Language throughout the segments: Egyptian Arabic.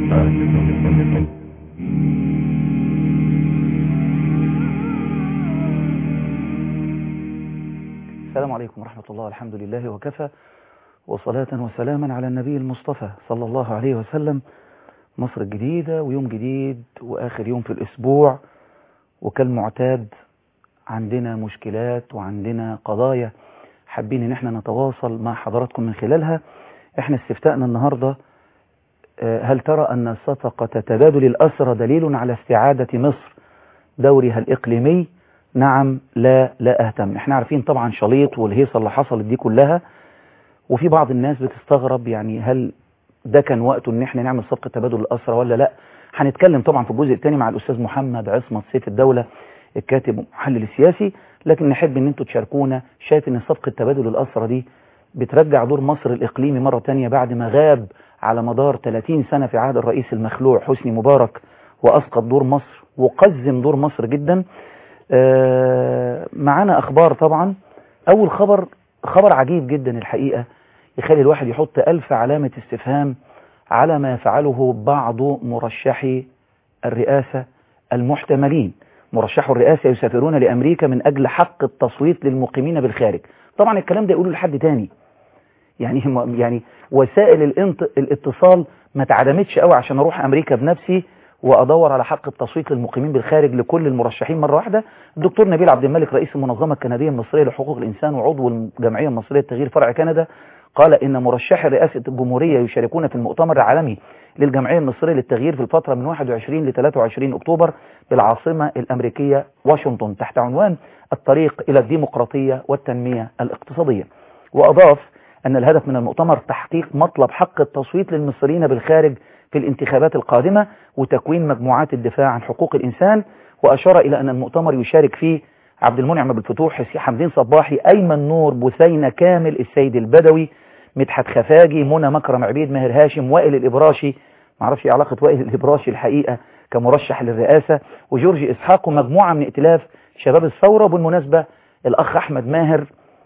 السلام عليكم ورحمة الله والحمد لله وكفى وصلاة وسلاما على النبي المصطفى صلى الله عليه وسلم مصر الجديدة ويوم جديد وآخر يوم في الأسبوع وكالمعتاد عندنا مشكلات وعندنا قضايا حابين ان احنا نتواصل مع حضراتكم من خلالها احنا استفتاءنا النهاردة آه، هل ترى ان صفقة تبادل الأسرى دليل على استعادة مصر دورها الإقليمي نعم لا لا أهتم احنا عارفين طبعا شليط والهيصة اللي حصلت دي كلها وفي بعض الناس بتستغرب يعني هل ده كان وقته ان احنا نعمل صفقة تبادل الأسرى ولا لا هنتكلم طبعا في الجزء الثاني مع الأستاذ محمد عصمت سيف الدولة الكاتب والمحلل السياسي لكن نحب ان انتوا تشاركونا شايف ان صفقة تبادل الأسرى دي بترجع دور مصر الإقليمي مرة تانية بعد ما غاب على مدار 30 سنة في عهد الرئيس المخلوع حسني مبارك وأسقط دور مصر وقزم دور مصر جدا آه، معانا أخبار طبعا أول خبر خبر عجيب جدا الحقيقة يخلي الواحد يحط ألف علامة استفهام على ما يفعله بعض مرشحي الرئاسة المحتملين مرشحو الرئاسة يسافرون لأمريكا من أجل حق التصويت للمقيمين بالخارج طبعا الكلام ده يقوله لحد تاني يعني هم يعني وسائل الانت... الاتصال ما اتعدمتش قوي عشان اروح امريكا بنفسي وادور على حق التصويت للمقيمين بالخارج لكل المرشحين مره واحده الدكتور نبيل عبد الملك رئيس المنظمه الكنديه المصريه لحقوق الانسان وعضو الجمعيه المصريه لتغيير فرع كندا قال ان مرشحي رئاسه الجمهوريه يشاركون في المؤتمر العالمي للجمعيه المصريه للتغيير في الفتره من 21 ل 23 اكتوبر بالعاصمه الامريكيه واشنطن تحت عنوان الطريق الى الديمقراطيه والتنميه الاقتصاديه واضاف أن الهدف من المؤتمر تحقيق مطلب حق التصويت للمصريين بالخارج في الانتخابات القادمة وتكوين مجموعات الدفاع عن حقوق الإنسان وأشار إلى أن المؤتمر يشارك فيه عبد المنعم بالفتوح حمدين صباحي أيمن نور بثينة كامل السيد البدوي مدحت خفاجي منى مكرم عبيد ماهر هاشم وائل الإبراشي معرفش ايه علاقة وائل الإبراشي الحقيقة كمرشح للرئاسة وجورج إسحاق ومجموعة من ائتلاف شباب الثورة بالمناسبة الأخ أحمد ماهر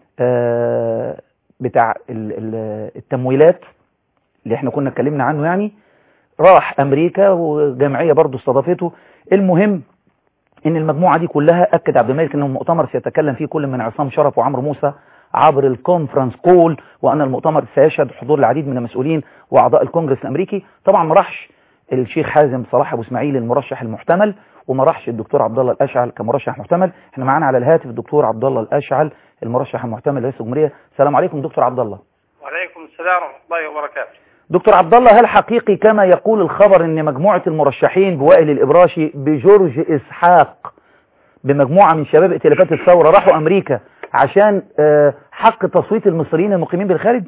آه بتاع التمويلات اللي احنا كنا اتكلمنا عنه يعني راح امريكا وجمعية برضه استضافته المهم ان المجموعة دي كلها اكد عبد الملك انه المؤتمر سيتكلم فيه كل من عصام شرف وعمرو موسى عبر الكونفرنس كول وان المؤتمر سيشهد حضور العديد من المسؤولين واعضاء الكونجرس الامريكي طبعا ما راحش الشيخ حازم صلاح ابو اسماعيل المرشح المحتمل وما راحش الدكتور عبد الله الاشعل كمرشح محتمل احنا معانا على الهاتف الدكتور عبد الله الاشعل المرشح المحتمل لرئيس الجمهوريه السلام عليكم دكتور عبد الله وعليكم السلام ورحمه الله وبركاته دكتور عبد الله هل حقيقي كما يقول الخبر ان مجموعه المرشحين بوائل الابراشي بجورج اسحاق بمجموعه من شباب ائتلافات الثوره راحوا امريكا عشان حق تصويت المصريين المقيمين بالخارج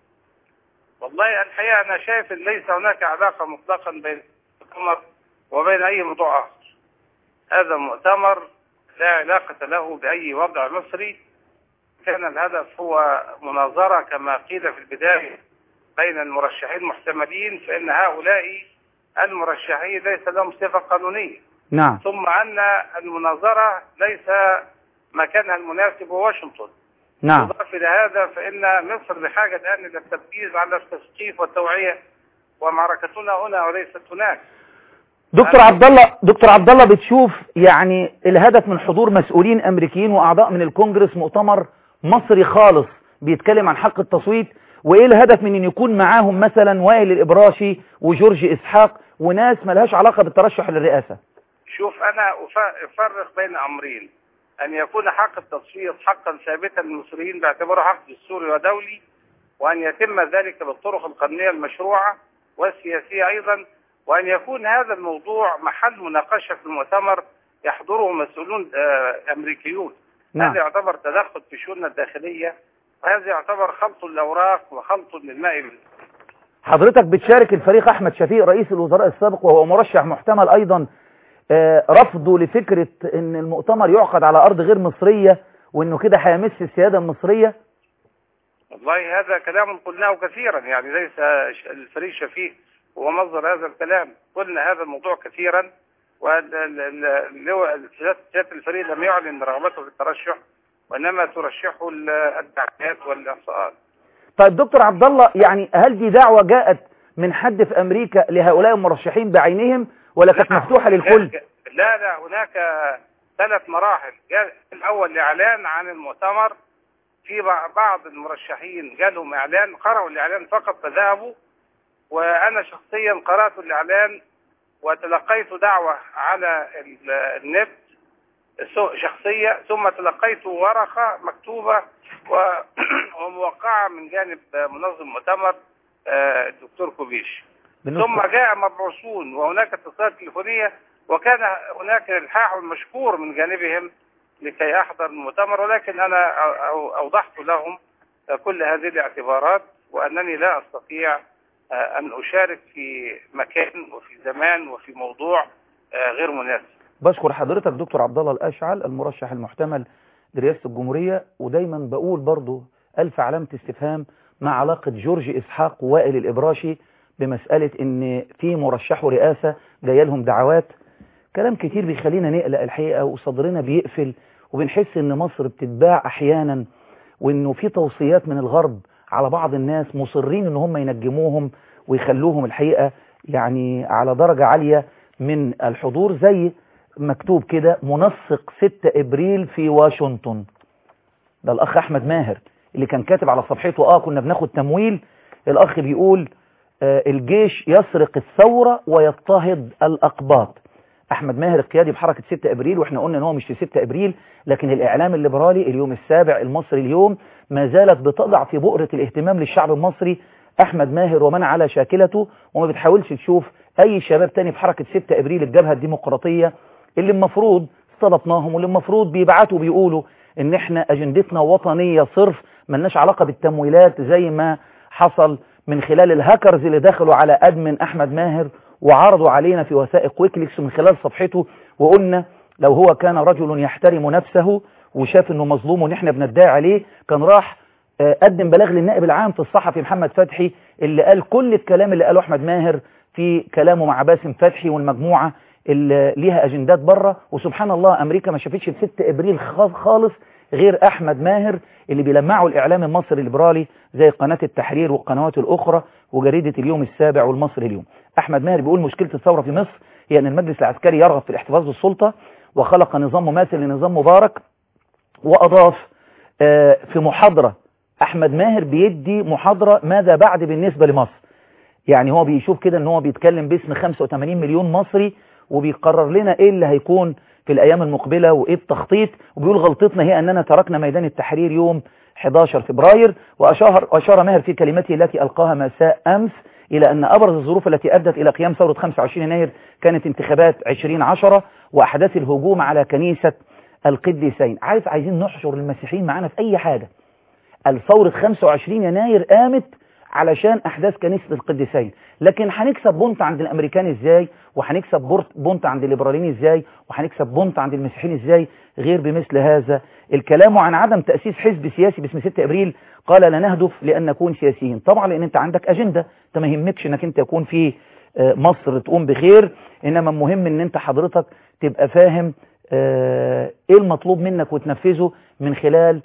والله الحقيقه انا شايف ان ليس هناك علاقه مطلقا بين المؤتمر وبين اي موضوع اخر هذا مؤتمر لا علاقه له باي وضع مصري كان الهدف هو مناظرة كما قيل في البداية بين المرشحين المحتملين فإن هؤلاء المرشحين ليس لهم صفة قانونية نعم ثم أن المناظرة ليس مكانها المناسب هو واشنطن نعم إضافة إلى هذا فإن مصر بحاجة الآن إلى التركيز على التثقيف والتوعية ومعركتنا هنا وليست هناك دكتور عبد الله دكتور عبد الله بتشوف يعني الهدف من حضور مسؤولين امريكيين واعضاء من الكونجرس مؤتمر مصري خالص بيتكلم عن حق التصويت وايه الهدف من ان يكون معاهم مثلا وائل الابراشي وجورج اسحاق وناس ملهاش علاقة بالترشح للرئاسة شوف أنا أفرق بين أمرين أن يكون حق التصويت حقا ثابتا للمصريين باعتباره حق دستوري ودولي وأن يتم ذلك بالطرق القانونية المشروعة والسياسية أيضا وأن يكون هذا الموضوع محل مناقشة في المؤتمر يحضره مسؤولون أمريكيون نعم. هذا يعتبر تدخل في شؤوننا الداخلية وهذا يعتبر خلط الأوراق وخلط للماء بال- حضرتك بتشارك الفريق أحمد شفيق رئيس الوزراء السابق وهو مرشح محتمل أيضا آه، رفضه لفكرة أن المؤتمر يعقد على أرض غير مصرية وأنه كده هيمس السيادة المصرية والله هذا كلام قلناه كثيرا يعني ليس ش- الفريق شفيق هو مصدر هذا الكلام قلنا هذا الموضوع كثيرا وسيادة الفريق لم يعلن رغبته في الترشح وإنما ترشحه ال- الدعايات والإحصاءات طيب دكتور عبد الله يعني هل دي دعوة جاءت من حد في امريكا لهؤلاء المرشحين بعينهم ولا كانت لا، مفتوحة للكل هناك- لا لا هناك ثلاث مراحل جاء الأول الإعلان عن المؤتمر في بع- بعض المرشحين جالهم إعلان قرأوا الإعلان فقط فذهبوا وأنا شخصيا قرأت الإعلان وتلقيت دعوة على ال- النت سو- شخصية ثم تلقيت ورقة مكتوبة و- وموقعة من جانب منظم المؤتمر آه، الدكتور كوبيش بالنسبة ثم جاء مبعوثون وهناك اتصالات تليفونية وكان هناك الحاح مشكور من جانبهم لكي أحضر المؤتمر ولكن أنا أو- أو- أوضحت لهم كل هذه الاعتبارات وأنني لا أستطيع آه، أن أشارك في مكان وفي زمان وفي موضوع آه، غير مناسب بشكر حضرتك دكتور عبد الله الاشعل المرشح المحتمل لرئاسه الجمهوريه ودايما بقول برضو الف علامه استفهام مع علاقه جورج اسحاق ووائل الابراشي بمساله ان في مرشحوا رئاسه جايه لهم دعوات كلام كتير بيخلينا نقلق الحقيقه وصدرنا بيقفل وبنحس ان مصر بتتباع احيانا وانه في توصيات من الغرب على بعض الناس مصرين ان هم ينجموهم ويخلوهم الحقيقه يعني على درجه عاليه من الحضور زي مكتوب كده منسق 6 ابريل في واشنطن ده الاخ احمد ماهر اللي كان كاتب على صفحته اه كنا بناخد تمويل الاخ بيقول آه الجيش يسرق الثورة ويضطهد الاقباط احمد ماهر القيادي بحركة 6 ابريل واحنا قلنا ان هو مش في 6 ابريل لكن الاعلام الليبرالي اليوم السابع المصري اليوم ما زالت بتضع في بؤرة الاهتمام للشعب المصري احمد ماهر ومن على شاكلته وما بتحاولش تشوف اي شباب تاني في حركة 6 ابريل الجبهة الديمقراطية اللي المفروض استضفناهم واللي المفروض بيبعتوا بيقولوا ان احنا اجندتنا وطنية صرف ملناش علاقة بالتمويلات زي ما حصل من خلال الهاكرز اللي دخلوا على ادمن احمد ماهر وعرضوا علينا في وثائق ويكليكس من خلال صفحته وقلنا لو هو كان رجل يحترم نفسه وشاف انه مظلوم وان احنا بندعي عليه كان راح آه، قدم بلاغ للنائب العام في الصحفي محمد فتحي اللي قال كل الكلام اللي قاله احمد ماهر في كلامه مع باسم فتحي والمجموعة اللي ليها اجندات بره وسبحان الله امريكا ما شافتش في 6 ابريل خالص- خالص غير احمد ماهر اللي بيلمعوا الاعلام المصري الليبرالي زي قناة التحرير والقنوات الاخرى وجريدة اليوم السابع والمصري اليوم احمد ماهر بيقول مشكلة الثورة في مصر هي ان المجلس العسكري يرغب في الاحتفاظ بالسلطة وخلق نظام مماثل لنظام مبارك واضاف آه، في محاضرة احمد ماهر بيدي محاضرة ماذا بعد بالنسبة لمصر يعني هو بيشوف كده ان هو بيتكلم باسم 85 مليون مصري وبيقرر لنا ايه اللي هيكون في الايام المقبلة وايه التخطيط وبيقول غلطتنا هي اننا تركنا ميدان التحرير يوم 11 فبراير واشار اشار ماهر في كلمته التي القاها مساء امس الى ان ابرز الظروف التي ادت الى قيام ثورة 25 يناير كانت انتخابات 2010 واحداث الهجوم على كنيسة القديسين عارف عايزين نحشر المسيحيين معانا في اي حاجة الثورة 25 يناير قامت علشان احداث كنيسة القديسين لكن هنكسب بونت عند الامريكان ازاي وهنكسب بورت- بونت عند الليبراليين ازاي وهنكسب بونت عند المسيحيين ازاي غير بمثل هذا الكلام عن عدم تأسيس حزب سياسي باسم 6 ابريل قال لا نهدف لان نكون سياسيين طبعا لان انت عندك اجندة انت ما يهمكش انك انت يكون في آه، مصر تقوم بخير انما المهم ان انت حضرتك تبقى فاهم آه، ايه المطلوب منك وتنفذه من خلال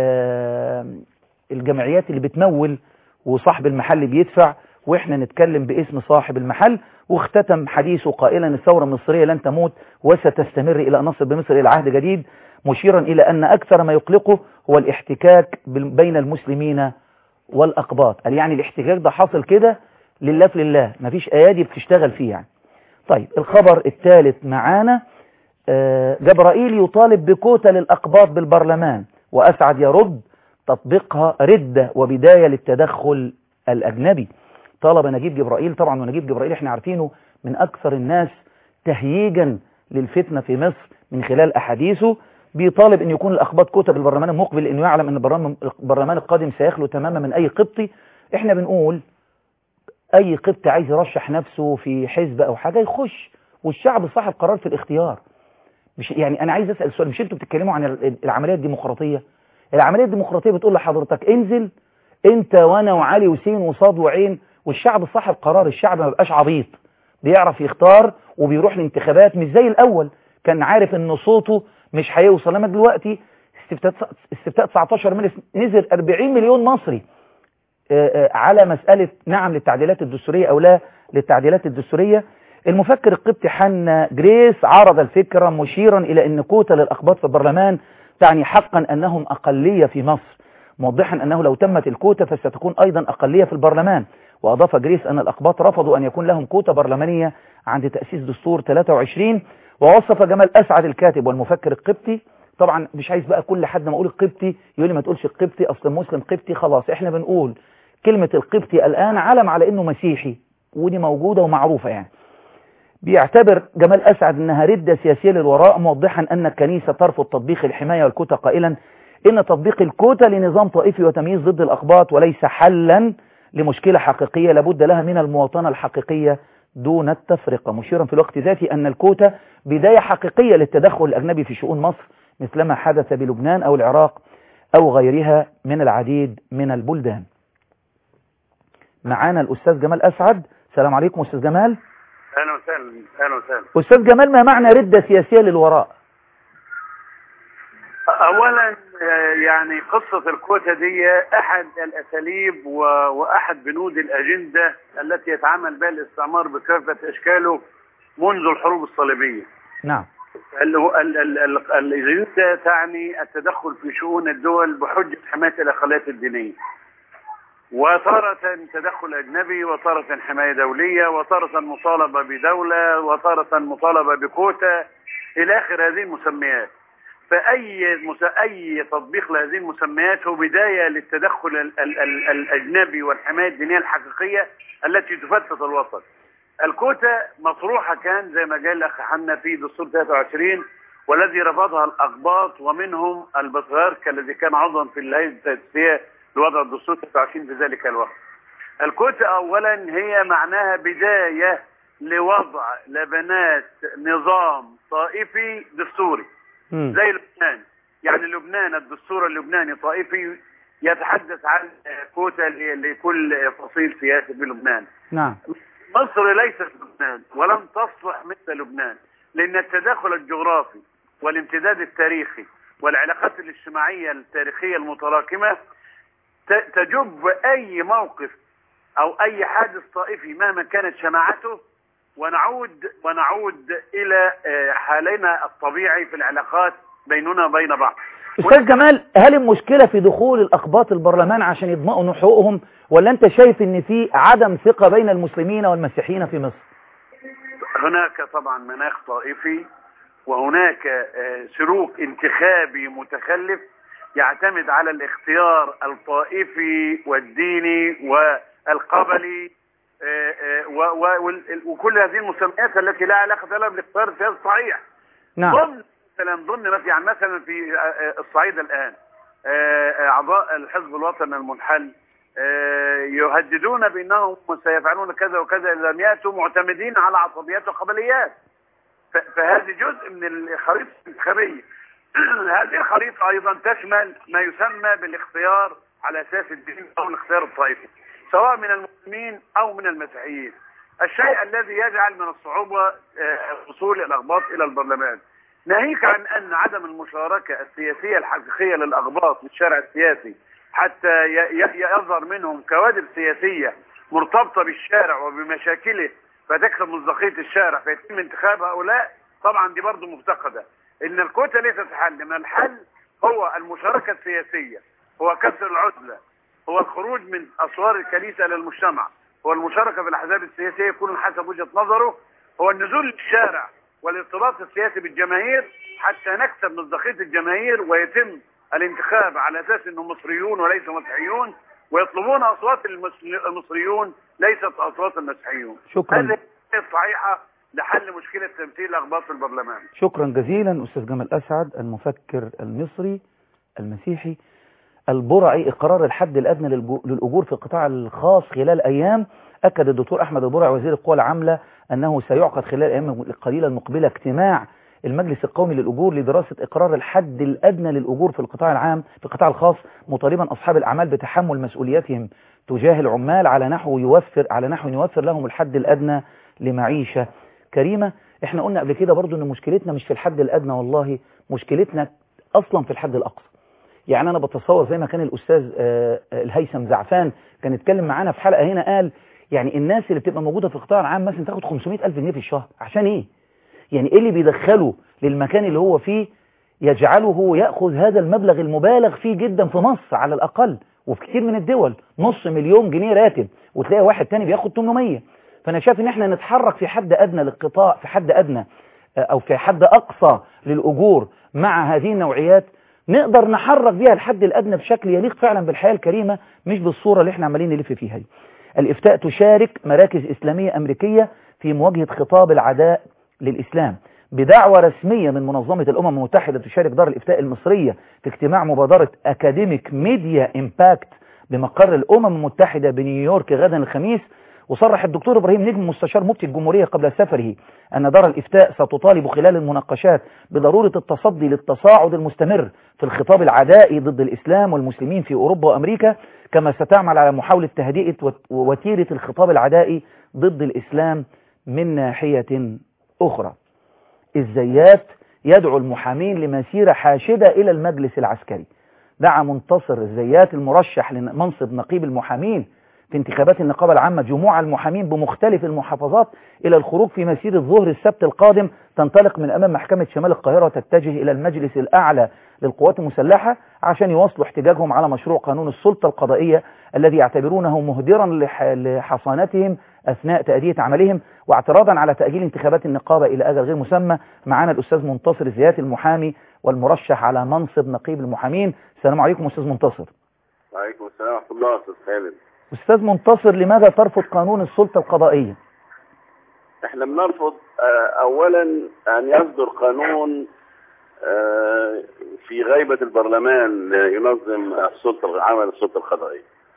آه، الجمعيات اللي بتمول وصاحب المحل بيدفع واحنا نتكلم باسم صاحب المحل واختتم حديثه قائلا الثورة المصرية لن تموت وستستمر الى ان نصل بمصر الى عهد جديد مشيرا الى ان اكثر ما يقلقه هو الاحتكاك بال- بين المسلمين والاقباط قال يعني الاحتكاك ده حاصل كده لله في لله مفيش ايادي بتشتغل فيه يعني طيب الخبر الثالث معانا آه، جبرائيل يطالب بكوتا للأقباط بالبرلمان وأسعد يرد تطبيقها ردة وبداية للتدخل الأجنبي طالب نجيب جبرائيل طبعا ونجيب جبرائيل احنا عارفينه من أكثر الناس تهييجا للفتنة في مصر من خلال أحاديثه بيطالب أن يكون الأقباط كوتا بالبرلمان المقبل لأنه يعلم أن البرلمان البرلمان القادم سيخلو تماما من أي قبطي احنا بنقول أي قبطي عايز يرشح نفسه في حزب أو حاجة يخش والشعب صاحب قرار في الاختيار مش يعني انا عايز اسال سؤال مش انتوا بتتكلموا عن ال- العمليه الديمقراطيه العمليه الديمقراطيه بتقول لحضرتك انزل انت وانا وعلي وسين وصاد وعين والشعب صاحب قرار الشعب ما بقاش عبيط بيعرف يختار وبيروح الانتخابات مش زي الاول كان عارف ان صوته مش هيوصل لما دلوقتي استفتاء استفتاء 19 مارس نزل 40 مليون مصري على مسألة نعم للتعديلات الدستورية أو لا للتعديلات الدستورية المفكر القبطي حنا جريس عرض الفكرة مشيرا إلى أن كوتا للأقباط في البرلمان تعني حقا أنهم أقلية في مصر موضحا أنه لو تمت الكوتا فستكون أيضا أقلية في البرلمان وأضاف جريس أن الأقباط رفضوا أن يكون لهم كوتا برلمانية عند تأسيس دستور 23 ووصف جمال أسعد الكاتب والمفكر القبطي طبعا مش عايز بقى كل حد ما أقول القبطي يقول لي ما تقولش القبطي أصل مسلم قبطي خلاص إحنا بنقول كلمة القبطي الآن علم على أنه مسيحي ودي موجودة ومعروفة يعني بيعتبر جمال أسعد أنها ردة سياسية للوراء موضحا أن الكنيسة ترفض تطبيق الحماية والكوتا قائلا إن تطبيق الكوتا لنظام طائفي وتمييز ضد الأقباط وليس حلا لمشكلة حقيقية لابد لها من المواطنة الحقيقية دون التفرقة مشيرا في الوقت ذاته أن الكوتا بداية حقيقية للتدخل الأجنبي في شؤون مصر مثلما حدث بلبنان أو العراق أو غيرها من العديد من البلدان معانا الأستاذ جمال أسعد السلام عليكم أستاذ جمال اهلا وسهلا اهلا وسهلا أستاذ جمال ما معنى ردة سياسية للوراء اولا يعني قصة الكوتا دي احد الاساليب و... واحد بنود الاجندة التي يتعامل بها الاستعمار بكافة اشكاله منذ الحروب الصليبية نعم الاجندة تعني التدخل في شؤون الدول بحجة حماية الاقليات الدينية وتارة تدخل أجنبي وتارة حماية دولية وتارة مطالبة بدولة وتارة مطالبة بكوتا إلى آخر هذه المسميات فأي مس... أي تطبيق لهذه المسميات هو بداية للتدخل ال... ال... ال... الأجنبي والحماية الدينية الحقيقية التي تفتت الوطن الكوتا مطروحة كان زي ما قال الأخ حنا في دستور 23 والذي رفضها الأقباط ومنهم البطريرك الذي كان عضوا في الهيئة التأسيسية لوضع الدستور 23 في ذلك الوقت. الكوتا اولا هي معناها بدايه لوضع لبنات نظام طائفي دستوري مم. زي لبنان يعني لبنان الدستور اللبناني طائفي يتحدث عن كوتا ل- لكل فصيل سياسي في لبنان نعم مصر ليست لبنان ولم تصلح مثل لبنان لأن التداخل الجغرافي والامتداد التاريخي والعلاقات الاجتماعية التاريخية المتراكمة ت- تجب أي موقف أو أي حادث طائفي مهما كانت شماعته ونعود ونعود إلى آه، حالنا الطبيعي في العلاقات بيننا وبين بعض أستاذ جمال هل المشكلة في دخول الأقباط البرلمان عشان يضمنوا حقوقهم ولا أنت شايف أن في عدم ثقة بين المسلمين والمسيحيين في مصر هناك طبعا مناخ طائفي وهناك آه، سلوك انتخابي متخلف يعتمد على الاختيار الطائفي والديني والقبلي آه، آه، و- و- وال- وكل هذه المسميات التي لا علاقة لها بالاختيار السياسي الصحيح نعم ضمن مثلا ضمن مثلا يعني مثلا في آه، آه، الصعيد الان آه، آه، اعضاء الحزب الوطني المنحل آه، يهددون بانهم سيفعلون كذا وكذا اذا لم ياتوا معتمدين على عصبيات وقبليات ف- فهذه جزء من الخريطه الانتخابيه هذه الخريطه ايضا تشمل ما يسمى بالاختيار على اساس الدين او الاختيار الطائفي سواء من المسلمين او من المسيحيين الشيء الذي يجعل من الصعوبه آه، وصول الاقباط الى البرلمان ناهيك عن ان عدم المشاركه السياسيه الحقيقيه للاقباط في الشارع السياسي حتى ي- ي- يظهر منهم كوادر سياسيه مرتبطه بالشارع وبمشاكله فتكسب مصداقيه الشارع فيتم انتخاب هؤلاء طبعا دي برضه مفتقده ان الكوتا ليست حل ان الحل هو المشاركه السياسيه هو كسر العزله هو الخروج من اسوار الكنيسه الى المجتمع هو المشاركه في الاحزاب السياسيه كل حسب وجهه نظره هو النزول للشارع والارتباط السياسي بالجماهير حتى نكسب مصداقيه الجماهير ويتم الانتخاب على اساس انهم مصريون وليسوا مسيحيون ويطلبون اصوات المس- المصريون ليست اصوات المسيحيون شكراً. هذه هي الصحيحه لحل مشكله تمثيل الاقباط في البرلمان شكرا جزيلا أستاذ جمال أسعد المفكر المصري المسيحي البرعي إقرار الحد الأدنى للجو- للأجور في القطاع الخاص خلال أيام أكد الدكتور أحمد البرعي وزير القوى العاملة أنه سيعقد خلال الأيام القليلة المقبلة اجتماع المجلس القومي للأجور لدراسة إقرار الحد الأدنى للأجور في القطاع العام في القطاع الخاص مطالبا أصحاب الأعمال بتحمل مسؤولياتهم تجاه العمال على نحو يوفر على نحو يوفر لهم الحد الأدنى لمعيشة كريمة احنا قلنا قبل كده برضو ان مشكلتنا مش في الحد الأدنى والله مشكلتنا أصلا في الحد الأقصى يعني انا بتصور زي ما كان الاستاذ آه، آه، الهيثم زعفان كان اتكلم معانا في حلقه هنا قال يعني الناس اللي بتبقى موجوده في القطاع العام مثلا تاخد 500 الف جنيه في الشهر عشان ايه يعني ايه اللي بيدخله للمكان اللي هو فيه يجعله ياخذ هذا المبلغ المبالغ فيه جدا في مصر على الاقل وفي كتير من الدول نص مليون جنيه راتب وتلاقي واحد تاني بياخد 800 فانا شايف ان احنا نتحرك في حد ادنى للقطاع في حد ادنى آه، او في حد اقصى للاجور مع هذه النوعيات نقدر نحرك بيها الحد الادنى بشكل يليق فعلا بالحياه الكريمه مش بالصوره اللي احنا عمالين نلف فيها دي. الافتاء تشارك مراكز اسلاميه امريكيه في مواجهه خطاب العداء للاسلام بدعوة رسمية من منظمة الأمم المتحدة تشارك دار الإفتاء المصرية في اجتماع مبادرة أكاديميك ميديا إمباكت بمقر الأمم المتحدة بنيويورك غدا الخميس وصرح الدكتور إبراهيم نجم مستشار مفتي الجمهورية قبل سفره أن دار الإفتاء ستطالب خلال المناقشات بضرورة التصدي للتصاعد المستمر في الخطاب العدائي ضد الإسلام والمسلمين في أوروبا وأمريكا كما ستعمل على محاولة تهدئة وت- وتيرة الخطاب العدائي ضد الإسلام من ناحية أخرى الزيات يدعو المحامين لمسيرة حاشدة إلى المجلس العسكري دعا منتصر الزيات المرشح لمنصب نقيب المحامين في انتخابات النقابة العامة جموع المحامين بمختلف المحافظات إلى الخروج في مسيرة ظهر السبت القادم تنطلق من أمام محكمة شمال القاهرة وتتجه إلى المجلس الأعلى للقوات المسلحة عشان يواصلوا احتجاجهم على مشروع قانون السلطة القضائية الذي يعتبرونه مهدرا لح- لحصانتهم أثناء تأدية عملهم واعتراضا على تأجيل انتخابات النقابة إلى أجل غير مسمى معانا الأستاذ منتصر زيات المحامي والمرشح على منصب نقيب المحامين السلام عليكم أستاذ منتصر وعليكم السلام ورحمة الله أستاذ خالد أستاذ منتصر لماذا ترفض قانون السلطة القضائية احنا بنرفض آه، أولا أن يصدر قانون آه، في غيبة البرلمان ينظم السلطة عمل السلطة القضائية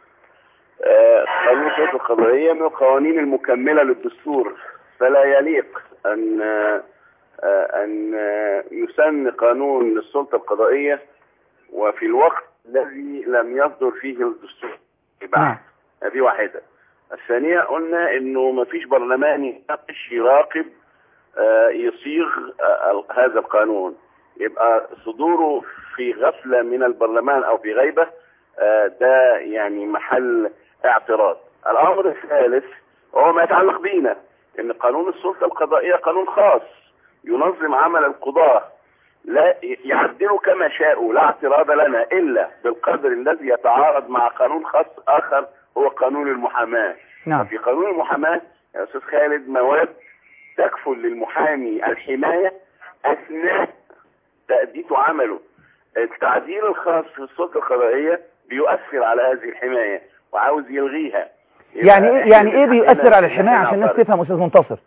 آه، قانون السلطة القضائية من القوانين المكملة للدستور فلا يليق أن آه، آه، أن آه، يسن قانون للسلطة القضائية وفي الوقت الذي لم يصدر فيه الدستور بعد نعم. هذه واحدة الثانية قلنا انه ما فيش برلمان يناقش يراقب آه، يصيغ آه، هذا القانون يبقى صدوره في غفلة من البرلمان او في غيبة آه، ده يعني محل اعتراض الامر الثالث هو ما يتعلق بينا ان قانون السلطة القضائية قانون خاص ينظم عمل القضاة لا يعدلوا كما شاءوا لا اعتراض لنا الا بالقدر الذي يتعارض مع قانون خاص اخر هو قانون المحاماه نعم في قانون المحاماه يا استاذ خالد مواد تكفل للمحامي الحمايه اثناء تاديته عمله التعديل الخاص في السلطه القضائيه بيؤثر على هذه الحمايه وعاوز يلغيها يبقى يعني إيه إحنا يعني إيه بيؤثر على الحماية إحنا عشان الناس نعترض. تفهم أستاذ منتصر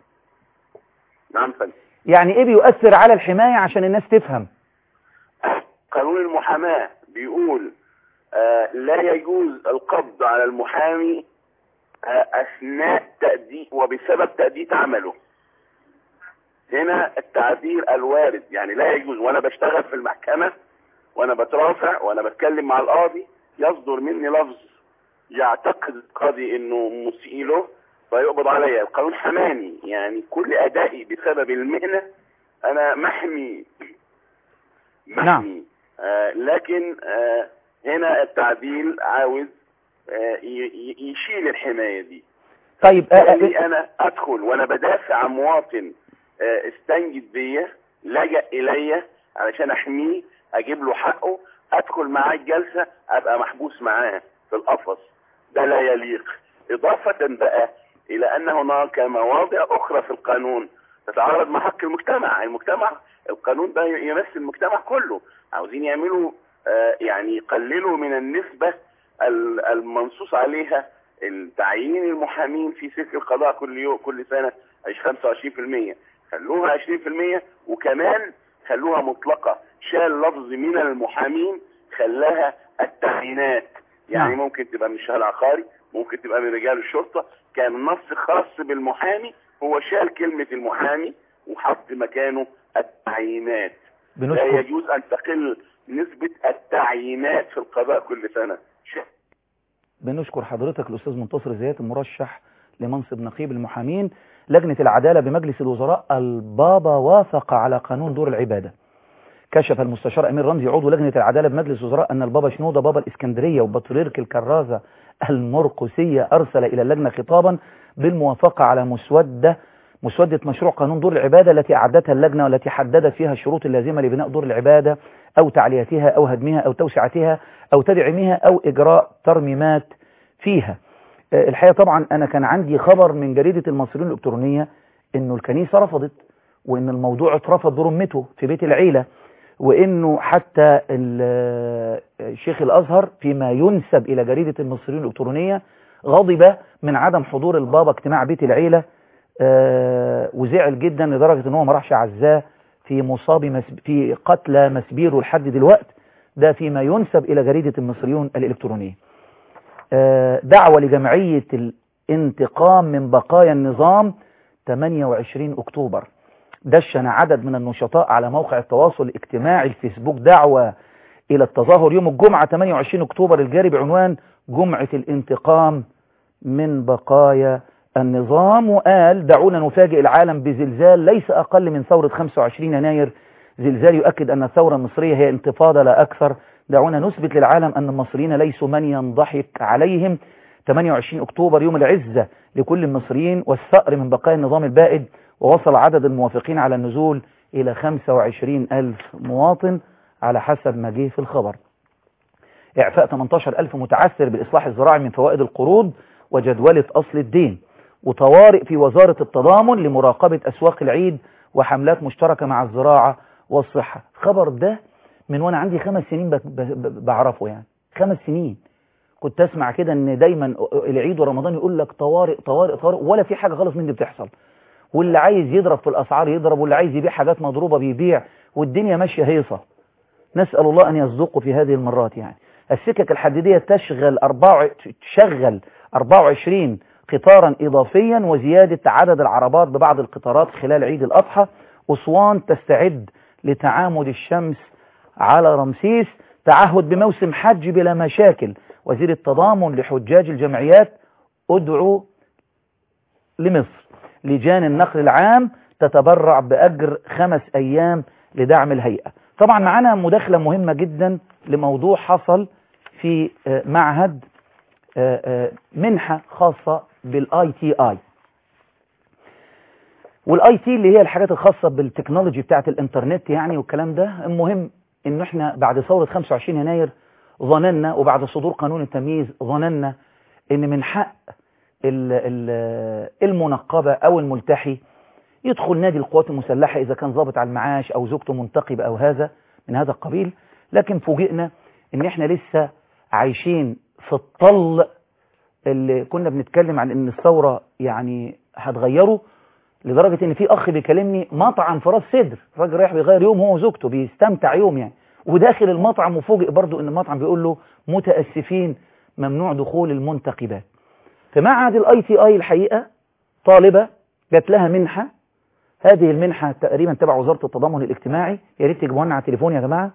نعم فندم يعني إيه بيؤثر على الحماية عشان الناس تفهم قانون المحاماة بيقول آه لا يجوز القبض على المحامي آه أثناء تأدية وبسبب تأدية عمله هنا التعديل الوارد يعني لا يجوز وأنا بشتغل في المحكمة وأنا بترافع وأنا بتكلم مع القاضي يصدر مني لفظ يعتقد القاضي إنه مسيء له فيقبض عليا القانون حماني يعني كل أدائي بسبب المهنة أنا محمي محمي نعم. آه لكن آه هنا التعديل عاوز آه ي- ي- يشيل الحماية دي طيب آه، آه، يعني انا ادخل وانا بدافع عن مواطن آه، استنجد بيا لجأ الي علشان احميه اجيب له حقه ادخل معاه الجلسة ابقى محبوس معاه في القفص ده لا يليق اضافة بقى الى ان هناك مواضع اخرى في القانون تتعارض مع حق المجتمع المجتمع القانون ده يمثل المجتمع كله عاوزين يعملوا آه، يعني يقللوا من النسبة ال- المنصوص عليها التعيين المحامين في سلك القضاء كل يوم كل سنة 25% خلوها 20% وكمان خلوها مطلقة شال لفظ من المحامين خلاها التعيينات يعني نعم. ممكن تبقى من الشهر العقاري ممكن تبقى من رجال الشرطة كان نص خاص بالمحامي هو شال كلمة المحامي وحط مكانه التعيينات لا بنشكر يجوز أن تقل نسبة التعيينات في القضاء كل سنة ش- بنشكر حضرتك الأستاذ منتصر زيات المرشح لمنصب نقيب المحامين لجنة العدالة بمجلس الوزراء البابا وافق على قانون دور العبادة كشف المستشار أمير رمزي عضو لجنة العدالة بمجلس وزراء أن البابا شنودة بابا الإسكندرية وبطريرك الكرازة المرقسية أرسل إلى اللجنة خطابا بالموافقة على مسودة مسودة مشروع قانون دور العبادة التي أعدتها اللجنة والتي حددت فيها الشروط اللازمة لبناء دور العبادة أو تعليتها أو هدمها أو توسعتها أو تدعيمها أو إجراء ترميمات فيها آه، الحقيقة طبعا أنا كان عندي خبر من جريدة المصريين الإلكترونية إنه الكنيسة رفضت وإن الموضوع اترفض برمته في بيت العيلة وإنه حتى ال- الشيخ الأزهر فيما ينسب إلى جريدة المصريين الإلكترونية غضب من عدم حضور البابا اجتماع بيت العيلة آه، وزعل جدا لدرجة ان هو ما راحش عزاه في مصاب مس... في قتلى مسبيره لحد دلوقت ده فيما ينسب إلى جريدة المصريون الإلكترونية آه، دعوة لجمعية الانتقام من بقايا النظام 28 أكتوبر دشن عدد من النشطاء على موقع التواصل الاجتماعي الفيسبوك دعوة إلى التظاهر يوم الجمعة 28 أكتوبر الجاري بعنوان جمعة الانتقام من بقايا النظام وقال دعونا نفاجئ العالم بزلزال ليس أقل من ثورة 25 يناير زلزال يؤكد أن الثورة المصرية هي انتفاضة لا أكثر دعونا نثبت للعالم أن المصريين ليسوا من ينضحك عليهم 28 أكتوبر يوم العزة لكل المصريين والثأر من بقايا النظام البائد ووصل عدد الموافقين على النزول إلى 25 ألف مواطن على حسب ما جه في الخبر إعفاء 18 ألف متعثر بالإصلاح الزراعي من فوائد القروض وجدولة أصل الدين وطوارئ في وزارة التضامن لمراقبة أسواق العيد وحملات مشتركة مع الزراعة والصحة خبر ده من وانا عندي خمس سنين ب- ب- بعرفه يعني خمس سنين كنت اسمع كده ان دايما العيد ورمضان يقول لك طوارئ طوارئ طوارئ ولا في حاجة خالص من دي بتحصل واللي عايز يضرب في الاسعار يضرب واللي عايز يبيع حاجات مضروبة بيبيع والدنيا ماشية هيصة نسأل الله ان يصدقوا في هذه المرات يعني السكك الحديدية تشغل أربع تشغل 24 قطارا إضافيا وزيادة عدد العربات ببعض القطارات خلال عيد الأضحى أسوان تستعد لتعامد الشمس على رمسيس تعهد بموسم حج بلا مشاكل وزير التضامن لحجاج الجمعيات ادعو لمصر لجان النقل العام تتبرع بأجر خمس أيام لدعم الهيئة طبعا معنا مداخلة مهمة جدا لموضوع حصل في آه، معهد آه، آه، منحة خاصة بالاي تي اي والاي تي اللي هي الحاجات الخاصة بالتكنولوجي بتاعت الانترنت يعني والكلام ده المهم ان احنا بعد ثورة 25 يناير ظننا وبعد صدور قانون التمييز ظننا ان من حق ال- ال- المنقبة او الملتحي يدخل نادي القوات المسلحة اذا كان ضابط على المعاش او زوجته منتقبة او هذا من هذا القبيل لكن فوجئنا ان احنا لسه عايشين في الطل اللي كنا بنتكلم عن ان الثورة يعني هتغيره لدرجة ان في اخ بيكلمني مطعم في راس صدر راجل رايح بيغير يوم هو وزوجته بيستمتع يوم يعني وداخل المطعم وفوجئ برضو ان المطعم بيقول له متأسفين ممنوع دخول المنتقبات في معهد الاي تي اي الحقيقة طالبة جات لها منحة هذه المنحة تقريبا تبع وزارة التضامن الاجتماعي يا ريت تجيبوها لنا على التليفون يا جماعة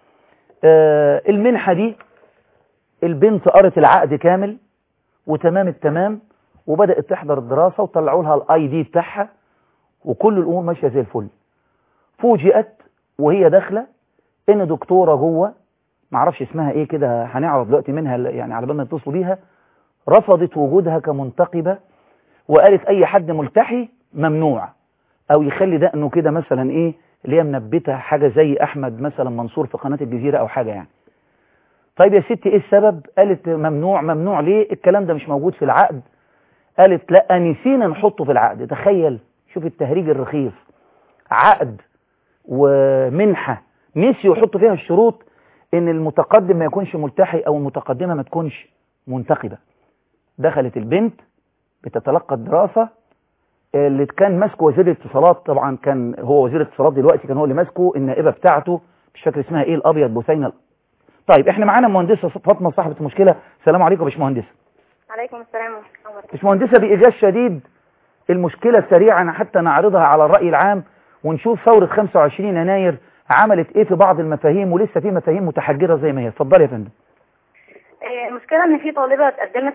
آه المنحة دي البنت قرت العقد كامل وتمام التمام وبدأت تحضر الدراسة وطلعوا لها الاي دي بتاعها وكل الامور ماشية زي الفل فوجئت وهي داخلة ان دكتورة جوه معرفش اسمها ايه كده هنعرف دلوقتي منها يعني على بال ما يتصلوا بيها رفضت وجودها كمنتقبة وقالت اي حد ملتحي ممنوع او يخلي دقنه كده مثلا ايه اللي هي منبته حاجة زي احمد مثلا منصور في قناة الجزيرة او حاجة يعني طيب يا ستي ايه السبب قالت ممنوع ممنوع ليه الكلام ده مش موجود في العقد قالت لا نسينا نحطه في العقد تخيل شوف التهريج الرخيص عقد ومنحة نسيوا يحطوا فيها الشروط ان المتقدم ما يكونش ملتحي او المتقدمة ما تكونش منتقبة دخلت البنت بتتلقى الدراسة اللي كان ماسكه وزير الاتصالات طبعا كان هو وزير الاتصالات دلوقتي كان هو اللي ماسكه النائبة بتاعته مش فاكر اسمها ايه الابيض بوسينة طيب احنا معانا مهندسة فاطمة صاحبة المشكلة السلام عليكم يا باشمهندسة عليكم السلام ورحمة الله وبركاته باشمهندسة بإيجاز شديد المشكلة سريعا حتى نعرضها على الرأي العام ونشوف ثورة 25 يناير عملت ايه في بعض المفاهيم ولسه في مفاهيم متحجرة زي ما هي اتفضلي يا فندم آه، المشكلة ان في طالبة اتقدمت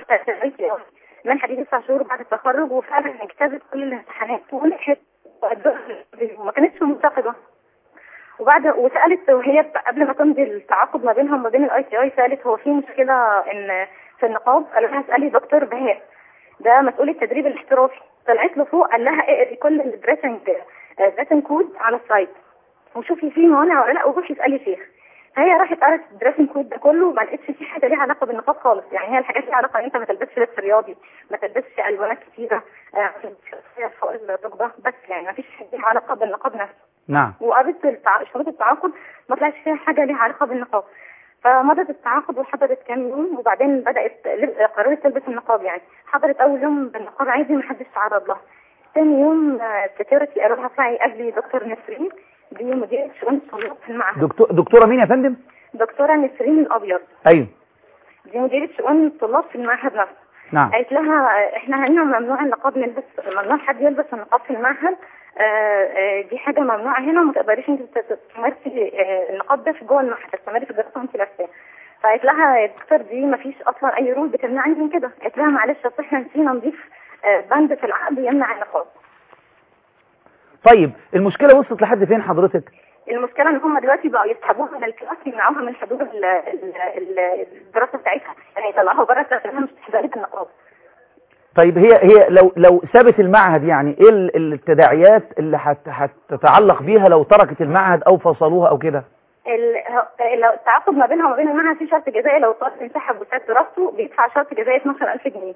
من حديث تسع شهور بعد التخرج وفعلا اجتازت كل الامتحانات ونجحت وقدمت وما كانتش منتقبة وبعد وسالت وهي قبل ما تمضي التعاقد ما بينها وما بين الاي تي اي سالت هو في مشكله ان في النقاب قالوا لها اسالي دكتور بهاء ده مسؤول التدريب الاحترافي طلعت له فوق قال لها اقري كل الدريسنج دريسنج كود على السايت وشوفي فيه موانع ولا لا وروحي اسالي شيخ فهي راحت قرت الدريسنج كود ده كله ما لقيتش فيه حاجه ليها علاقه بالنقاب خالص يعني هي الحاجات ليها علاقه ان انت ما تلبسش لبس رياضي ما تلبسش الوانات كتيره آه، فوق الركبه بس يعني ما فيش حاجه ليها علاقه بالنقاب نفسه نعم وقريت التع... شروط التعاقد ما طلعش فيها حاجه ليها علاقه بالنقاب فمضت التعاقد وحضرت كام يوم وبعدين بدات لب- قررت تلبس النقاب يعني حضرت اول يوم بالنقاب عادي ما حدش تعرض لها ثاني يوم سكيورتي قالوا لها اطلعي قبلي دكتور نسرين دي مديرة شؤون الطلاب في المعهد دكتور دكتوره مين يا فندم دكتورة نسرين الابيض ايوه دي مديرة شؤون الطلاب في المعهد نفسه نعم قالت لها احنا هنا ممنوع النقاب نلبس ممنوع حد يلبس النقاب في المعهد آه، آه، دي حاجه ممنوعه هنا وما تقدريش انت تت- تمارسي آه، النقاب ده في جوه المعهد تستمري في الدراسه وانت لابساه فقالت لها يا دكتور دي ما فيش اصلا اي رول بتمنعني من كده قالت لها معلش اصل احنا نسينا نضيف آه، بند في العقد يمنع النقاب طيب المشكله وصلت لحد فين حضرتك المشكله ان هم دلوقتي بقوا يسحبوها من الكلاس يمنعوها من حدود ال- ال- ال- الدراسه بتاعتها يعني يطلعوها بره تستخدمها مش تحضري بالنقاب طيب هي هي لو لو سابت المعهد يعني ايه ال- التداعيات اللي هت- هتتعلق بيها لو تركت المعهد او فصلوها او كده ال- ه- لو التعاقد ما بينها وما بين المعهد في شرط جزائي لو الطالب انسحب وساب دراسته بيدفع شرط جزائي 12000 جنيه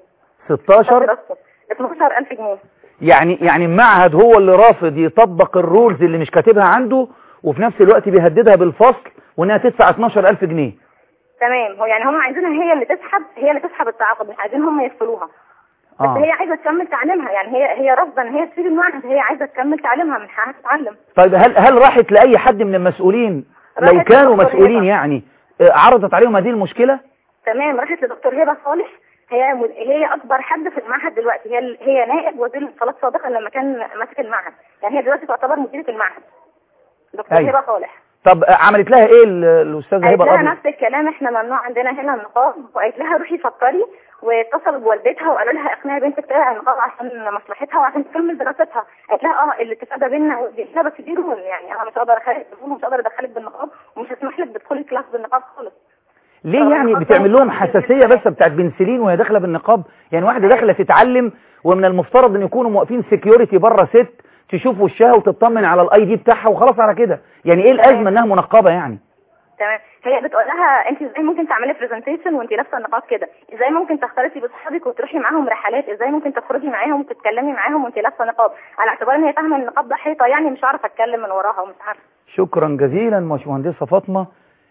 16 دراسته 12000 جنيه يعني يعني المعهد هو اللي رافض يطبق الرولز اللي مش كاتبها عنده وفي نفس الوقت بيهددها بالفصل وانها تدفع 12000 جنيه تمام هو يعني هم عايزينها هي اللي تسحب هي اللي تسحب التعاقد مش عايزين هم يقفلوها بس اه هي عايزه تكمل تعليمها يعني هي هي رافضه ان هي تسيب المعهد هي عايزه تكمل تعليمها من حقها تتعلم طيب هل هل راحت لاي حد من المسؤولين لو راحت كانوا لدكتور مسؤولين هبة. يعني آه، عرضت عليهم هذه المشكله تمام راحت لدكتور هبه صالح هي مد- هي اكبر حد في المعهد دلوقتي هي ال- هي نائب وزير الاتصالات سابقا لما كان ماسك المعهد يعني هي دلوقتي تعتبر مديره المعهد دكتور أيوة. هبه صالح طب آه، عملت لها ايه ال- الاستاذه قالت هبه لها الابيض نفس الكلام احنا ممنوع عندنا هنا النقاب وقالت لها روحي فكري واتصلوا بوالدتها وقالوا لها اقنعي بنتك تقلع النقاب عشان مصلحتها وعشان تكمل دراستها قالت لها اه الاتفاق ده بيننا وبيننا بس دي رول يعني انا مش هقدر اخليك مش هقدر ادخلك بالنقاب ومش هسمح لك تدخلي كلاس بالنقاب خالص ليه طب يعني النقاب بتعمل ده لهم ممكن حساسيه يجيب بس بتاعت بنسلين وهي داخله بالنقاب يعني واحده داخله تتعلم ومن المفترض ان يكونوا موقفين سكيورتي بره ست تشوف وشها وتطمن على الاي دي بتاعها وخلاص على كده يعني ايه الازمه انها منقبه يعني تمام هي بتقول لها انت ازاي ممكن تعملي برزنتيشن وانت لابسه النقاب كده ازاي ممكن تختلطي باصحابك وتروحي معاهم رحلات ازاي ممكن تخرجي معاهم وتتكلمي معاهم وانت لابسه نقاب على اعتبار ان هي فاهمه ان النقاب ده حيطه يعني مش هعرف اتكلم من وراها ومش عارفه شكرا جزيلا باشمهندسه فاطمه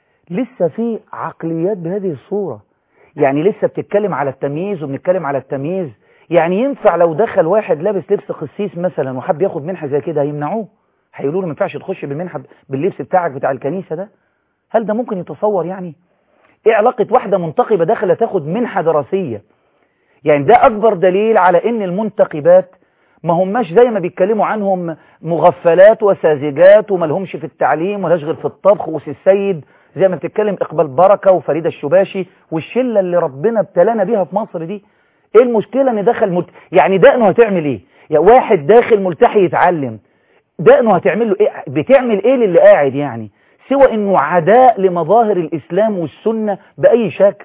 لسه في عقليات بهذه الصوره يعني لسه بتتكلم على التمييز وبنتكلم على التمييز يعني ينفع لو دخل واحد لابس لبس قسيس مثلا وحب ياخد منحه زي كده هيمنعوه هيقولوا له ما ينفعش تخش بالمنحه باللبس بتاعك بتاع الكنيسه ده هل ده ممكن يتصور يعني ايه علاقه واحده منتقبه داخله تاخد منحه دراسيه يعني ده اكبر دليل على ان المنتقبات ما هماش زي ما بيتكلموا عنهم مغفلات وساذجات وما لهمش في التعليم ولاش غير في الطبخ وسي السيد زي ما بتتكلم اقبال بركه وفريده الشباشي والشله اللي ربنا ابتلانا بيها في مصر دي ايه المشكله ان دخل ملت... يعني دقنه هتعمل ايه يعني واحد داخل ملتحي يتعلم دقنه هتعمل له ايه بتعمل ايه للي قاعد يعني سوى انه عداء لمظاهر الاسلام والسنه باي شكل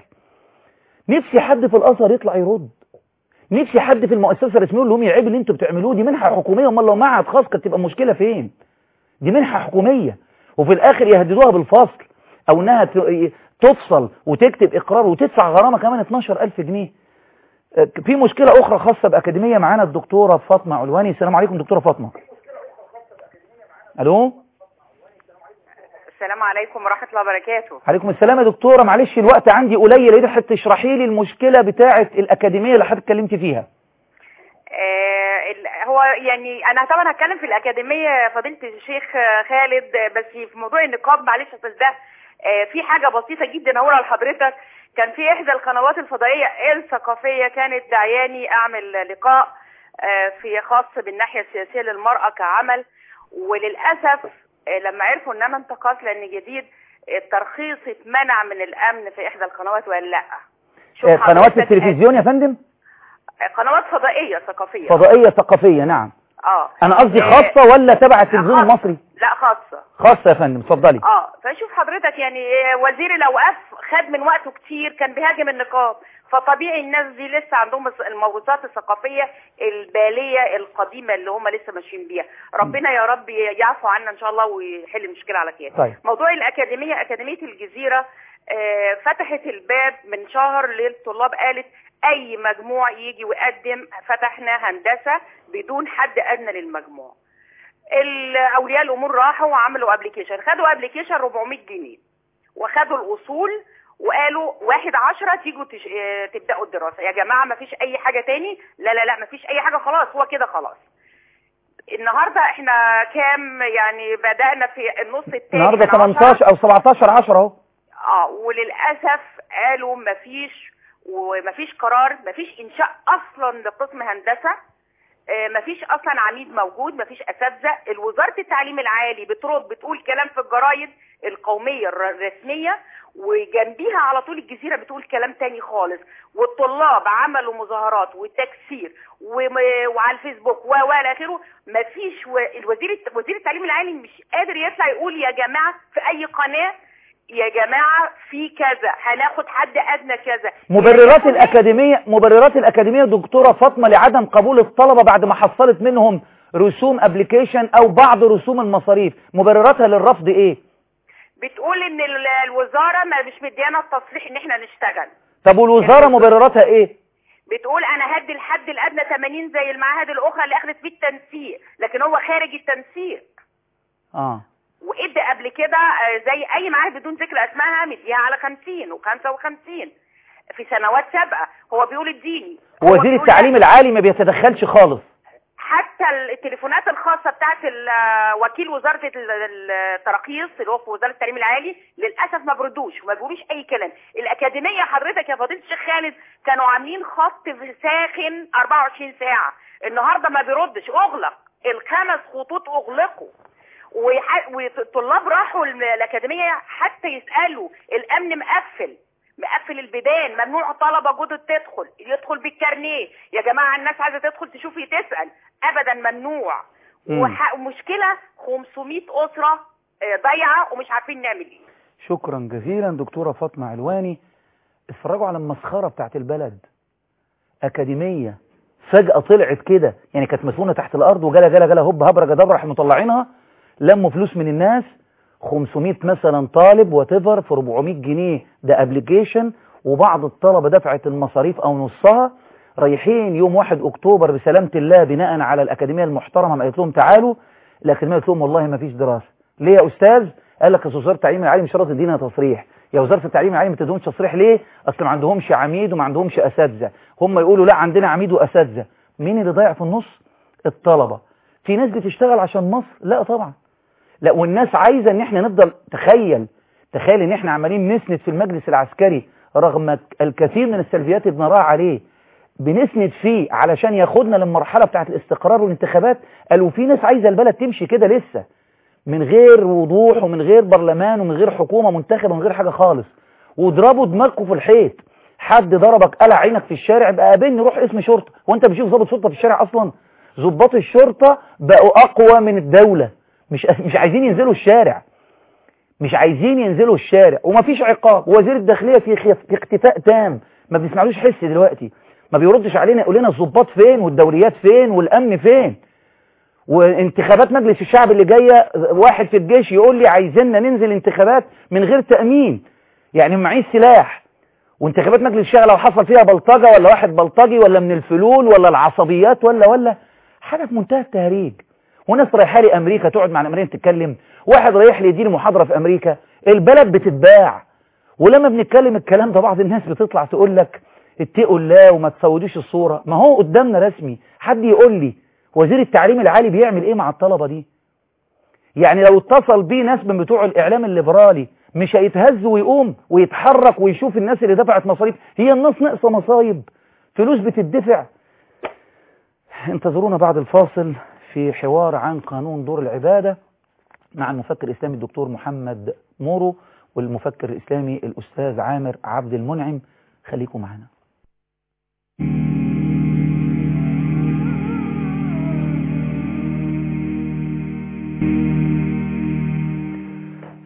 نفسي حد في الازهر يطلع يرد نفسي حد في المؤسسه الرسميه يقول لهم يا عيب اللي انتوا بتعملوه دي منحه حكوميه امال لو معهد خاص كانت تبقى المشكله فين دي منحه حكوميه وفي الاخر يهددوها بالفصل او انها ت- تفصل وتكتب اقرار وتدفع غرامه كمان 12000 جنيه آه، في مشكله اخرى خاصه باكاديميه معانا الدكتوره فاطمه علواني السلام عليكم دكتوره فاطمه الو السلام عليكم ورحمة الله وبركاته عليكم السلام يا دكتوره معلش الوقت عندي قليل يا ريت تشرحي لي المشكله بتاعه الاكاديميه اللي حضرتك اتكلمتي فيها آه ال- هو يعني أنا طبعا هتكلم في الأكاديمية فضيلة الشيخ آه، خالد آه، بس في موضوع النقاب معلش أصل ده آه في حاجة بسيطة جدا أقولها لحضرتك كان في إحدى القنوات الفضائية الثقافية كانت دعياني أعمل لقاء آه في خاص بالناحية السياسية للمرأة كعمل وللأسف آه، لما عرفوا ان انا انتقلت لان جديد الترخيص اتمنع من الامن في احدى القنوات ولا لا شوف آه، قنوات حضرتك، التلفزيون يا فندم آه، قنوات فضائيه ثقافيه فضائيه ثقافيه نعم اه انا قصدي آه، خاصه ولا تبع التلفزيون خاصة. المصري لا خاصه خاصة يا فندم اتفضلي اه فشوف حضرتك يعني إيه، وزير الاوقاف خد من وقته كتير كان بيهاجم النقاب فطبيعي الناس دي لسه عندهم الس- الموروثات الثقافيه الباليه القديمه اللي هم لسه ماشيين بيها ربنا يا رب يعفو عنا ان شاء الله ويحل المشكله على خير طيب موضوع الأكاديمية أكاديمية الجزيرة آه، فتحت الباب من شهر للطلاب قالت أي مجموع يجي ويقدم فتحنا هندسة بدون حد أدنى للمجموع ال- أولياء الأمور راحوا وعملوا ابلكيشن خدوا ابلكيشن 400 جنيه وخدوا الأصول وقالوا واحد عشرة تيجوا تش... آه، تبدأوا الدراسة يا جماعة ما فيش أي حاجة تاني لا لا لا ما فيش أي حاجة خلاص هو كده خلاص النهارده احنا كام يعني بدأنا في النص التاني النهارده من عشرة. 18 او 17 10 اهو اه وللاسف قالوا مفيش ومفيش قرار مفيش انشاء اصلا لقسم هندسه آه، مفيش اصلا عميد موجود مفيش اساتذه الوزاره التعليم العالي بترد بتقول كلام في الجرايد القوميه الر- الرسميه وجنبيها على طول الجزيره بتقول كلام تاني خالص والطلاب عملوا مظاهرات وتكسير وم- وعلى الفيسبوك و و الى اخره مفيش و- الوزير الت- وزير التعليم العالي مش قادر يطلع يقول يا جماعه في اي قناه يا جماعه في كذا هناخد حد ادنى كذا مبررات يعني الأكاديمية مبررات الأكاديمية دكتورة فاطمة لعدم قبول الطلبة بعد ما حصلت منهم رسوم ابلكيشن أو بعض رسوم المصاريف مبرراتها للرفض إيه؟ بتقول ان ال- الوزاره ما مش مديانا التصريح ان احنا نشتغل طب والوزارة مبرراتها إيه؟ بتقول انا هدي الحد الادنى 80 زي المعاهد الاخرى اللي اخذت فيه التنسيق لكن هو خارج التنسيق آه وادى قبل كده آه، زي اي معاهد بدون ذكر اسمها مديها على 50 و55 في سنوات سابقه هو بيقول اديني هو وزير بيقول التعليم العالي ما بيتدخلش خالص حتى التليفونات الخاصة بتاعت ال- وكيل وزارة ال- ال- التراخيص اللي هو في وزارة التعليم العالي للأسف ما بردوش وما بيقولوش أي كلام الأكاديمية حضرتك يا فضيلة الشيخ خالد كانوا عاملين خط ساخن 24 ساعة النهاردة ما بيردش أغلق الخمس خطوط أغلقوا وح- والطلاب راحوا ال- الأكاديمية حتى يسألوا الأمن مقفل مقفل البيبان ممنوع طلبة جدد تدخل يدخل بالكارنيه يا جماعة الناس عايزة تدخل تشوف تسأل أبدا ممنوع مم. وح- ومشكلة 500 أسرة آه، ضايعة ومش عارفين نعمل ايه شكرا جزيلا دكتورة فاطمة علواني اتفرجوا على المسخرة بتاعت البلد أكاديمية فجأة طلعت كده يعني كانت مسكونة تحت الأرض وجلا جلا جلا هوب هبرة جدبرة راح مطلعينها لموا فلوس من الناس 500 مثلا طالب وتفر في 400 جنيه ده ابلكيشن وبعض الطلبة دفعت المصاريف أو نصها رايحين يوم 1 أكتوبر بسلامة الله بناء على الأكاديمية المحترمة ما قالت لهم تعالوا الأكاديمية قالت لهم والله ما فيش دراسة ليه يا أستاذ؟ قال لك أصل وزارة التعليم العالي مش راضي تدينا تصريح يا وزارة التعليم العالي ما تديهمش تصريح ليه؟ أصل ما عندهمش عميد وما عندهمش أساتذة هم يقولوا لا عندنا عميد وأساتذة مين اللي ضايع في النص؟ الطلبة في ناس بتشتغل عشان مصر؟ لا طبعا لا والناس عايزة ان احنا نفضل تخيل تخيل ان احنا عمالين نسند في المجلس العسكري رغم الكثير من السلبيات اللي بنراها عليه بنسند فيه علشان ياخدنا للمرحلة بتاعت الاستقرار والانتخابات قالوا في ناس عايزة البلد تمشي كده لسه من غير وضوح ومن غير برلمان ومن غير حكومة منتخبة ومن غير حاجة خالص واضربوا دماغكم في الحيط حد ضربك قلع عينك في الشارع بقى قابلني روح اسم شرطة وانت بتشوف ضابط شرطة في الشارع اصلا ضباط الشرطة بقوا اقوى من الدولة مش مش عايزين ينزلوا الشارع مش عايزين ينزلوا الشارع ومفيش عقاب ووزير الداخلية في خف- في اختفاء تام ما بنسمعلوش حس دلوقتي ما بيردش علينا يقول لنا الضباط فين والدوريات فين والامن فين وانتخابات مجلس الشعب اللي جايه واحد في الجيش يقول لي عايزيننا ننزل انتخابات من غير تامين يعني معيش سلاح وانتخابات مجلس الشعب لو حصل فيها بلطجه ولا واحد بلطجي ولا من الفلول ولا العصبيات ولا ولا حاجه في منتهى التهريج وناس رايحه لي امريكا تقعد مع الامريكان تتكلم واحد رايح لي يديني محاضره في امريكا البلد بتتباع ولما بنتكلم الكلام ده بعض الناس بتطلع تقول لك اتقوا الله وما تسودوش الصوره ما هو قدامنا رسمي حد يقول لي وزير التعليم العالي بيعمل ايه مع الطلبه دي يعني لو اتصل بيه ناس من بتوع الاعلام الليبرالي مش هيتهز ويقوم ويتحرك ويشوف الناس اللي دفعت مصاريف هي الناس ناقصه مصايب فلوس بتدفع انتظرونا بعد الفاصل في حوار عن قانون دور العبادة مع المفكر الإسلامي الدكتور محمد مورو والمفكر الإسلامي الأستاذ عامر عبد المنعم خليكم معنا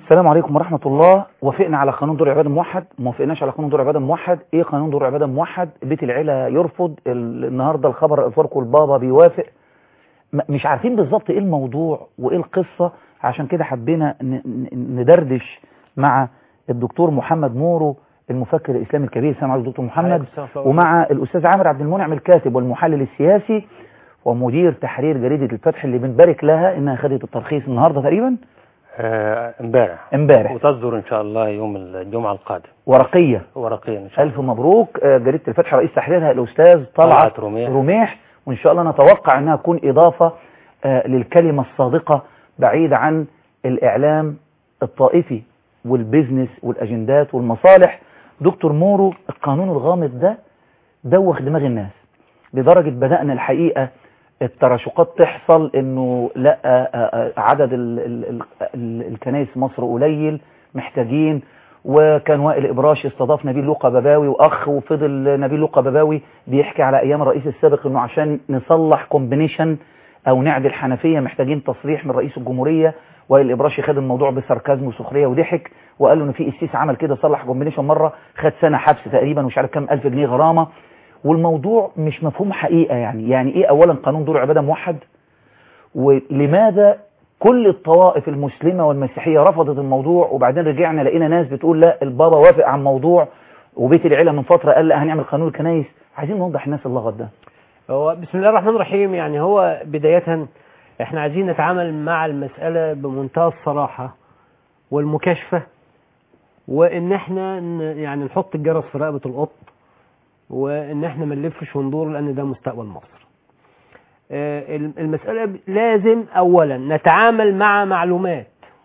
السلام عليكم ورحمة الله وافقنا على قانون دور العبادة موحد ما وافقناش على قانون دور العبادة موحد ايه قانون دور العبادة موحد بيت العيلة يرفض ال- النهاردة الخبر اصدركم البابا بيوافق م- مش عارفين بالظبط ايه الموضوع وايه القصة عشان كده حبينا ن- ن- ندردش مع الدكتور محمد مورو المفكر الاسلامي الكبير السلام عليكم دكتور محمد ومع الاستاذ عامر عبد المنعم الكاتب والمحلل السياسي ومدير تحرير جريدة الفتح اللي بنبارك لها انها خدت الترخيص النهارده تقريبا آه، امبارح امبارح وتصدر ان شاء الله يوم الجمعه القادم ورقية ورقيا ان شاء الله ألف مبروك آه، جريدة الفتح رئيس تحريرها الأستاذ طلعت طلعت رميح. رميح وإن شاء الله نتوقع أنها تكون إضافة آه، للكلمة الصادقة بعيد عن الإعلام الطائفي والبيزنس والأجندات والمصالح دكتور مورو القانون الغامض ده دوخ دماغ الناس لدرجة بدأنا الحقيقة التراشقات تحصل انه لا آه، آه، عدد ال- ال- ال- ال- الكنائس في مصر قليل محتاجين وكان وائل ابراشي استضاف نبيل لوقا بباوي واخ وفضل نبيل لوقا بباوي بيحكي على ايام الرئيس السابق انه عشان نصلح كومبينيشن او نعدل حنفيه محتاجين تصريح من رئيس الجمهوريه وائل الابراشي خد الموضوع بساركازم وسخريه وضحك وقال له ان في السيسي عمل كده صلح كومبينيشن مره خد سنه حبس تقريبا ومش عارف كام الف جنيه غرامه والموضوع مش مفهوم حقيقه يعني يعني ايه اولا قانون دور عباده موحد ولماذا كل الطوائف المسلمة والمسيحية رفضت الموضوع وبعدين رجعنا لقينا ناس بتقول لا البابا وافق على الموضوع وبيت العيلة من فترة قال لا هنعمل قانون الكنايس عايزين نوضح الناس اللغط ده هو بسم الله الرحمن الرحيم يعني هو بداية احنا عايزين نتعامل مع المسألة بمنتهى الصراحة والمكاشفة وان احنا ن- يعني نحط الجرس في رقبة القط وان احنا ما نلفش وندور لان ده مستقبل مصر آه، الم- المسألة ب- لازم اولا نتعامل مع معلومات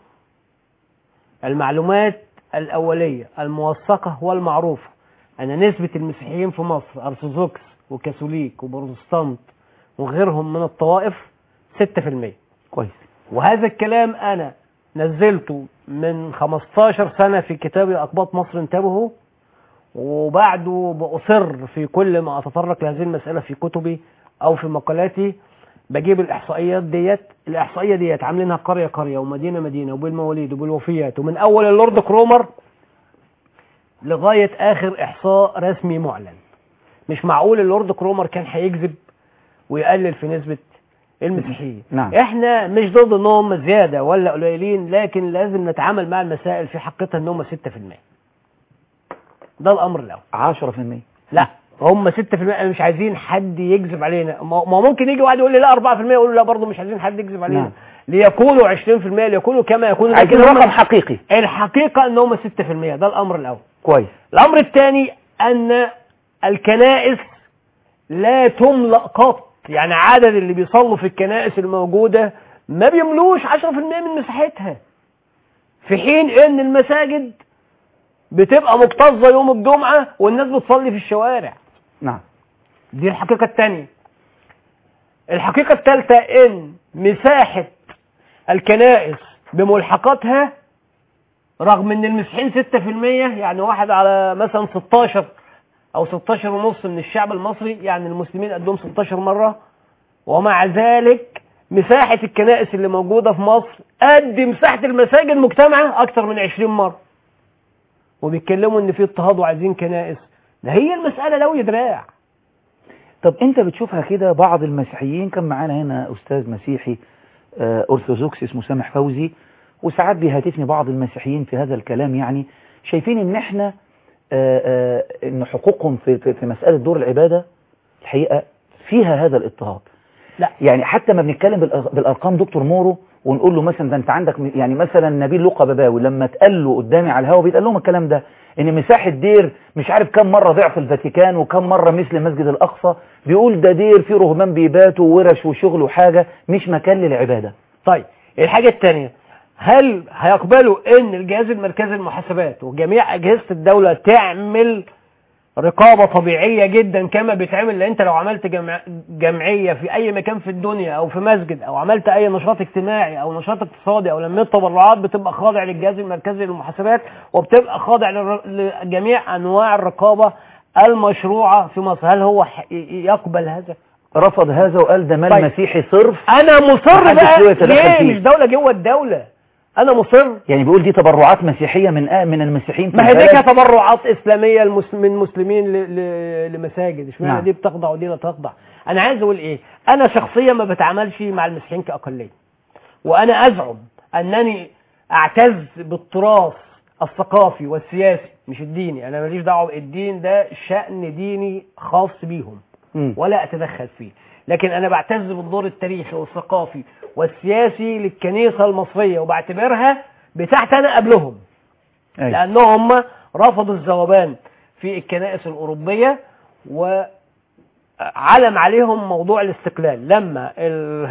المعلومات الأولية الموثقة والمعروفة أن نسبة المسيحيين في مصر أرثوذكس وكاثوليك وبروتستانت وغيرهم من الطوائف 6% كويس وهذا الكلام أنا نزلته من 15 سنة في كتابي أقباط مصر انتبهوا وبعده بأصر في كل ما أتطرق لهذه المسألة في كتبي أو في مقالاتي بجيب الإحصائيات ديت الإحصائية ديت عاملينها قرية قرية ومدينة مدينة وبالمواليد وبالوفيات ومن أول اللورد كرومر لغاية آخر إحصاء رسمي معلن مش معقول اللورد كرومر كان هيكذب ويقلل في نسبة المسيحيين نعم. احنا مش ضد ان هم زيادة ولا قليلين لكن لازم نتعامل مع المسائل في حقيقتها ان هم 6% ده الامر الاول 10% لا هم 6% مش عايزين حد يكذب علينا ما ما ممكن يجي واحد يقول لي لا 4% يقول له لا برضه مش عايزين حد يكذب علينا نعم. ليكونوا 20% ليكونوا كما يكونوا عايزين لكن هم- رقم حقيقي الحقيقة ان هم 6% ده الامر الاول كويس الامر الثاني ان الكنائس لا تملأ قط يعني عدد اللي بيصلوا في الكنائس الموجودة ما بيملوش 10% من مساحتها في حين ان المساجد بتبقى مكتظة يوم الجمعة والناس بتصلي في الشوارع نعم دي الحقيقة الثانية الحقيقة الثالثة ان مساحة الكنائس بملحقاتها رغم ان المسيحيين 6% يعني واحد على مثلا 16 او 16 ونص من الشعب المصري يعني المسلمين قدهم 16 مرة ومع ذلك مساحة الكنائس اللي موجودة في مصر قد مساحة المساجد مجتمعة اكتر من 20 مرة وبيتكلموا ان في اضطهاد وعايزين كنائس ده هي المسألة لو يدراع طب انت بتشوفها كده بعض المسيحيين كان معانا هنا استاذ مسيحي آه، ارثوذكس اسمه سامح فوزي وساعات بيهاتفني بعض المسيحيين في هذا الكلام يعني شايفين ان احنا آه، آه، ان حقوقهم في, في, في مسألة دور العبادة الحقيقة فيها هذا الاضطهاد لا. يعني حتى ما بنتكلم بالأر- بالارقام دكتور مورو ونقول له مثلا ده انت عندك م- يعني مثلا نبيل لوقا بباوي لما اتقال له قدامي على الهوا بيتقال لهم الكلام ده ان مساحه دير مش عارف كم مره ضعف الفاتيكان وكم مره مثل مسجد الاقصى بيقول ده دير فيه رهبان بيباتوا وورش وشغل وحاجه مش مكان للعباده طيب الحاجة الثانية هل هيقبلوا ان الجهاز المركزي للمحاسبات وجميع اجهزة الدولة تعمل رقابة طبيعية جدا كما بيتعمل لان انت لو عملت جمع جمعية في اي مكان في الدنيا او في مسجد او عملت اي نشاط اجتماعي او نشاط اقتصادي او لميت تبرعات بتبقى خاضع للجهاز المركزي للمحاسبات وبتبقى خاضع للر- لجميع انواع الرقابة المشروعة في مصر هل هو ح- يقبل هذا رفض هذا وقال ده مال طيب. مسيحي صرف انا مصر محدش بقى له يتدخل ليه فيه. مش دولة جوه الدولة انا مصر يعني بيقول دي تبرعات مسيحية من آه من المسيحيين في ما هي دي البلد. كتبرعات اسلاميه المس- من مسلمين ل- ل- لمساجد اشمعنى نعم. دي بتخضع ودي لا تخضع انا عايز اقول ايه انا شخصيا ما بتعاملش مع المسيحيين كاقليه وانا ازعم انني اعتز بالتراث الثقافي والسياسي مش الديني انا ماليش دعوه الدين ده شان ديني خاص بيهم مم. ولا اتدخل فيه لكن انا بعتز بالدور التاريخي والثقافي والسياسي للكنيسه المصريه وبعتبرها بتاعتي انا قبلهم أيوة. لانهم رفضوا الذوبان في الكنائس الاوروبيه وعلم عليهم موضوع الاستقلال لما ال-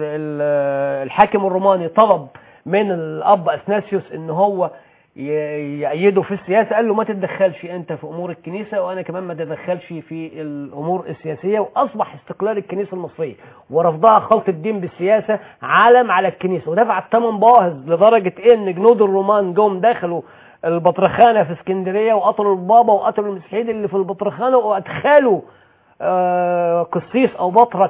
ال- الحاكم الروماني طلب من الاب اثناسيوس ان هو ي- يأيده في السياسة قال له ما تتدخلش انت في امور الكنيسة وانا كمان ما تتدخلش في الامور السياسية واصبح استقلال الكنيسة المصرية ورفضها خلط الدين بالسياسة علم على الكنيسة ودفع الثمن باهظ لدرجة ان جنود الرومان جم دخلوا البطرخانة في اسكندرية وقتلوا البابا وقتلوا المسيحيين اللي في البطرخانة وادخلوا آه، قسيس او بطرك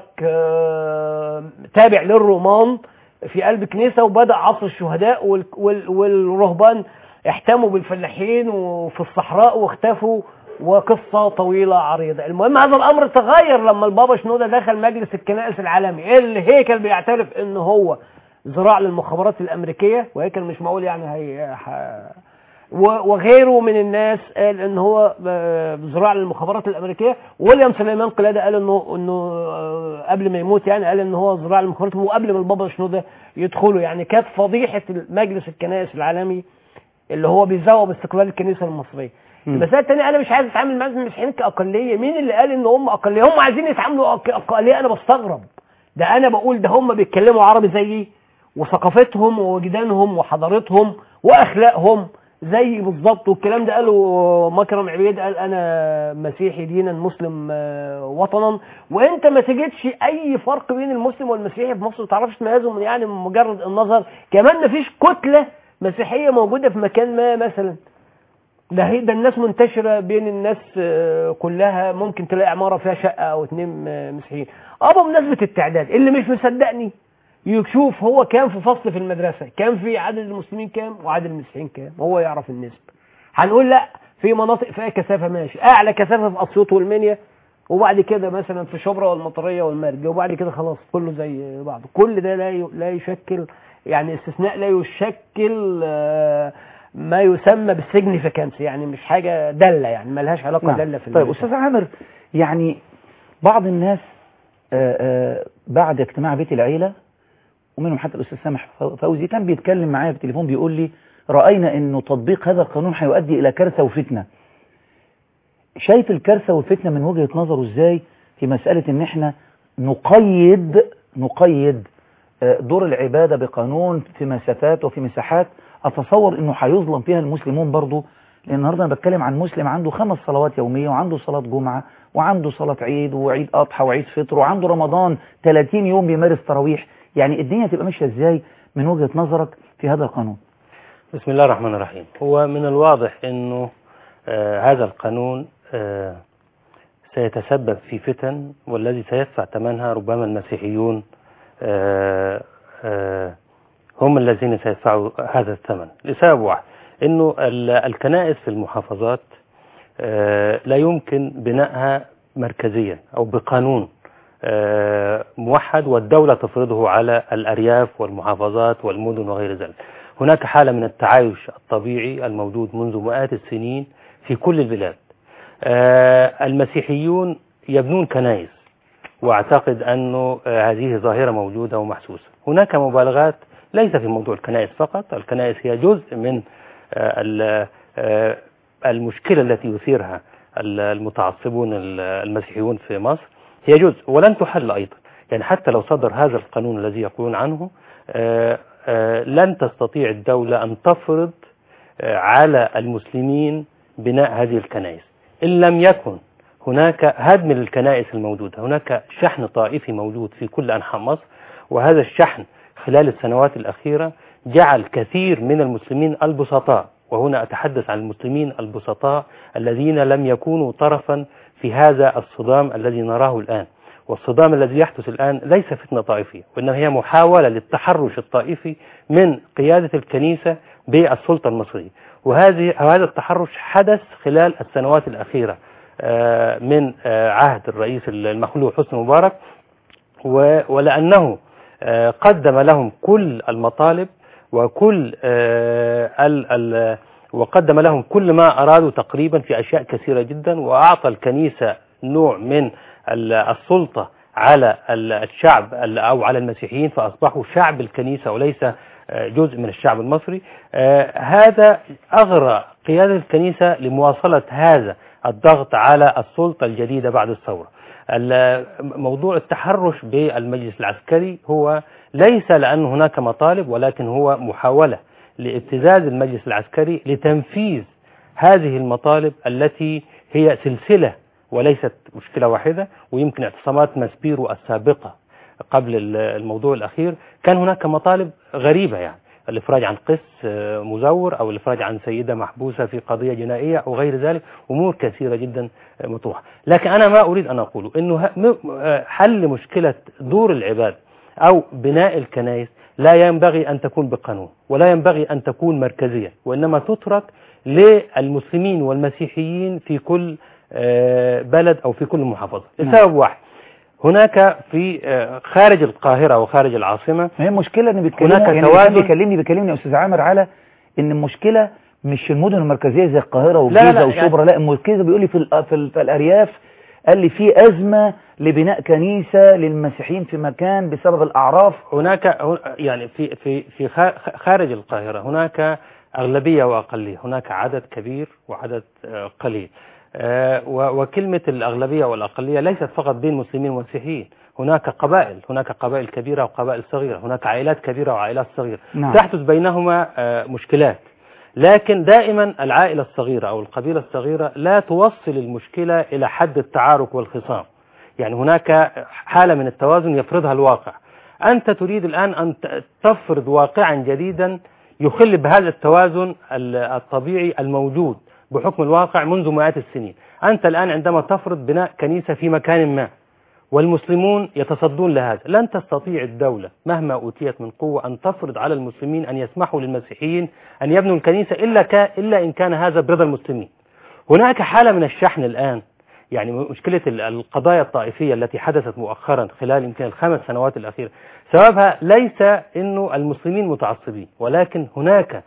آه، تابع للرومان في قلب كنيسة وبدأ عصر الشهداء وال- وال- والرهبان احتموا بالفلاحين وفي الصحراء واختفوا وقصة طويلة عريضة المهم هذا الأمر تغير لما البابا شنودة دخل مجلس الكنائس العالمي الهيكل بيعترف ان هو ذراع للمخابرات الأمريكية وهيكل مش معقول يعني هي ح- و- وغيره من الناس قال ان هو آه، ذراع للمخابرات الامريكيه ويليام سليمان قلاده قال انه انه آه، قبل ما يموت يعني قال ان هو ذراع للمخابرات وقبل ما البابا شنودة يدخلوا يعني كانت فضيحه مجلس الكنائس العالمي اللي هو بيزوب استقلال الكنيسه المصريه مم. المسألة الثانية أنا مش عايز أتعامل مع المسيحيين كأقلية، مين اللي قال إن هم أقلية؟ هم عايزين يتعاملوا كأقلية أنا بستغرب. ده أنا بقول ده هم بيتكلموا عربي زيي وثقافتهم ووجدانهم وحضارتهم وأخلاقهم زي بالظبط والكلام ده قاله مكرم عبيد قال أنا مسيحي دينا مسلم آه، وطنا وأنت ما تجدش أي فرق بين المسلم والمسيحي في مصر ما تعرفش تميزهم يعني من مجرد النظر، كمان ما فيش كتلة مسيحية موجودة في مكان ما مثلا ده هي ده الناس منتشرة بين الناس آه، كلها ممكن تلاقي عمارة فيها شقة أو اتنين آه، مسيحيين اه بمناسبة التعداد اللي مش مصدقني يشوف هو كام في فصل في المدرسة كام في عدد المسلمين كام وعدد المسيحيين كام هو يعرف النسبة هنقول لا في مناطق فيها كثافة ماشي أعلى كثافة في أسيوط والمنيا وبعد كده مثلا في شبرا والمطرية والمرج وبعد كده خلاص كله زي بعض كل ده لا ي- لا يشكل يعني استثناء لا يشكل آه، ما يسمى بالسجن فكانسي يعني مش حاجة دالة يعني ملهاش علاقة نعم. دالة في طيب الموضوع. أستاذ عامر يعني بعض الناس آه، آه، بعد اجتماع بيت العيلة ومنهم حتى الأستاذ سامح فوزي كان بيتكلم معايا في التليفون بيقول لي رأينا أنه تطبيق هذا القانون هيؤدي إلى كارثة وفتنة شايف الكارثة والفتنة من وجهة نظره إزاي في مسألة أن احنا نقيد نقيد آه، دور العبادة بقانون في مسافات وفي مساحات أتصور أنه هيظلم فيها المسلمون برضو لأن النهاردة أنا بتكلم عن مسلم عنده خمس صلوات يومية وعنده صلاة جمعة وعنده صلاة عيد وعيد أضحى وعيد فطر وعنده رمضان 30 يوم بيمارس تراويح يعني الدنيا تبقى ماشية إزاي من وجهة نظرك في هذا القانون بسم الله الرحمن الرحيم هو من الواضح أنه آه هذا القانون آه سيتسبب في فتن والذي سيدفع ثمنها ربما المسيحيون آه آه هم الذين سيدفعوا هذا الثمن لسبب واحد أنه ال- الكنائس في المحافظات آه لا يمكن بنائها مركزيا أو بقانون آه، موحد والدولة تفرضه على الأرياف والمحافظات والمدن وغير ذلك هناك حالة من التعايش الطبيعي الموجود منذ مئات السنين في كل البلاد آه، المسيحيون يبنون كنائس واعتقد انه آه، هذه ظاهره موجوده ومحسوسه هناك مبالغات ليس في موضوع الكنائس فقط الكنائس هي جزء من آه، ال- آه، المشكله التي يثيرها ال- المتعصبون ال- المسيحيون في مصر هي جزء ولن تحل ايضا يعني حتى لو صدر هذا القانون الذي يقولون عنه آه، آه، لن تستطيع الدوله ان تفرض آه، على المسلمين بناء هذه الكنائس إن لم يكن هناك هدم للكنائس الموجودة هناك شحن طائفي موجود في كل أنحاء مصر وهذا الشحن خلال السنوات الأخيرة جعل كثير من المسلمين البسطاء وهنا أتحدث عن المسلمين البسطاء الذين لم يكونوا طرفا في هذا الصدام الذي نراه الآن والصدام الذي يحدث الآن ليس فتنة طائفية وإنما هي محاولة للتحرش الطائفي من قيادة الكنيسة بالسلطة المصرية وهذه هذا التحرش حدث خلال السنوات الأخيرة آه، من آه، عهد الرئيس المخلوع حسني مبارك و- ولأنه آه، قدم لهم كل المطالب وكل آه، ال ال وقدم لهم كل ما أرادوا تقريبا في أشياء كثيرة جدا وأعطى الكنيسة نوع من ال- السلطة على ال- الشعب ال- أو على المسيحيين فأصبحوا شعب الكنيسة وليس آه، جزء من الشعب المصري آه، هذا أغرى قيادة الكنيسة لمواصلة هذا الضغط على السلطة الجديدة بعد الثورة ال- موضوع التحرش بالمجلس العسكري هو ليس لأن هناك مطالب ولكن هو محاولة لابتزاز المجلس العسكري لتنفيذ هذه المطالب التي هي سلسلة وليست مشكلة واحدة ويمكن اعتصامات ماسبيرو السابقة قبل ال- الموضوع الأخير كان هناك مطالب غريبة يعني الإفراج عن قس آه، مزور أو الإفراج عن سيدة محبوسة في قضية جنائية أو غير ذلك أمور كثيرة جدا آه، مطروحة لكن أنا ما أريد أن أقوله أنه ه- م- آه، حل مشكلة دور العباد أو بناء الكنائس لا ينبغي أن تكون بقانون ولا ينبغي أن تكون مركزية وإنما تترك للمسلمين والمسيحيين في كل آه، بلد أو في كل محافظة نعم. لسبب واحد هناك في آه، خارج القاهرة وخارج العاصمة ما هي المشكله ان بيتكلموا هناك يعني اللي كان توازن. بيكلمني بيكلمني يا استاذ عامر على ان المشكله مش في المدن المركزيه زي القاهره لا، والجيزه لا، وشبرا لا المشكله بيقول لي في ال- في, ال- في الارياف قال لي في ازمه لبناء كنيسه للمسيحيين في مكان بسبب الاعراف هناك هن- يعني في في في خا- خارج القاهرة هناك أغلبية وأقلية هناك عدد كبير وعدد آه، قليل آه، و- وكلمة الأغلبية والأقلية ليست فقط بين مسلمين ومسيحيين هناك قبائل هناك قبائل كبيرة وقبائل صغيرة هناك عائلات كبيرة وعائلات صغيرة نعم. تحدث بينهما آه، مشكلات لكن دائما العائلة الصغيرة أو القبيلة الصغيرة لا توصل المشكلة إلى حد التعارك والخصام يعني هناك حالة من التوازن يفرضها الواقع أنت تريد الآن أن ت- تفرض واقعا جديدا يخل بهذا التوازن ال- الطبيعي الموجود بحكم الواقع منذ مئات السنين أنت الآن عندما تفرض بناء كنيسة في مكان ما والمسلمون يتصدون لهذا لن تستطيع الدولة مهما أوتيت من قوة أن تفرض على المسلمين أن يسمحوا للمسيحيين أن يبنوا الكنيسة إلا, كا إلا إن كان هذا برضا المسلمين هناك حالة من الشحن الآن يعني مشكلة ال- القضايا الطائفية التي حدثت مؤخرا خلال يمكن الخمس سنوات الأخيرة سببها ليس أنه المسلمين متعصبين ولكن هناك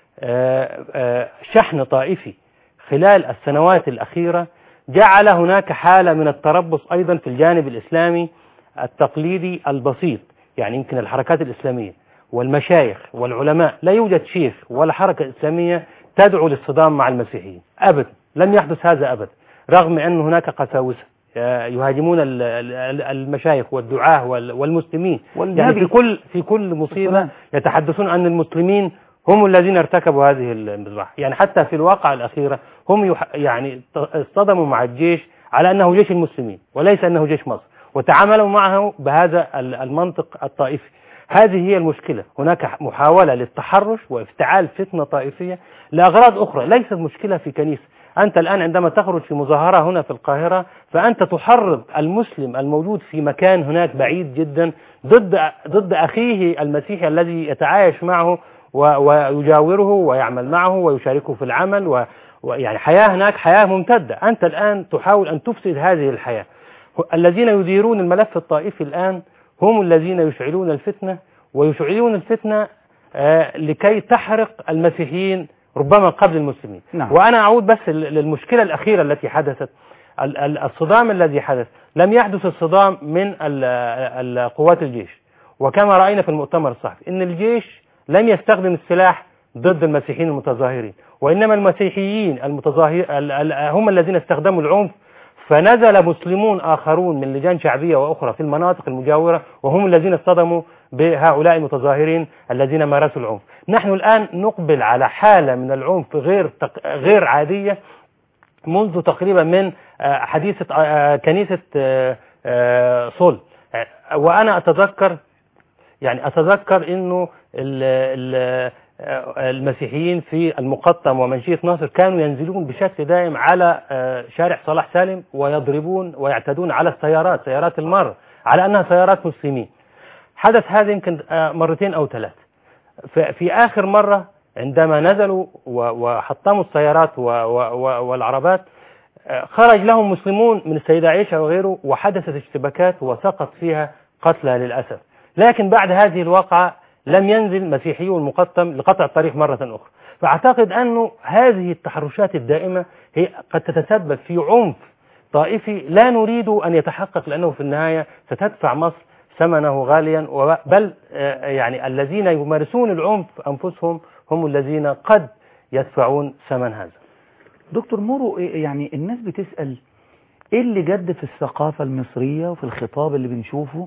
آه، آه، شحن طائفي خلال السنوات الأخيرة جعل هناك حالة من التربص أيضا في الجانب الإسلامي التقليدي البسيط يعني يمكن الحركات الإسلامية والمشايخ والعلماء لا يوجد شيخ ولا حركة إسلامية تدعو للصدام مع المسيحيين أبدا لم يحدث هذا أبدا رغم أن هناك قساوسة آه، يهاجمون ال- ال- المشايخ والدعاة وال- والمسلمين يعني والنبي في كل في كل مصيبة والسلام. يتحدثون أن المسلمين هم الذين ارتكبوا هذه المذبحة يعني حتى في الواقعة الأخيرة هم يح... يعني ت- اصطدموا مع الجيش على أنه جيش المسلمين وليس أنه جيش مصر وتعاملوا معه بهذا ال- المنطق الطائفي هذه هي المشكلة هناك محاولة للتحرش وافتعال فتنة طائفية لأغراض أخرى ليست مشكلة في كنيسة أنت الآن عندما تخرج في مظاهرة هنا في القاهرة فأنت تحرض المسلم الموجود في مكان هناك بعيد جدا ضد ضد أخيه المسيحي الذي يتعايش معه و- ويجاوره ويعمل معه ويشاركه في العمل و- ويعني حياة هناك حياة ممتدة أنت الآن تحاول أن تفسد هذه الحياة الذين يديرون الملف الطائفي الآن هم الذين يشعلون الفتنة ويشعلون الفتنة آه، لكي تحرق المسيحيين ربما قبل المسلمين نعم. وأنا أعود بس لل- للمشكلة الأخيرة التي حدثت ال- ال- الصدام الذي حدث لم يحدث الصدام من ال- ال- قوات الجيش وكما رأينا في المؤتمر الصحفي إن الجيش لم يستخدم السلاح ضد المسيحيين المتظاهرين وإنما المسيحيين المتظاهر ال- ال- هم الذين استخدموا العنف فنزل مسلمون آخرون من لجان شعبية وأخرى في المناطق المجاورة وهم الذين اصطدموا بهؤلاء المتظاهرين الذين مارسوا العنف نحن الآن نقبل على حالة من العنف غير تق... غير عادية منذ تقريبا من آه، حديثة آه، كنيسة آه، آه، صل آه، وأنا أتذكر يعني أتذكر أنه ال ال آه، المسيحيين في المقطم ومنشية ناصر كانوا ينزلون بشكل دائم على آه، شارع صلاح سالم ويضربون ويعتدون على السيارات سيارات المر على أنها سيارات مسلمين حدث هذا يمكن آه، مرتين أو ثلاث في في آخر مرة عندما نزلوا و- وحطموا السيارات و- و- و- والعربات آه، خرج لهم مسلمون من السيدة عائشة وغيره وحدثت اشتباكات وسقط فيها قتلى للأسف لكن بعد هذه الواقعة لم ينزل مسيحيو المقطم لقطع الطريق مرة أخرى فأعتقد أنه هذه التحرشات الدائمة هي قد تتسبب في عنف طائفي لا نريد أن يتحقق لأنه في النهاية ستدفع مصر ثمنه غاليا وب- بل آه، يعني الذين يمارسون العنف أنفسهم هم الذين قد يدفعون ثمن هذا دكتور مورو إيه- يعني الناس بتسأل ايه اللي جد في الثقافة المصرية وفي الخطاب اللي بنشوفه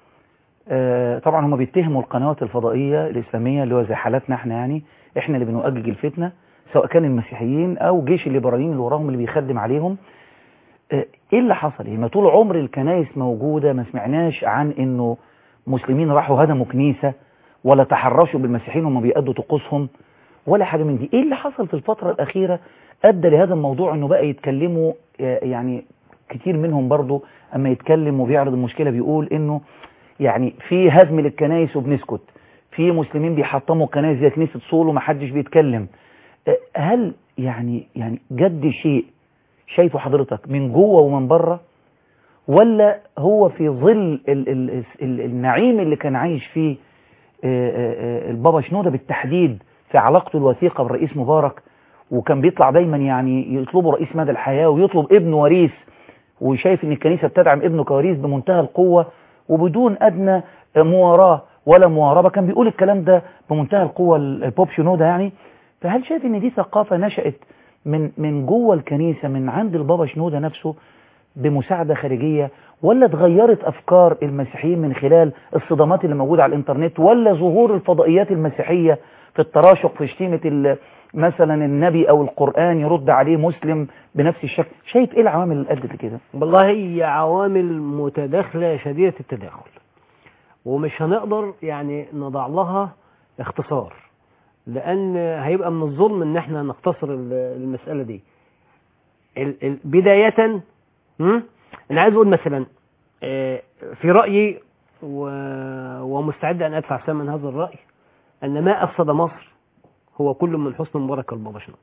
آه طبعا هم بيتهموا القنوات الفضائية الإسلامية اللي هو زي حالاتنا احنا يعني احنا اللي بنؤجج الفتنة سواء كان المسيحيين او جيش الليبراليين اللي وراهم اللي بيخدم عليهم آه ايه اللي حصل يعني ما طول عمر الكنائس موجودة ما سمعناش عن انه مسلمين راحوا هدموا كنيسة ولا تحرشوا بالمسيحيين وهم بيأدوا طقوسهم ولا حاجة من دي ايه اللي حصل في الفترة الأخيرة أدى لهذا الموضوع أنه بقى يتكلموا آه، يعني كتير منهم برضو أما يتكلم وبيعرض المشكلة بيقول أنه يعني في هزم للكنائس وبنسكت في مسلمين بيحطموا الكنائس زي كنيسة صول ومحدش بيتكلم آه، هل يعني يعني جد شيء شايفه حضرتك من جوه ومن بره ولا هو في ظل ال ال ال النعيم اللي كان عايش فيه آه، آه، آه، البابا شنودة بالتحديد في علاقته الوثيقة بالرئيس مبارك وكان بيطلع دايما يعني يطلبوا رئيس مدى الحياة ويطلب ابنه وريث وشايف ان الكنيسة بتدعم ابنه كوريث بمنتهى القوة وبدون ادنى مواراه ولا مواربة كان بيقول الكلام ده بمنتهى القوة البوب شنودة يعني فهل شايف ان دي ثقافة نشأت من من جوه الكنيسة من عند البابا شنودة نفسه بمساعدة خارجية ولا اتغيرت أفكار المسيحيين من خلال الصدمات اللي موجودة على الإنترنت ولا ظهور الفضائيات المسيحية في التراشق في شتيمة ال- مثلا النبي أو القرآن يرد عليه مسلم بنفس الشكل شايف إيه العوامل اللي أدت لكده والله هي عوامل متداخلة شديدة التداخل ومش هنقدر يعني نضع لها اختصار لأن هيبقى من الظلم إن احنا نختصر ال- المسألة دي ال- ال- بداية هم؟ أنا عايز أقول مثلا آه، في رأيي و- ومستعد أن أدفع ثمن هذا الرأي أن ما أفسد مصر هو كل من حسن مبارك البابا شنود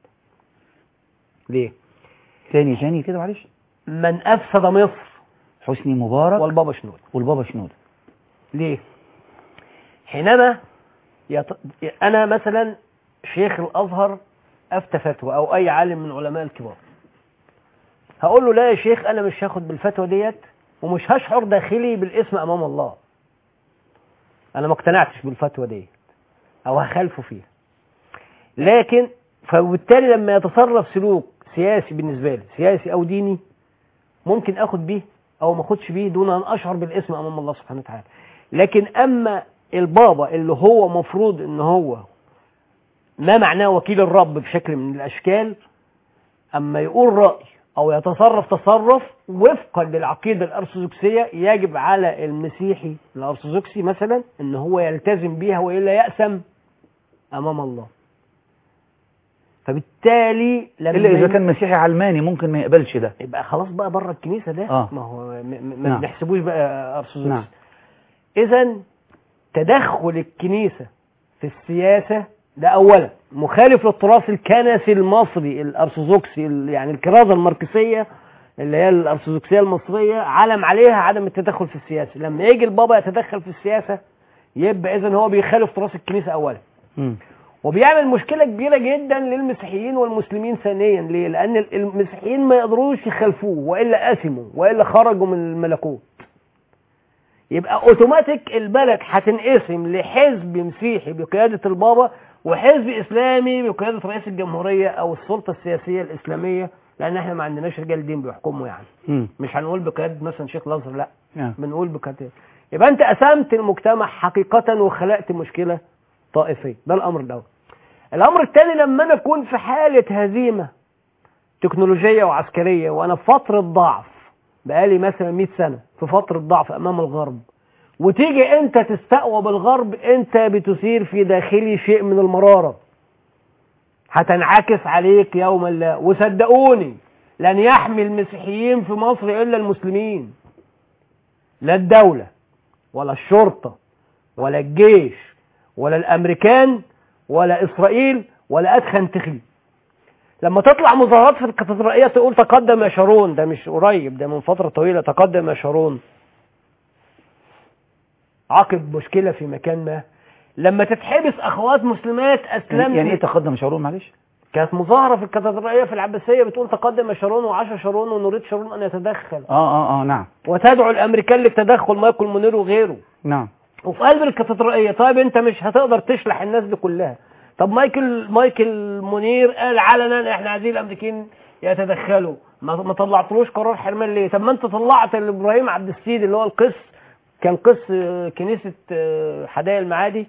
ليه؟ تاني تاني كده معلش من أفسد مصر حسني مبارك والبابا شنود والبابا شنودة ليه حينما يط... انا مثلا شيخ الازهر افتى فتوى او اي عالم من علماء الكبار هقول له لا يا شيخ انا مش هاخد بالفتوى ديت ومش هشعر داخلي بالاسم امام الله انا ما اقتنعتش بالفتوى ديت او هخالفه فيها لكن فبالتالي لما يتصرف سلوك سياسي بالنسبه لي سياسي او ديني ممكن اخد بيه او ما اخدش بيه دون ان اشعر بالاسم امام الله سبحانه وتعالى لكن اما البابا اللي هو مفروض ان هو ما معناه وكيل الرب بشكل من الاشكال اما يقول راي او يتصرف تصرف وفقا للعقيده الارثوذكسيه يجب على المسيحي الارثوذكسي مثلا ان هو يلتزم بيها والا يأسم امام الله فبالتالي لما إلا إذا ين- كان مسيحي علماني ممكن ما يقبلش ده يبقى خلاص بقى بره الكنيسه ده آه. ما هو م- م- ما نعم. بنحسبوش بقى ارثوذكسي نعم اذا تدخل الكنيسه في السياسه ده اولا مخالف للتراث الكنسي المصري الارثوذكسي ال- يعني الكرازه الماركسيه اللي هي الارثوذكسيه المصريه علم عليها عدم التدخل في السياسه لما يجي البابا يتدخل في السياسه يبقى اذا هو بيخالف تراث الكنيسه اولا مم. وبيعمل مشكلة كبيرة جدا للمسيحيين والمسلمين ثانيا ليه؟ لأن المسيحيين ما يقدروش يخالفوه وإلا أثموا وإلا خرجوا من الملكوت يبقى اوتوماتيك البلد هتنقسم لحزب مسيحي بقيادة البابا وحزب إسلامي بقيادة رئيس الجمهورية أو السلطة السياسية الإسلامية لأن احنا ما عندناش رجال دين بيحكموا يعني مم. مش هنقول بقيادة مثلا شيخ الأزهر لا نعم. بنقول بقيادة يبقى أنت قسمت المجتمع حقيقة وخلقت مشكلة طائفية ده الأمر الأول الأمر الثاني لما أنا أكون في حالة هزيمة تكنولوجية وعسكرية وأنا في فترة ضعف بقالي مثلا 100 سنة في فترة ضعف أمام الغرب وتيجي انت تستقوى بالغرب انت بتثير في داخلي شيء من المرارة هتنعكس عليك يوما لا وصدقوني لن يحمي المسيحيين في مصر الا المسلمين لا الدولة ولا الشرطة ولا الجيش ولا الامريكان ولا اسرائيل ولا ادخن تخي لما تطلع مظاهرات في الكاتدرائية تقول تقدم يا شارون ده مش قريب ده من فترة طويلة تقدم يا شارون عقب مشكلة في مكان ما لما تتحبس اخوات مسلمات اسلمت يعني ايه تقدم شارون معلش كانت مظاهرة في الكاتدرائية في العباسية بتقول تقدم شارون وعاش شارون ونريد شارون أن يتدخل اه اه اه نعم وتدعو الأمريكان للتدخل مايكل منير وغيره نعم وفي قلب الكاتدرائية طيب أنت مش هتقدر تشلح الناس دي كلها طب مايكل مايكل منير قال علنا احنا عايزين الأمريكان يتدخلوا ما ما طلعتلوش قرار حرمان ليه طب ما انت طلعت ابراهيم عبد السيد اللي هو القس كان قس آه، كنيسة آه، حدائق المعادي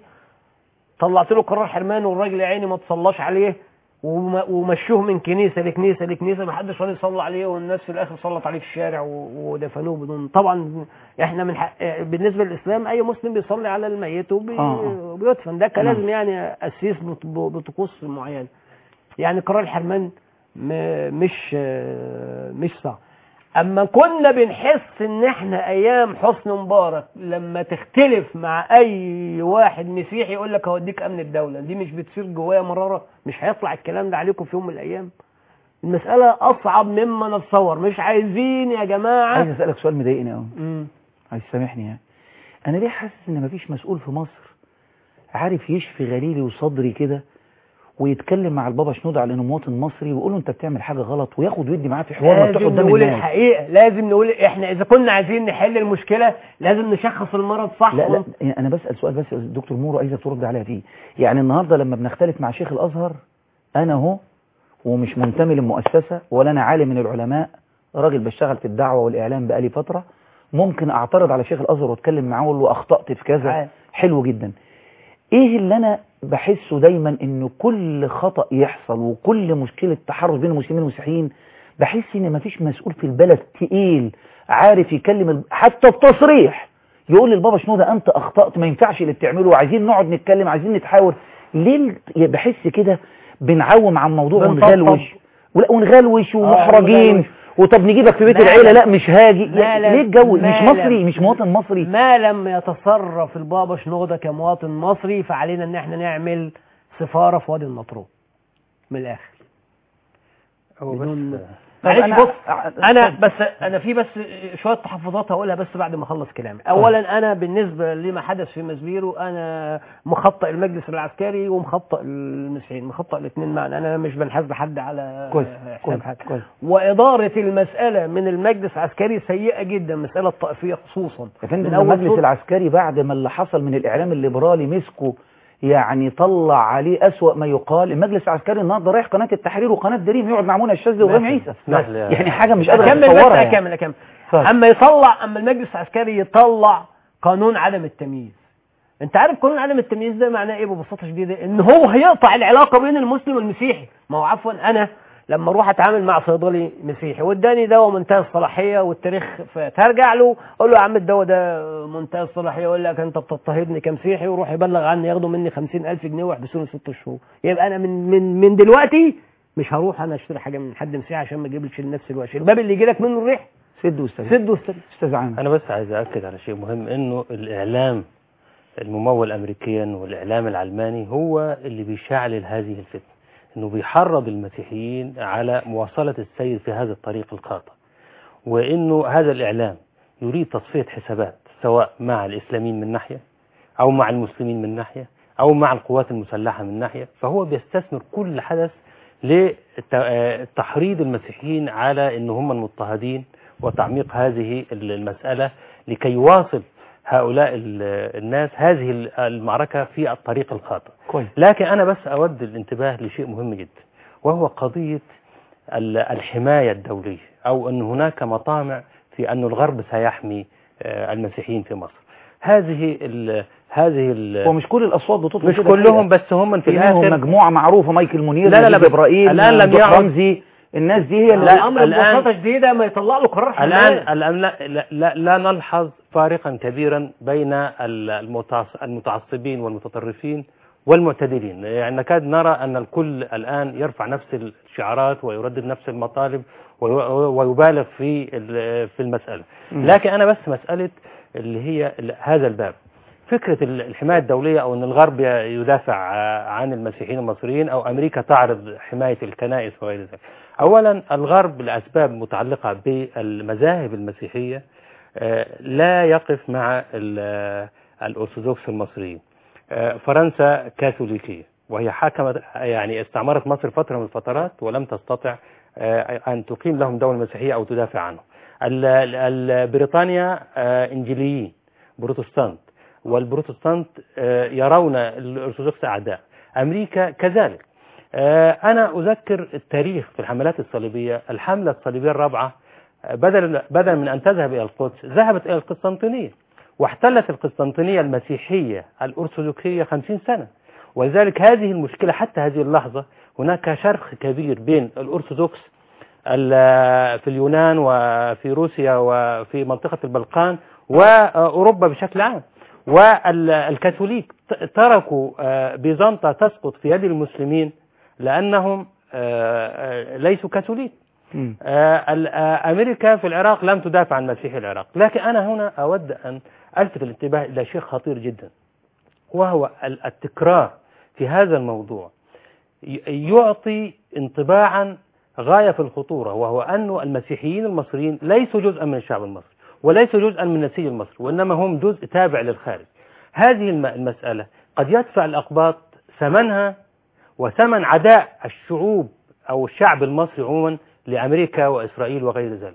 طلعت له قرار حرمان والراجل يا عيني ما تصلاش عليه وم- ومشوه من كنيسه لكنيسه لكنيسه ما حدش راضي يصلي عليه والناس في الاخر صلت عليه في الشارع و- ودفنوه بدون طبعا احنا من حق بالنسبه للاسلام اي مسلم بيصلي على الميت وبي- آه. وبيدفن ده كان نعم. لازم يعني اسيس بط- بطقوس معينه يعني قرار الحرمان م- مش آه، مش صعب اما كنا بنحس ان احنا ايام حسني مبارك لما تختلف مع اي واحد مسيحي يقول لك هوديك امن الدوله دي مش بتصير جوايا مراره مش هيطلع الكلام ده عليكم في يوم من الايام المساله اصعب مما نتصور مش عايزين يا جماعه عايز اسالك سؤال مضايقني قوي مم. عايز تسامحني يعني انا ليه حاسس ان مفيش مسؤول في مصر عارف يشفي غليلي وصدري كده ويتكلم مع البابا شنودة على انه مواطن مصري ويقول له انت بتعمل حاجه غلط وياخد ويدي معاه في حوار مفتوح لازم قدام نقول الناس الحقيقه لازم نقول احنا اذا كنا عايزين نحل المشكله لازم نشخص المرض صح لا لا ون- يعني انا بسال سؤال بس يا دكتور مورو عايزك ترد عليها فيه يعني النهارده لما بنختلف مع شيخ الازهر انا اهو ومش منتمي للمؤسسه ولا انا عالم من العلماء راجل بشتغل في الدعوه والاعلام بقالي فتره ممكن اعترض على شيخ الازهر واتكلم معاه واقول له اخطات في كذا عادي. حلو جدا ايه اللي انا بحسه دايما انه كل خطأ يحصل وكل مشكلة تحرش بين المسلمين والمسيحيين بحس ان مفيش مسؤول في البلد تقيل عارف يكلم ال- حتى التصريح يقول للبابا شنودة انت اخطأت ما ينفعش اللي بتعمله وعايزين نقعد نتكلم عايزين نتحاور ليه ال- بحس كده بنعوم عن موضوع بنطبطب. ونغلوش ولا ونغلوش ومحرجين ونغلوش. وطب نجيبك في بيت ما العيلة لم- لا مش هاجي ما لم- ليه الجو مش ما مصري لم- مش مواطن مصري ما لم يتصرف البابا شنودة كمواطن مصري فعلينا ان احنا نعمل سفارة في وادي النطرون من الاخر هو بدون- بس طب معلش أنا- بص انا بس انا في بس شويه تحفظات هقولها بس بعد ما اخلص كلامي اولا انا بالنسبه لما حدث في مسبيرو انا مخطئ المجلس العسكري ومخطئ المسيحيين مخطئ الاثنين معا انا مش بنحاز لحد على كويس حساب كويس حد كويس واداره المساله من المجلس العسكري سيئه جدا مساله الطائفيه خصوصا يا فندم من ده أول المجلس صوت- العسكري بعد ما اللي حصل من الإعلام الليبرالي مسكه يعني طلع عليه أسوأ ما يقال المجلس العسكري النهارده رايح قناة التحرير وقناة دريم يقعد مع منى الشاذلي وإبراهيم مثلا. عيسى اسمح لي يا- يعني حاجة مش قادر اكمل بس أتصورها يعني. اكمل اكمل اتفضل. اما يطلع اما المجلس العسكري يطلع قانون عدم التمييز انت عارف قانون عدم التمييز ده معناه ايه ببساطه شديده ان هو هيقطع العلاقه بين المسلم والمسيحي ما هو عفوا انا لما اروح اتعامل مع صيدلي مسيحي واداني دواء منتهى الصلاحيه والتاريخ فات هرجع له اقول له يا عم الدواء ده منتهى الصلاحيه يقول لك انت بتضطهدني كمسيحي وروح يبلغ عني ياخدوا مني 50000 جنيه ويحبسوني ست شهور يبقى انا من من من دلوقتي مش هروح انا اشتري حاجه من حد مسيحي عشان ما اجيبلش لنفسي الوحش الباب اللي يجي لك منه الريح سد واستاذ سد واستري استاذ عامر أنا بس عايز أأكد على شيء مهم إنه الإعلام الممول أمريكيا والإعلام العلماني هو اللي بيشعل هذه الفتنة إنه بيحرض المسيحيين على مواصلة السير في هذا الطريق الخاطئ وإنه هذا الإعلام يريد تصفية حسابات سواء مع الإسلاميين من ناحية أو مع المسلمين من ناحية أو مع القوات المسلحة من ناحية فهو بيستثمر كل حدث لتحريض المسيحيين على ان هم المضطهدين وتعميق هذه المسألة لكي يواصل هؤلاء ال- الناس هذه ال- المعركة في الطريق الخاطئ كويس لكن أنا بس أود الانتباه لشيء مهم جدا وهو قضية ال- الحماية الدولية أو أن هناك مطامع في أن الغرب سيحمي آه، المسيحيين في مصر هذه ال هذه ال ومش كل الأصوات بتطلب مش كده كلهم الحقيقة. بس هم في في منهم الآخر مجموعة معروفة مايكل منير لا لا لا نجيب بس إبراهيم الآن لم ممدوح يعد- رمزي الناس دي هي اللي لا، الامر الآن- ببساطه شديده ما يطلع له قرار الآن حماية. الآن لا, لا, لا, لا نلحظ فارقا كبيرا بين ال- المتعص- المتعصبين والمتطرفين والمعتدلين يعني نكاد نرى أن الكل الآن يرفع نفس الشعارات ويردد نفس المطالب وي- ويبالغ في ال- في المسألة مم. لكن أنا بس مسألة اللي هي ال- هذا الباب فكرة ال- الحماية الدولية أو أن الغرب ي- يدافع ع- عن المسيحيين المصريين أو أمريكا تعرض حماية الكنائس وغير ذلك أولا الغرب لأسباب متعلقة بالمذاهب المسيحية آه، لا يقف مع ال- الأرثوذكس المصريين آه، فرنسا كاثوليكية وهي حكمت يعني استعمرت مصر فترة من الفترات ولم تستطع آه، أن تقيم لهم دولة مسيحية أو تدافع عنهم ال- ال- بريطانيا آه، إنجيليين بروتستانت والبروتستانت آه، يرون الأرثوذكس أعداء أمريكا كذلك آه، أنا أذكر التاريخ في الحملات الصليبية الحملة الصليبية الرابعة آه، بدل بدل من أن تذهب إلى القدس ذهبت إلى القسطنطينية واحتلت القسطنطينية المسيحية الأرثوذكسية خمسين سنة ولذلك هذه المشكلة حتى هذه اللحظة هناك شرخ كبير بين الأرثوذكس ال- في اليونان وفي روسيا وفي منطقة البلقان وأوروبا بشكل عام والكاثوليك ت- تركوا آه، بيزنطة تسقط في يد المسلمين لأنهم آه، آه، ليسوا كاثوليك مم. آه، ال- آه، أمريكا في العراق لم تدافع عن مسيحي العراق لكن أنا هنا أود أن ألفت الانتباه إلى شيء خطير جدا وهو ال- التكرار في هذا الموضوع ي- يعطي انطباعا غاية في الخطورة وهو أن المسيحيين المصريين ليسوا جزءا من الشعب المصري وليسوا جزءا من النسيج المصري وإنما هم جزء تابع للخارج هذه الم- المسألة قد يدفع الأقباط ثمنها وثمن عداء الشعوب أو الشعب المصري عموما لأمريكا وإسرائيل وغير ذلك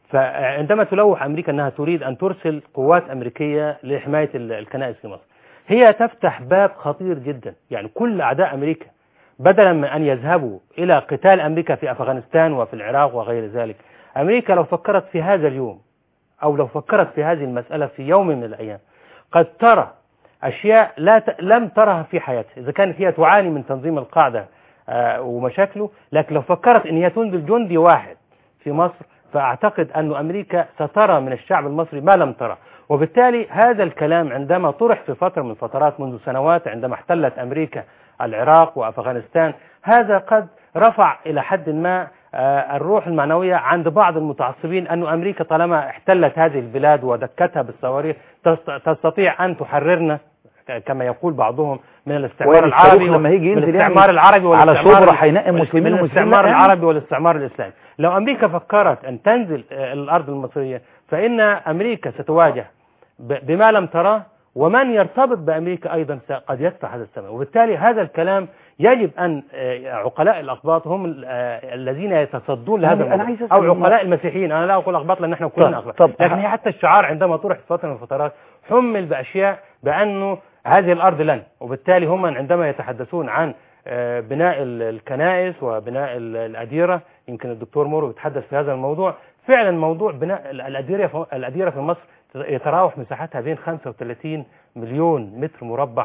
فعندما تلوح أمريكا أنها تريد أن ترسل قوات أمريكية لحماية ال- الكنائس في مصر هي تفتح باب خطير جدا يعني كل أعداء أمريكا بدلا من أن يذهبوا إلى قتال أمريكا في أفغانستان وفي العراق وغير ذلك أمريكا لو فكرت في هذا اليوم أو لو فكرت في هذه المسألة في يوم من الأيام قد ترى أشياء لا ت... لم ترها في حياتها إذا كانت هي تعاني من تنظيم القاعدة آه، ومشاكله لكن لو فكرت أن هي تنزل جندي واحد في مصر فأعتقد أن أمريكا سترى من الشعب المصري ما لم ترى وبالتالي هذا الكلام عندما طرح في فترة من الفترات منذ سنوات عندما احتلت أمريكا العراق وأفغانستان هذا قد رفع إلى حد ما آه، الروح المعنوية عند بعض المتعصبين أن أمريكا طالما احتلت هذه البلاد ودكتها بالصواريخ تست- تستطيع أن تحررنا كما يقول بعضهم من الاستعمار وائل الصاروخ العربي لما يجي ينزل والاستعمار يعني العربي على والاستعمار شبرا هينقي مسلمين من ومسلمين الاستعمار لا يعني. العربي والاستعمار الإسلامي لو أمريكا فكرت أن تنزل آه، الأرض المصرية فإن أمريكا ستواجه ب- بما لم تراه ومن يرتبط بأمريكا أيضا س- قد يدفع هذا الثمن وبالتالي هذا الكلام يجب أن آه، عقلاء الأقباط هم ال- آه، الذين يتصدون لهذا أنا- أنا الموضوع. عايز أسأل أو الم- عقلاء المسيحيين أنا لا أقول أقباط لأن احنا كلنا طب- أقباط طب- لكن هي حتى الشعار عندما طرح في فترة من الفترات حمل بأشياء بأنه هذه الأرض لنا وبالتالي هم عندما يتحدثون عن آه، بناء ال- الكنائس وبناء ال- الأديرة يمكن الدكتور مورو يتحدث في هذا الموضوع فعلا موضوع بناء ال- الأديرة في- الأديرة في مصر يتراوح مساحتها بين 35 مليون متر مربع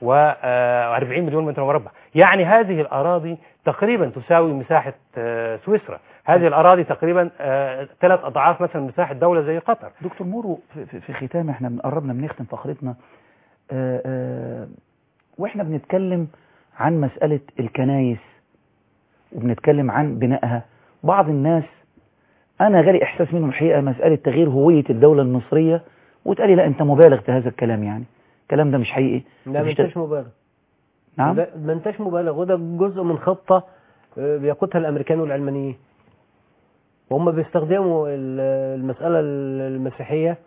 و40 مليون متر مربع يعني هذه الأراضي تقريبا تساوي مساحة آه، سويسرا هذه الأراضي تقريبا آه، ثلاث أضعاف مثلا مساحة دولة زي قطر دكتور مورو في, في, في ختام احنا من- قربنا بنختم فقرتنا آه، آه، واحنا بنتكلم عن مسألة الكنايس وبنتكلم عن بنائها بعض الناس انا جالي احساس منهم الحقيقة مسألة تغيير هوية الدولة المصرية وتقالي لا انت مبالغ في هذا الكلام يعني الكلام ده مش حقيقي لا ما مفيش انتش تغ- مبالغ نعم ده- ما انتش مبالغ وده جزء من خطة آه، بيقودها الأمريكان والعلمانيين وهم بيستخدموا ال- المسألة المسيحية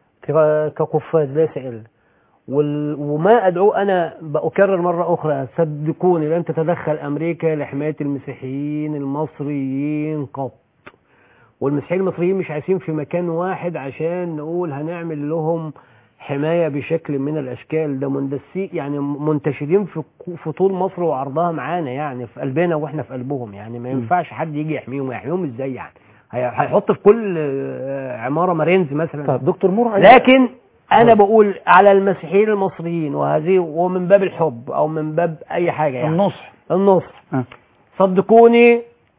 ك- كقفاز ليس إلا وال- وما أدعو أنا بأكرر مرة أخرى صدقوني لن تتدخل أمريكا لحماية المسيحيين المصريين قط والمسيحيين المصريين مش عايشين في مكان واحد عشان نقول هنعمل لهم حماية بشكل من الأشكال ده مندسي يعني منتشرين في في طول مصر وعرضها معانا يعني في قلبنا واحنا في قلبهم يعني ما م. ينفعش حد يجي يحميهم يحميهم ازاي يعني هي- هيحط في كل آه، عمارة مارينز مثلا طب دكتور مورو عايز- لكن انا بقول على المسيحيين المصريين وهذه ومن باب الحب او من باب اي حاجة يعني النصح النصح آه. صدقوني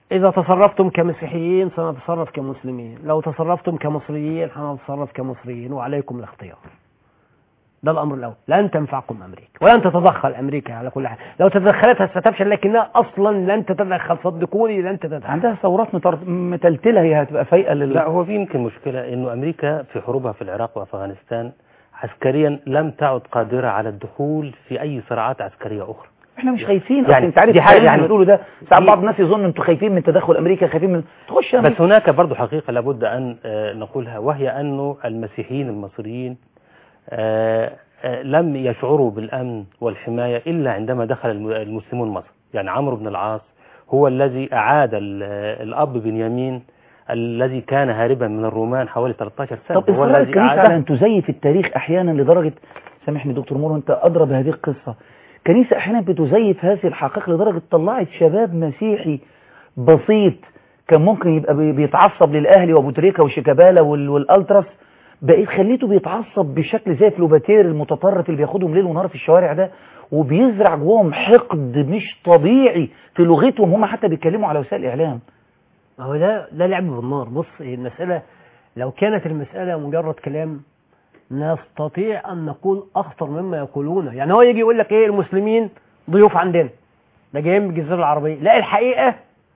إذا تصرفتم كمسيحيين سنتصرف كمسلمين لو تصرفتم كمصريين سنتصرف كمصريين وعليكم الاختيار ده الأمر الأول لن تنفعكم أمريكا ولن تتدخل أمريكا على كل حال لو تدخلتها ستفشل لكنها أصلا لن تتدخل صدقوني لن تتدخل عندها ثورات متر- متلتلة هي هتبقى فايقة لل لا هو في يمكن مشكلة انه امريكا في حروبها في العراق وافغانستان عسكريا لم تعد قادرة على الدخول في اي صراعات عسكرية اخرى احنا مش خايفين يعني يعني انت عارف دي حاجة الكلام يعني- اللي بتقوله ده ساعات دي- بعض الناس يظن انتوا خايفين من تدخل امريكا خايفين من تخش يا بس أمريكا. هناك برضو حقيقة لابد أن آه، نقولها وهي أنه المسيحيين المصريين آه، آه، لم يشعروا بالأمن والحماية إلا عندما دخل الم- المسلمون مصر يعني عمرو بن العاص هو الذي أعاد ال- آه، الأب بنيامين الذي كان هاربا من الرومان حوالي 13 سنة طب هو اصرار الذي الكنيسة على أعاده ان تزيف التاريخ احيانا لدرجة سامحني دكتور مورو انت ادرى بهذه القصة كنيسة احيانا بتزيف هذه الحقائق لدرجة طلعت شباب مسيحي بسيط كان ممكن يبقى بي- بيتعصب للاهلي وابو تريكة وشيكابالا وال- والالتراس بقيت خليته بيتعصب بشكل زي فلوباتير المتطرف اللي بياخدهم ليل ونهار في الشوارع ده وبيزرع جواهم حقد مش طبيعي في لغتهم هم حتى بيتكلموا على وسائل الاعلام ما هو ده ده لعب بالنار بص المسألة لو كانت المسألة مجرد كلام نستطيع أن نقول أخطر مما يقولونه يعني هو يجي يقول لك إيه المسلمين ضيوف عندنا ده جايين من الجزيرة العربية لا الحقيقة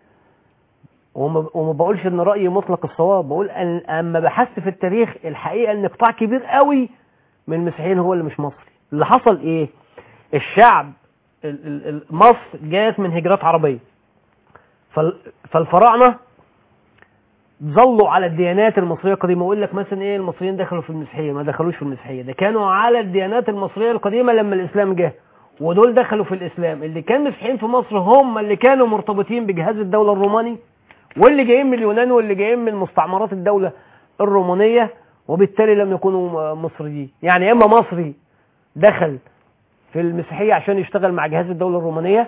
وما, وما بقولش ان رأيي مطلق الصواب بقول أن اما بحثت في التاريخ الحقيقة ان قطاع كبير قوي من المسيحيين هو اللي مش مصري اللي حصل ايه الشعب ال- ال- ال- مصر جات من هجرات عربية فال- فالفراعنة ظلوا على الديانات المصرية القديمة يقول لك مثلا ايه المصريين دخلوا في المسيحية ما دخلوش في المسيحية ده كانوا على الديانات المصرية القديمة لما الإسلام جه ودول دخلوا في الإسلام اللي كان مسيحيين في مصر هم اللي كانوا مرتبطين بجهاز الدولة الروماني واللي جايين من اليونان واللي جايين من مستعمرات الدولة الرومانية وبالتالي لم يكونوا م- مصريين يعني يا اما مصري دخل في المسيحية عشان يشتغل مع جهاز الدولة الرومانية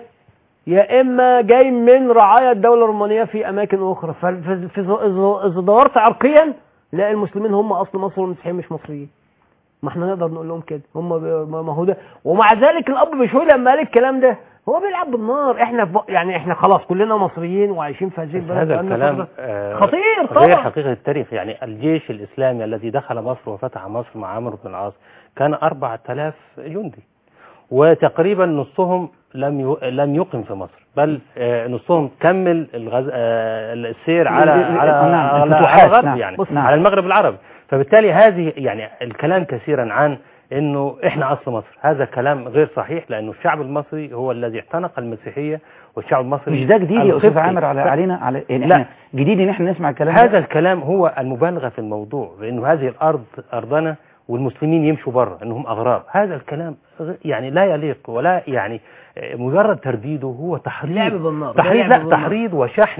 يا اما جاي من رعايا الدولة الرومانية في اماكن اخرى ففي في- اذا إذا دورت عرقيا لا المسلمين هم اصل مصر والمسيحيين مش مصريين ما احنا نقدر نقول لهم كده هم ب- ما ما هو ده ومع ذلك الاب بشوي لما قال الكلام ده هو بيلعب بالنار احنا في بق- يعني احنا خلاص كلنا مصريين وعايشين في هذه البلد هذا بقالنا الكلام فترة. آه، خطير غير طبعا حقيقة التاريخ يعني الجيش الإسلامي الذي دخل مصر وفتح مصر مع عمرو بن العاص كان 4000 جندي وتقريبا نصهم لم ي- لم يقم في مصر بل آه، نصهم كمل الغز... آه، السير على ال- ال- على نعم، على, الفتوحات، على الغرب نعم، يعني نعم. على المغرب العربي فبالتالي هذه يعني الكلام كثيرا عن انه احنا اصل مصر هذا كلام غير صحيح لانه الشعب المصري هو الذي اعتنق المسيحيه والشعب المصري مش ده جديد يا استاذ القبطي. عامر على ف- علينا على يعني لا. احنا جديد ان احنا نسمع الكلام ده هذا الكلام هو المبالغة في الموضوع بأنه هذه الأرض أرضنا والمسلمين يمشوا بره أنهم أغراب هذا الكلام غ- يعني لا يليق ولا يعني آه، مجرد ترديده هو تحريض لعب بالنار ده تحريض لعب لا بالنار. تحريض وشحن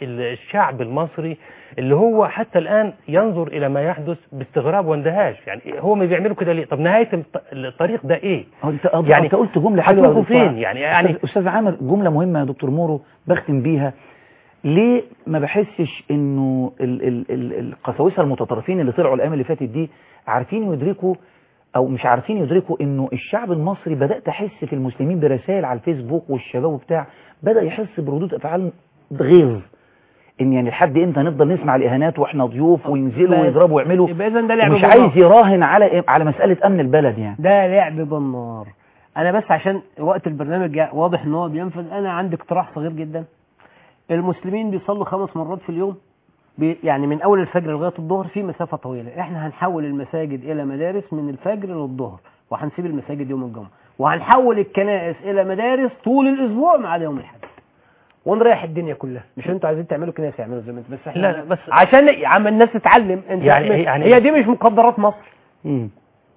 للشعب المصري اللي هو حتى الآن ينظر إلى ما يحدث باستغراب واندهاش يعني هو ما بيعملوا كده ليه طب نهاية الط- الطريق ده إيه هو انت يعني يعني انت قلت جمله حلوه يا هتروحوا دكتور فين يعني يعني أستاذ- استاذ عامر جمله مهمه يا دكتور مورو بختم بيها ليه ما بحسش انه ال- ال- ال- القساوسه المتطرفين اللي طلعوا الايام اللي فاتت دي عارفين يدركوا او مش عارفين يدركوا انه الشعب المصري بدات احس في المسلمين برسائل على الفيسبوك والشباب وبتاع بدا يحس بردود افعال غيظ ان يعني لحد امتى نفضل نسمع الاهانات واحنا ضيوف وينزلوا بس ويضربوا ويعملوا يبقى اذا ده لعب ومش بالنار. عايز يراهن على على مساله امن البلد يعني ده لعب بالنار انا بس عشان وقت البرنامج جاء واضح ان هو بينفذ انا عندي اقتراح صغير جدا المسلمين بيصلوا خمس مرات في اليوم بي يعني من اول الفجر لغايه الظهر في مسافه طويله احنا هنحول المساجد الى مدارس من الفجر للظهر وهنسيب المساجد يوم الجمعه وهنحول الكنائس الى مدارس طول الاسبوع ما عدا يوم الاحد ونريح الدنيا كلها مش انتوا عايزين تعملوا كنائس يعملوا زي ما انتوا بس احنا لا لا بس عشان يا عم الناس تتعلم انت يعني- يعني يعني- هي دي مش مقدرات مصر مم.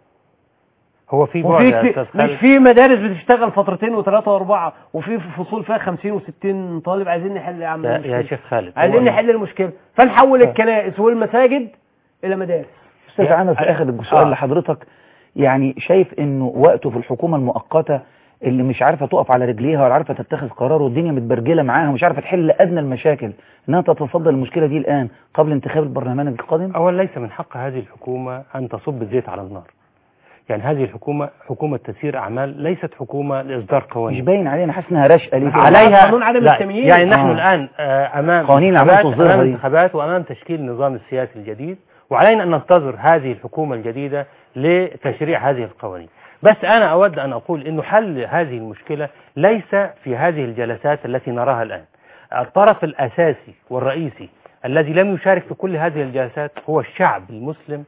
هو في بعد وفي يا في أستاذ مش خالد في مدارس بتشتغل فترتين وثلاثة وأربعة وفي فصول فيها 50 و60 طالب عايزين نحل يا عم يا- المشكلة. يا شيخ خالد عايزين هو- نحل المشكلة فنحول الكنائس والمساجد إلى مدارس استاذ يا- عامر في أنا- اخر السؤال آه. لحضرتك يعني شايف انه وقته في الحكومه المؤقته اللي مش عارفه تقف على رجليها ولا عارفه تتخذ قرار والدنيا متبرجله معاها ومش عارفه تحل ادنى المشاكل انها تتصدى المشكله دي الان قبل انتخاب البرلمان القادم أولا ليس من حق هذه الحكومة أن تصب الزيت على النار يعني هذه الحكومة حكومة تسيير أعمال ليست حكومة لإصدار مش قوانين باين علينا حاسس انها رشقه ليه كده؟ عليها قانون عدم لا، التمييز. يعني نحن آه. الآن آه، أمام قوانين عمال انتخابات تصدرها أمام دي. انتخابات وأمام تشكيل النظام السياسي الجديد وعلينا أن ننتظر هذه الحكومة الجديدة لتشريع هذه القوانين بس أنا أود أن أقول أنه حل هذه المشكلة ليس في هذه الجلسات التي نراها الآن الطرف الأساسي والرئيسي الذي لم يشارك في كل هذه الجلسات هو الشعب المسلم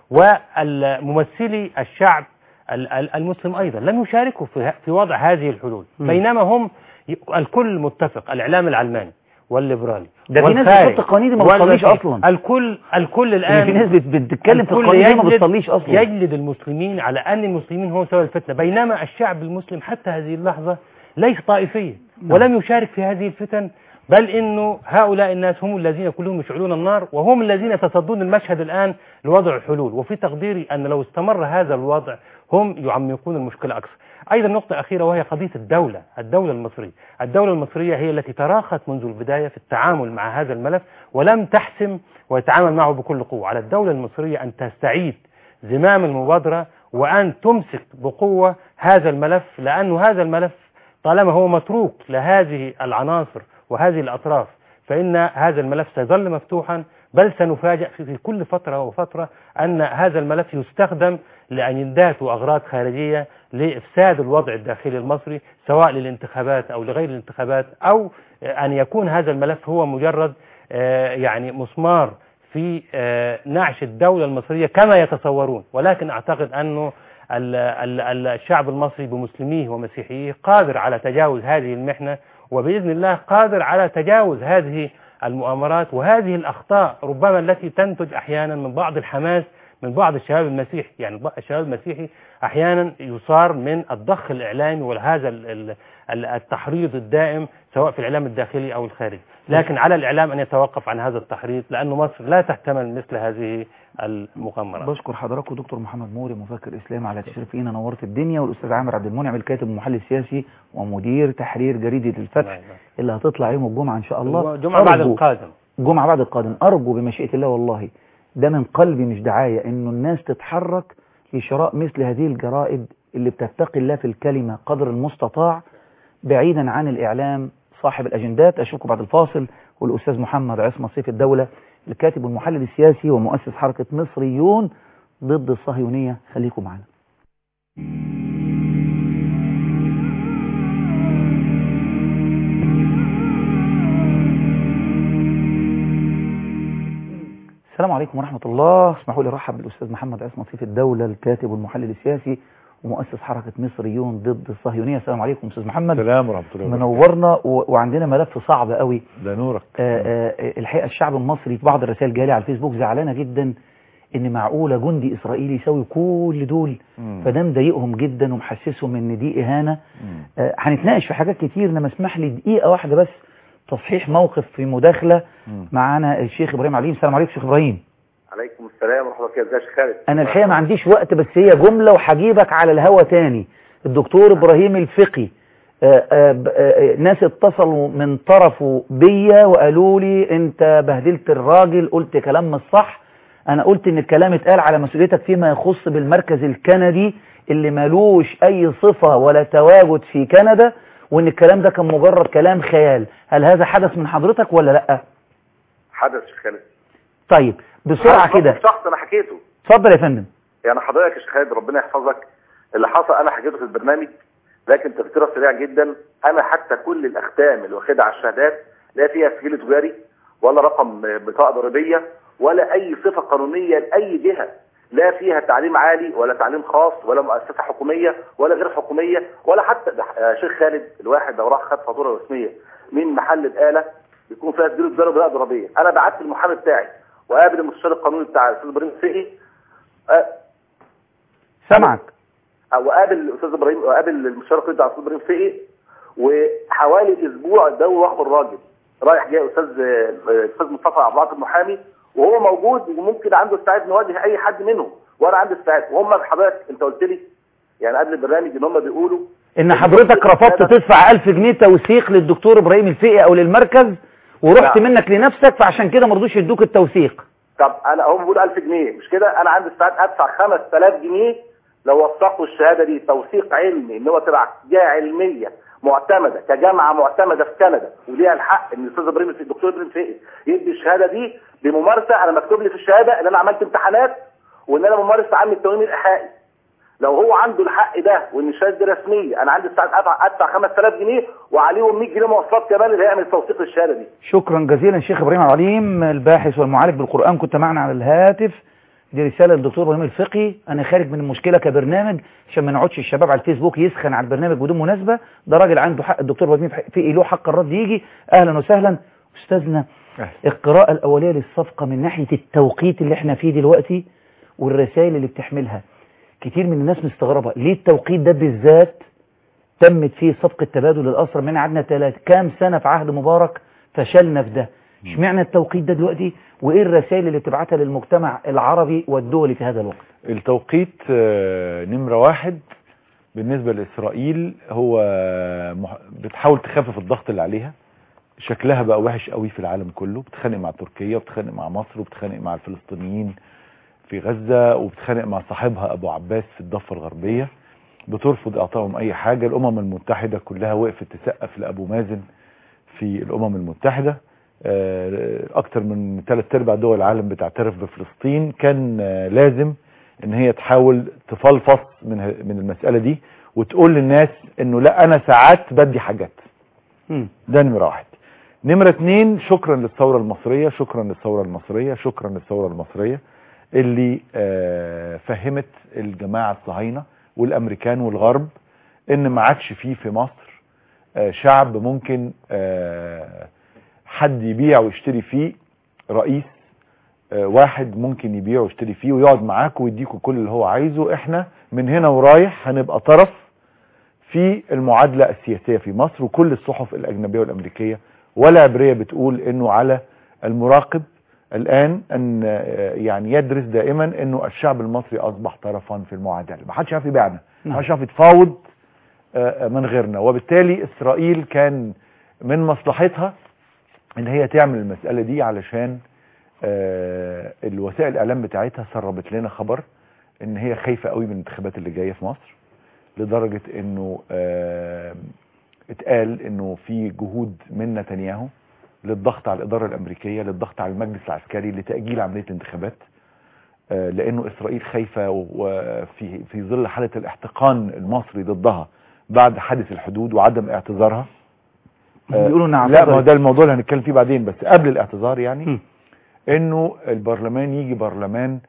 والممثلي الشعب ال- ال- المسلم أيضا لم يشاركوا في في وضع هذه الحلول مم. بينما هم ي- الكل متفق الإعلام العلماني والليبرالي ده في ناس والخارج بتحط قوانين دي ما بتصليش والمسيحي. اصلا الكل الكل يعني في الآن ناس بت- بتتكلم في الكل القوانين دي ما يجلد- بتصليش اصلا يجلد المسلمين على أن المسلمين هم سبب الفتنة بينما الشعب المسلم حتى هذه اللحظة ليس طائفيا نعم. ولم يشارك في هذه الفتن بل إنه هؤلاء الناس هم الذين كلهم يشعلون النار وهم الذين يتصدون المشهد الآن لوضع الحلول وفي تقديري أن لو استمر هذا الوضع هم يعمقون المشكلة أكثر أيضا نقطة أخيرة وهي قضية الدولة الدولة المصرية الدولة المصرية هي التي تراخت منذ البداية في التعامل مع هذا الملف ولم تحسم وتتعامل معه بكل قوة على الدولة المصرية أن تستعيد زمام المبادرة وأن تمسك بقوة هذا الملف لأنه هذا الملف طالما هو متروك لهذه العناصر وهذه الأطراف فإن هذا الملف سيظل مفتوحا بل سنفاجأ في في كل فترة وفترة أن هذا الملف يستخدم لأجندات وأغراض خارجية لإفساد الوضع الداخلي المصري سواء للانتخابات أو لغير الانتخابات أو أن يكون هذا الملف هو مجرد آه، يعني مسمار في آه، نعش الدولة المصرية كما يتصورون ولكن أعتقد أنه ال- ال- ال- الشعب المصري بمسلميه ومسيحيه قادر على تجاوز هذه المحنة وبإذن الله قادر على تجاوز هذه المؤامرات وهذه الأخطاء ربما التي تنتج أحيانا من بعض الحماس من بعض الشباب المسيحي يعني بعض الشباب المسيحي أحيانا يصار من الضخ الإعلامي وهذا ال- ال- ال- التحريض الدائم سواء في الإعلام الداخلي أو الخارجي لكن على الإعلام أن يتوقف عن هذا التحريض لأن مصر لا تحتمل مثل هذه المغامرات بشكر حضراتكم دكتور محمد موري مفكر اسلامي على تشريف لينا نورت الدنيا والاستاذ عامر عبد المنعم الكاتب ومحلل سياسي ومدير تحرير جريده الفتح اللي هتطلع يوم الجمعه ان شاء الله جمعة بعد أرجو- القادم الجمعه بعد القادم ارجو بمشيئه الله والله ده من قلبي مش دعايه انه الناس تتحرك لشراء مثل هذه الجرائد اللي بتتقي الله في الكلمه قدر المستطاع بعيدا عن الاعلام صاحب الاجندات اشوفكم بعد الفاصل والاستاذ محمد عصمت سيف الدوله الكاتب والمحلل السياسي ومؤسس حركه مصريون ضد الصهيونيه خليكم معنا السلام عليكم ورحمة الله اسمحوا لي ارحب بالاستاذ محمد عصمت سيف الدولة الكاتب والمحلل السياسي ومؤسس حركة مصريون ضد الصهيونية السلام عليكم استاذ محمد السلام ورحمة الله وبركاته منورنا و... وعندنا ملف صعب قوي ده نورك آه آه الحقيقة الشعب المصري في بعض الرسائل جالي على الفيسبوك زعلانة جدا ان معقولة جندي اسرائيلي يساوي كل دول مم. فده مضايقهم جدا ومحسسهم ان دي اهانة مم. آه هنتناقش في حاجات كتير انما اسمح لي دقيقة واحدة بس تصحيح موقف في مداخلة مم. معانا الشيخ ابراهيم عليم السلام عليكم شيخ ابراهيم عليكم السلام ورحمه الله وبركاته ازيك يا خالد انا الحقيقه ما عنديش وقت بس هي جمله وهجيبك على الهوا تاني الدكتور ابراهيم الفقي آآ آآ آآ ناس اتصلوا من طرفه بيا وقالوا لي انت بهدلت الراجل قلت كلام مش صح انا قلت ان الكلام اتقال على مسؤوليتك فيما يخص بالمركز الكندي اللي ملوش اي صفة ولا تواجد في كندا وان الكلام ده كان مجرد كلام خيال هل هذا حدث من حضرتك ولا لا حدث يا خالد طيب بسرعة كده شخص انا حكيته اتفضل يا فندم يعني حضرتك يا شيخ خالد ربنا يحفظك اللي حصل انا حكيته في البرنامج لكن تفسيرها سريع جدا انا حتى كل الاختام اللي واخدها على الشهادات لا فيها سجل تجاري ولا رقم بطاقه ضريبيه ولا اي صفه قانونيه لاي جهه لا فيها تعليم عالي ولا تعليم خاص ولا مؤسسه حكوميه ولا غير حكوميه ولا حتى ده يا شيخ خالد الواحد لو راح خد فاتوره رسميه من محل الاله بيكون فيها سجل تجاري بطاقه ضريبيه انا بعت المحامي بتاعي وقابل المستشار القانوني بتاع الاستاذ ابراهيم الفقي أه سامعك وقابل الاستاذ ابراهيم وقابل المستشار القانوني بتاع الاستاذ ابراهيم الفقي وحوالي اسبوع ده واخد الراجل رايح جاي استاذ استاذ مصطفى عبد العاطي المحامي وهو موجود وممكن عنده استعداد نواجه اي حد منهم وانا عندي استعداد وهم حضرتك انت قلت لي يعني قبل البرنامج ان هم بيقولوا ان حضرتك رفضت تدفع 1000 جنيه توثيق للدكتور ابراهيم الفقي او للمركز ورحت نعم. منك لنفسك فعشان كده ما رضوش يدوك التوثيق طب انا هم بيقولوا 1000 جنيه مش كده انا عندي استعداد ادفع 5000 جنيه لو وثقوا الشهاده دي توثيق علمي ان هو تبع جهه علميه معتمده كجامعه معتمده في كندا وليها الحق ان الاستاذ ابراهيم الفقي- الدكتور ابراهيم فقي يدي الشهاده دي بممارسه انا مكتوب لي في الشهاده ان انا عملت امتحانات وان انا ممارس عام التموين الايحائي لو هو عنده الحق ده وان الشهاده دي رسميه انا عندي ساعه ادفع ادفع 5000 جنيه وعليهم 100 جنيه مواصلات كمان اللي هيعمل توثيق الشهاده دي شكرا جزيلا شيخ ابراهيم عبد العليم الباحث والمعالج بالقرآن كنت معنا على الهاتف دي رسالة للدكتور ابراهيم الفقي انا خارج من المشكلة كبرنامج عشان ما نقعدش الشباب على الفيسبوك يسخن على البرنامج بدون مناسبة ده راجل عنده حق الدكتور ابراهيم فقي له حق الرد يجي اهلا وسهلا استاذنا القراءة الاولية للصفقة من ناحية التوقيت اللي احنا فيه دلوقتي والرسائل اللي بتحملها كتير من الناس مستغربة ليه التوقيت ده بالذات تمت فيه صفقة تبادل الأسرى من قعدنا تلات كام سنة في عهد مبارك فشلنا في ده اشمعنى التوقيت ده دلوقتي وايه الرسائل اللي بتبعتها للمجتمع العربي والدولي في هذا الوقت التوقيت آه، نمرة واحد بالنسبة لإسرائيل هو مح- بتحاول تخفف الضغط اللي عليها شكلها بقى وحش قوي في العالم كله بتخانق مع تركيا وبتخانق مع مصر وبتخانق مع الفلسطينيين في غزة وبتخانق مع صاحبها أبو عباس في الضفة الغربية بترفض إعطائهم أي حاجة الأمم المتحدة كلها وقفت تسقف لأبو مازن في الأمم المتحدة آه، أكتر من ثلاث أرباع دول العالم بتعترف بفلسطين كان آه، لازم إن هي تحاول تفلفص من ه- من المسألة دي وتقول للناس إنه لا أنا ساعات بدي حاجات ده نمرة واحد نمرة اتنين شكرا للثورة المصرية شكرا للثورة المصرية شكرا للثورة المصرية اللي آه، فهمت الجماعة الصهاينة والأمريكان والغرب إن ما عادش فيه في مصر آه، شعب ممكن آه، حد يبيع ويشتري فيه رئيس آه، واحد ممكن يبيع ويشتري فيه ويقعد معاك ويديكوا كل اللي هو عايزه احنا من هنا ورايح هنبقى طرف في المعادلة السياسية في مصر وكل الصحف الأجنبية والأمريكية ولا عبرية بتقول انه على المراقب الآن أن آه، يعني يدرس دائما انه الشعب المصري أصبح طرفا في المعادلة ما حدش عارف يبيعنا ما حدش عارف يتفاوض آه، من غيرنا وبالتالي إسرائيل كان من مصلحتها ان هي تعمل المسألة دي علشان آه، الوسائل الإعلام بتاعتها سربت لنا خبر ان هي خايفة قوي من الانتخابات اللي جاية في مصر لدرجة انه آه، اتقال انه في جهود من نتنياهو للضغط على الإدارة الأمريكية للضغط على المجلس العسكري لتأجيل عملية الانتخابات آه، لأنه إسرائيل خايفة وفي في ظل حالة الاحتقان المصري ضدها بعد حادث الحدود وعدم اعتذارها آه، بيقولوا انها لا ما هو اعتذرت. ده الموضوع اللي هنتكلم فيه بعدين بس قبل الاعتذار يعني انه البرلمان يجي برلمان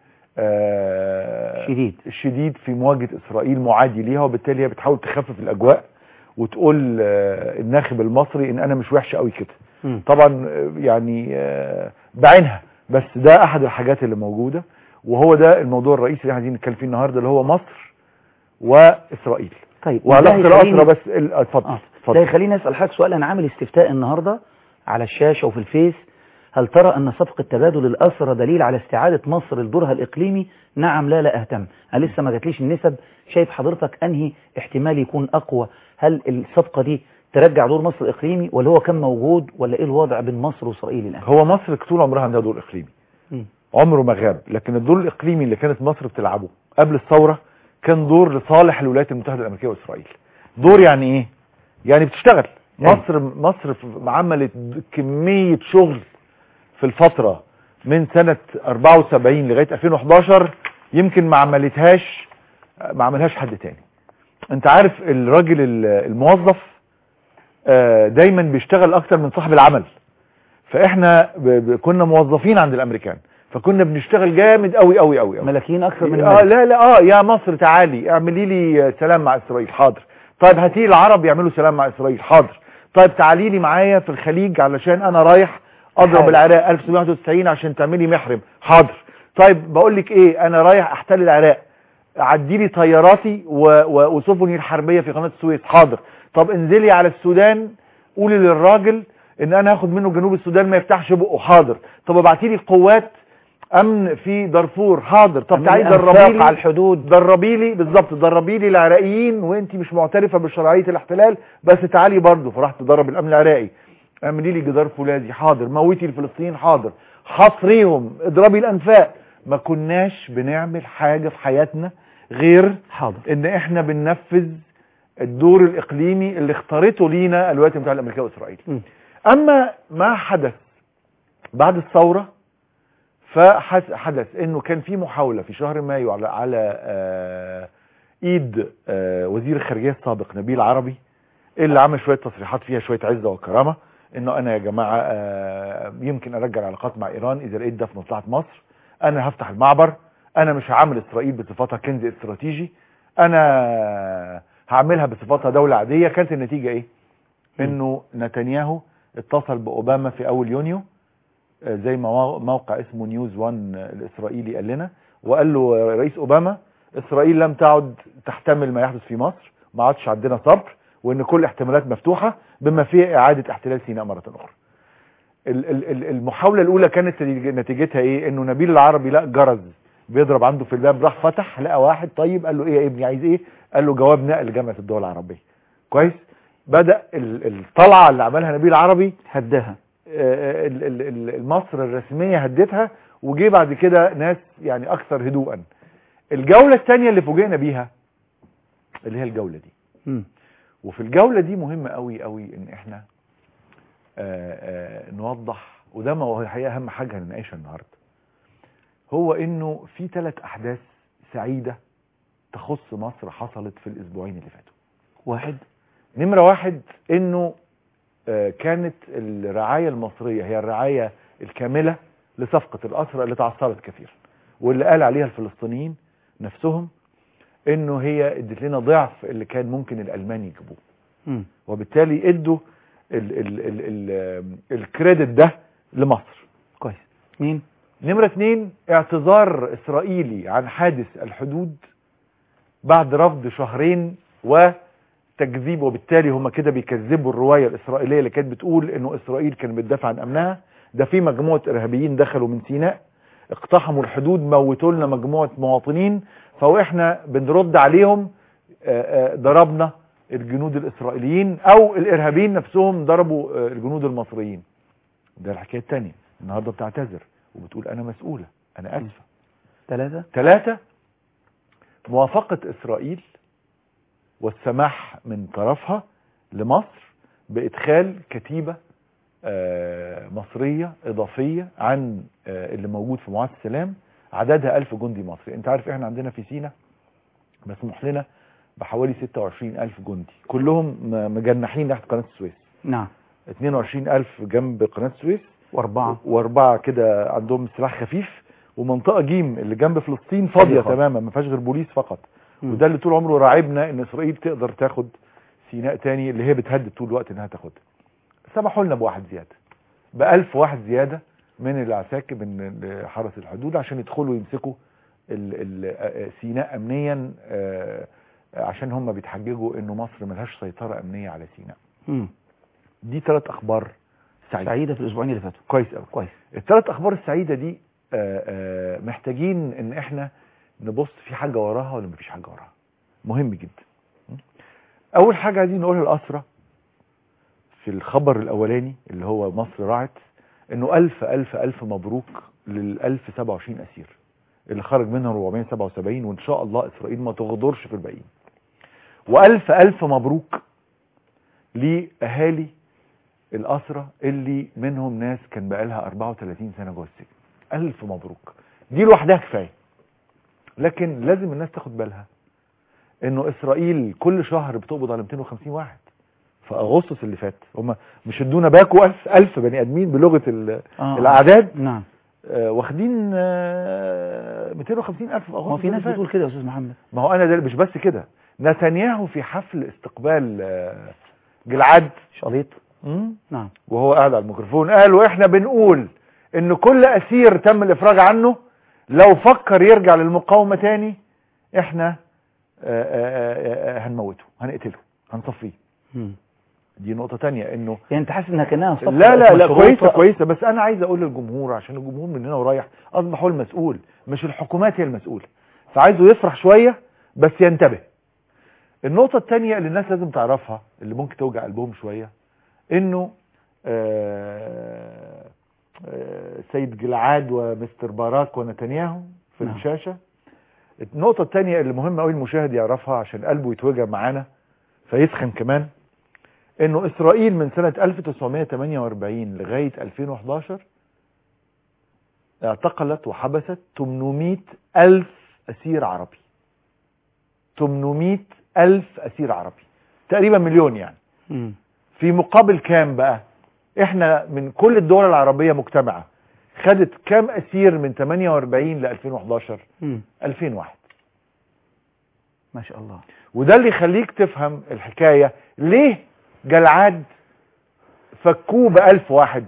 آه، شديد شديد في مواجهة اسرائيل معادي ليها وبالتالي هي بتحاول تخفف الاجواء وتقول آه، الناخب المصري ان انا مش وحش قوي كده طبعا آه، يعني آه، بعينها بس ده احد الحاجات اللي موجودة وهو ده الموضوع الرئيسي اللي احنا عايزين نتكلم فيه النهارده اللي هو مصر واسرائيل طيب وعلاقة وده الاسرة يخليني- بس ال- اتفضل ده اتفضل يخليني اسال حضرتك سؤال انا عامل استفتاء النهارده على الشاشه وفي الفيس هل ترى ان صفقه تبادل الاسرى دليل على استعاده مصر لدورها الاقليمي نعم لا لا اهتم انا لسه ما جاتليش النسب شايف حضرتك انهي احتمال يكون اقوى هل الصفقه دي ترجع دور مصر الاقليمي ولا هو كان موجود ولا ايه الوضع بين مصر واسرائيل الان هو مصر طول عمرها عندها دور اقليمي مم. عمره ما غاب لكن الدور الاقليمي اللي كانت مصر بتلعبه قبل الثوره كان دور لصالح الولايات المتحده الامريكيه واسرائيل دور يعني ايه يعني بتشتغل مصر مصر ف- عملت كميه شغل في الفتره من سنه 74 لغايه 2011 يمكن ما عملتهاش ما عملهاش حد تاني انت عارف الراجل ال- الموظف آه، دايما بيشتغل اكتر من صاحب العمل فاحنا ب... ب... كنا موظفين عند الامريكان فكنا بنشتغل جامد قوي قوي قوي قوي ملاكين اكثر من اه الملك. لا لا اه يا مصر تعالي اعملي لي آه، سلام مع اسرائيل حاضر طيب هاتي لي العرب يعملوا سلام مع اسرائيل حاضر طيب تعالي لي معايا في الخليج علشان انا رايح اضرب حاضر. العراق 1991 عشان تعملي محرم حاضر طيب بقول لك ايه انا رايح احتل العراق عدي لي طياراتي و- و- وسفني الحربيه في قناه السويس حاضر طب انزلي على السودان قولي للراجل ان انا هاخد منه جنوب السودان ما يفتحش بقه حاضر طب ابعتي لي قوات امن في دارفور حاضر طب تعالي أنفاق دربي لي على الحدود دربي لي بالظبط دربي لي العراقيين وانت مش معترفه بشرعيه الاحتلال بس تعالي برضه فرحت تدرب الامن العراقي اعملي لي جدار فولاذي حاضر موتي الفلسطينيين حاضر حصريهم اضربي الانفاق ما كناش بنعمل حاجه في حياتنا غير حاضر ان احنا بننفذ الدور الاقليمي اللي اختارته لينا الولايات المتحده الامريكيه واسرائيل م. اما ما حدث بعد الثوره فحدث انه كان في محاوله في شهر مايو على على آه، ايد آه، وزير الخارجيه السابق نبيل عربي اللي عمل شويه تصريحات فيها شويه عزه وكرامه انه انا يا جماعه آه، يمكن ارجع العلاقات مع ايران اذا لقيت ده في مصلحه مصر انا هفتح المعبر انا مش هعمل اسرائيل بصفتها كنز استراتيجي انا هعملها بصفتها دوله عاديه كانت النتيجه ايه انه نتنياهو اتصل باوباما في اول يونيو آه، زي ما مو- موقع اسمه نيوز وان الاسرائيلي قال لنا وقال له آه، رئيس اوباما اسرائيل لم تعد تحتمل ما يحدث في مصر ما عادش عندنا صبر وان كل احتمالات مفتوحه بما فيه اعاده احتلال سيناء مره اخرى ال- ال- ال- المحاوله الاولى كانت نتيجتها ايه انه نبيل العربي لقى جرس بيضرب عنده في الباب راح فتح لقى واحد طيب قال له ايه يا ابني عايز ايه قال له جواب نقل جامعه الدول العربيه كويس بدا ال- الطلعه اللي عملها نبيل العربي هداها آه، ال- ال- ال- مصر الرسميه هدتها وجي بعد كده ناس يعني اكثر هدوءا الجوله الثانيه اللي فوجئنا بيها اللي هي الجوله دي مم. وفي الجولة دي مهم قوي قوي ان احنا آآ آآ نوضح وده ما هو الحقيقة اهم حاجة هنناقشها النهاردة هو انه في ثلاث احداث سعيدة تخص مصر حصلت في الاسبوعين اللي فاتوا واحد نمرة واحد انه آه، كانت الرعاية المصرية هي الرعاية الكاملة لصفقة الأسرى اللي تعثرت كثيرا واللي قال عليها الفلسطينيين نفسهم انه هي ادت لنا ضعف اللي كان ممكن الالمان يجيبوه مم. وبالتالي ادوا ال ال ال ال الكريدت ده لمصر كويس مين نمرة اتنين اعتذار اسرائيلي عن حادث الحدود بعد رفض شهرين وتكذيب وبالتالي هم كده بيكذبوا الرواية الاسرائيلية اللي كانت بتقول انه اسرائيل كانت بتدافع عن امنها ده في مجموعة ارهابيين دخلوا من سيناء اقتحموا الحدود موتوا لنا مجموعة مواطنين فاحنا بنرد عليهم آه، آه، ضربنا الجنود الاسرائيليين او الارهابيين نفسهم ضربوا آه، الجنود المصريين ده الحكايه الثانيه النهارده بتعتذر وبتقول انا مسؤوله انا اسفه ثلاثة ثلاثة موافقة إسرائيل والسماح من طرفها لمصر بإدخال كتيبة آه، مصرية إضافية عن آه، اللي موجود في معاهدة السلام عددها ألف جندي مصري أنت عارف إحنا عندنا في سينا مسموح لنا بحوالي 26 ألف جندي كلهم م- مجنحين تحت قناة السويس نعم 22 ألف جنب قناة السويس واربعة واربعه كده عندهم سلاح خفيف ومنطقه جيم اللي جنب فلسطين فاضيه فاضية خالص. تماما ما فيهاش غير بوليس فقط مم. وده اللي طول عمره راعبنا ان اسرائيل تقدر تاخد سيناء تاني اللي هي بتهدد طول الوقت انها تاخدها سمحوا لنا بواحد زياده بألف واحد زياده من العساكر من حرس الحدود عشان يدخلوا يمسكوا ال ال آه، سيناء امنيا آه، عشان هم بيتحججوا انه مصر ملهاش سيطره امنيه على سيناء مم. دي ثلاث اخبار سعيده سعيدة في الأسبوعين اللي فاتوا كويس قوي كويس الثلاث اخبار السعيده دي آه، آه، محتاجين ان احنا نبص في حاجه وراها ولا مفيش حاجه وراها مهم جدا م? اول حاجه عايزين نقولها الاسره في الخبر الاولاني اللي هو مصر راعت انه الف الف الف مبروك لل 1027 اسير اللي خرج منهم 477 وان شاء الله اسرائيل ما تغدرش في الباقيين والف الف مبروك لاهالي الأسرة اللي منهم ناس كان بقالها 34 سنة جوه السجن ألف مبروك دي لوحدها كفاية لكن لازم الناس تاخد بالها انه اسرائيل كل شهر بتقبض على 250 واحد في اغسطس اللي فات هم مش ادونا باكو ألف, ألف بني ادمين بلغة ال- آه. الاعداد نعم آه واخدين آه 250 الف في اغسطس هو في ناس اللي فات. بتقول كده يا أستاذ محمد ما هو انا ده مش بس كده نتنياهو في حفل استقبال آه، جلعاد شليط مم. نعم وهو قاعد على الميكروفون قال واحنا بنقول ان كل اسير تم الافراج عنه لو فكر يرجع للمقاومة تاني احنا آه، آه، آه، هنموته هنقتله هنصفيه مم. دي نقطة تانية انه يعني انت حاسس انها كانها صفقة لا لا لا مشروطة؟ كويسة كويسة بس انا عايز اقول للجمهور عشان الجمهور من هنا ورايح اصبح هو المسؤول مش الحكومات هي المسؤولة فعايزه يفرح شوية بس ينتبه النقطة التانية اللي الناس لازم تعرفها اللي ممكن توجع قلبهم شوية انه آه، آه، سيد جلعاد ومستر باراك ونتنياهو في نعم. الشاشة النقطة الثانية اللي مهمة قوي المشاهد يعرفها عشان قلبه يتوجع معانا فيسخن كمان انه اسرائيل من سنة 1948 لغاية 2011 اعتقلت وحبست 800 ألف أسير عربي 800 ألف أسير عربي تقريبا مليون يعني مم. في مقابل كام بقى احنا من كل الدول العربية مجتمعة خدت كام أسير من 48 ل 2011 مم. 2000 واحد ما شاء الله وده اللي يخليك تفهم الحكاية ليه جلعاد فكوه بألف واحد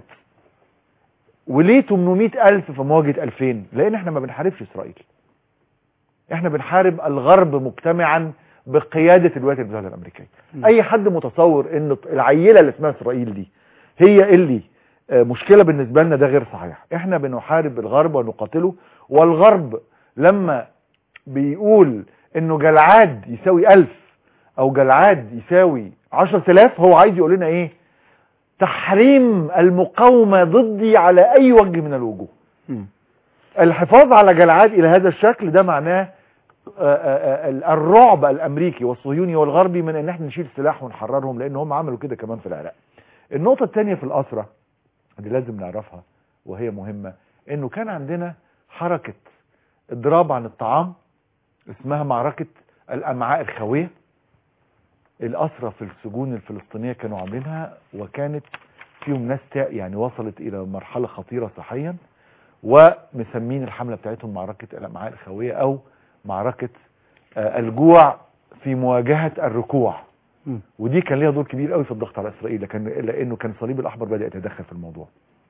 وليه 800 ألف في مواجهة 2000 لأن احنا ما بنحاربش إسرائيل احنا بنحارب الغرب مجتمعا بقيادة الولايات المتحدة الأمريكية م. أي حد متصور إن العيلة اللي اسمها إسرائيل دي هي اللي آه، مشكلة بالنسبة لنا ده غير صحيح احنا بنحارب الغرب ونقاتله والغرب لما بيقول انه جلعاد يساوي ألف او جلعاد يساوي عشر تلاف هو عايز يقول لنا ايه تحريم المقاومة ضدي على اي وجه من الوجوه مم. الحفاظ على جلعاد الى هذا الشكل ده معناه آه، آه، آه، الرعب الامريكي والصهيوني والغربي من ان احنا نشيل سلاح ونحررهم لان هم عملوا كده كمان في العراق النقطة الثانية في الأسرة اللي لازم نعرفها وهي مهمة انه كان عندنا حركة اضراب عن الطعام اسمها معركة الامعاء الخاوية الاسرة في السجون الفلسطينية كانوا عاملينها وكانت فيهم ناس تا- يعني وصلت الى مرحلة خطيرة صحيا ومسمين الحملة بتاعتهم معركة الامعاء الخاوية او معركة آه، الجوع في مواجهة الركوع مم. ودي كان ليها دور كبير قوي في الضغط على اسرائيل لكن لانه كان الصليب الاحمر بدا يتدخل في الموضوع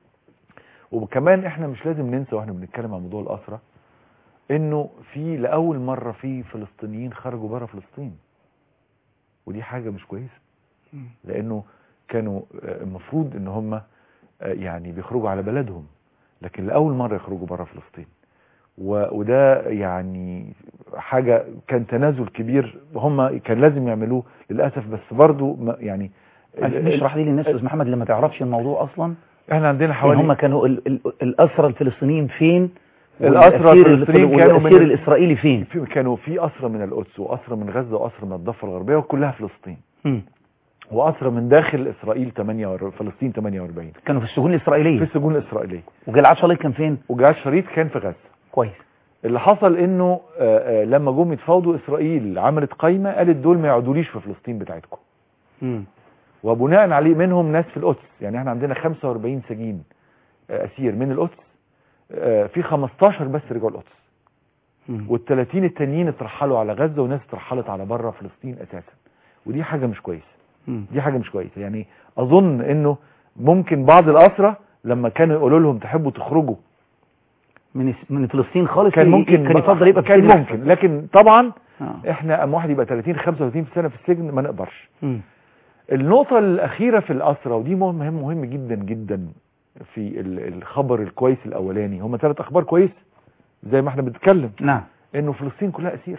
وكمان احنا مش لازم ننسى واحنا بنتكلم عن موضوع الاسرى انه في لاول مره في فلسطينيين خرجوا بره فلسطين ودي حاجه مش كويسه مم. لانه كانوا آه، المفروض ان هم آه، يعني بيخرجوا على بلدهم لكن لاول مره يخرجوا بره فلسطين و- وده يعني حاجه كان تنازل كبير هم كان لازم يعملوه للاسف بس برضو ما- يعني نشرح لي للناس استاذ محمد اللي ما تعرفش الموضوع اصلا احنا عندنا ان حوالي هم كانوا ال- ال- الاسرى الفلسطينيين فين الأسرى والأسير الفلسطينيين الفل- كانوا من والاسير ال- الاسرائيلي فين في كانوا في اسرى من القدس واسرى من غزه واسرى من الضفه الغربيه وكلها فلسطين مم. واسرى من داخل اسرائيل 48 فلسطين 48 كانوا في السجون في الاسرائيليه السجون الاسرائيليه وجلعاد شليط كان فين وجعاد شريط كان في غزه كويس اللي حصل انه آه، آه، لما جم يتفاوضوا اسرائيل عملت قايمه قالت دول ما يقعدوليش في فلسطين بتاعتكم مم. وبناء عليه منهم ناس في القدس يعني احنا عندنا 45 سجين آه، اسير من القدس آه، في 15 بس رجعوا القدس مم. وال30 التانيين اترحلوا على غزه وناس اترحلت على بره فلسطين اساسا ودي حاجه مش كويسه مم. دي حاجه مش كويسه يعني اظن انه ممكن بعض الاسرى لما كانوا يقولوا لهم تحبوا تخرجوا من الس- من فلسطين خالص كان ي- ممكن كان يفضل يبقى في كان السجن ممكن لكن طبعا آه. احنا اما واحد يبقى 30 35 سنه في السجن ما نقدرش مم. النقطة الأخيرة في الأسرة ودي مهم مهم, مهم جدا جدا في ال- الخبر الكويس الأولاني هم ثلاث أخبار كويس زي ما احنا بنتكلم نعم إنه فلسطين كلها أسيرة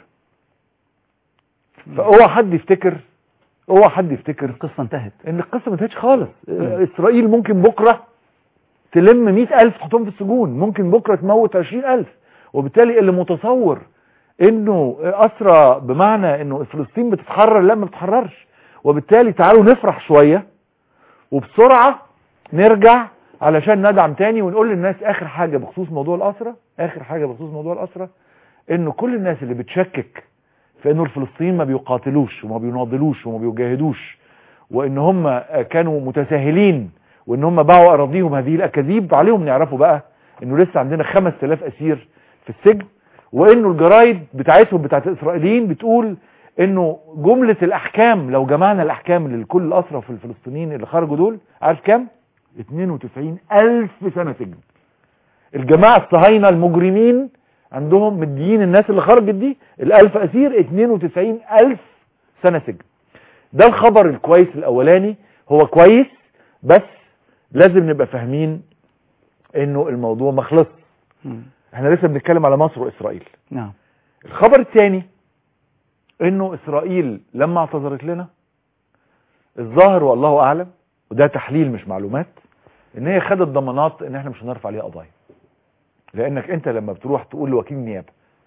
فأوعى حد يفتكر اوعى حد يفتكر القصه انتهت إن القصة ما انتهتش خالص إسرائيل ممكن بكرة تلم 100000 تحطهم في السجون ممكن بكرة تموت 20000 وبالتالي اللي متصور انه اسرى بمعنى انه فلسطين بتتحرر لا ما بتتحررش وبالتالي تعالوا نفرح شوية وبسرعة نرجع علشان ندعم تاني ونقول للناس اخر حاجة بخصوص موضوع الاسرة اخر حاجة بخصوص موضوع الاسرة انه كل الناس اللي بتشكك في انه الفلسطينيين ما بيقاتلوش وما بيناضلوش وما بيجاهدوش وان هم كانوا متساهلين وان هم باعوا اراضيهم هذه الاكاذيب عليهم نعرفوا بقى انه لسه عندنا 5000 اسير في السجن وانه الجرايد بتاعتهم بتاعت الاسرائيليين بتقول انه جملة الاحكام لو جمعنا الاحكام اللي لكل الاسرى في الفلسطينيين اللي خرجوا دول عارف كام 92 الف سنة سجن الجماعة الصهاينة المجرمين عندهم مديين الناس اللي خرجت دي الالف اسير 92 الف سنة سجن ده الخبر الكويس الاولاني هو كويس بس لازم نبقى فاهمين انه الموضوع ما خلص مم. احنا لسه بنتكلم على مصر واسرائيل نعم الخبر الثاني انه اسرائيل لما اعتذرت لنا الظاهر والله اعلم وده تحليل مش معلومات ان هي خدت ضمانات ان احنا مش هنرفع عليها قضايا لانك انت لما بتروح تقول لوكيل نيابه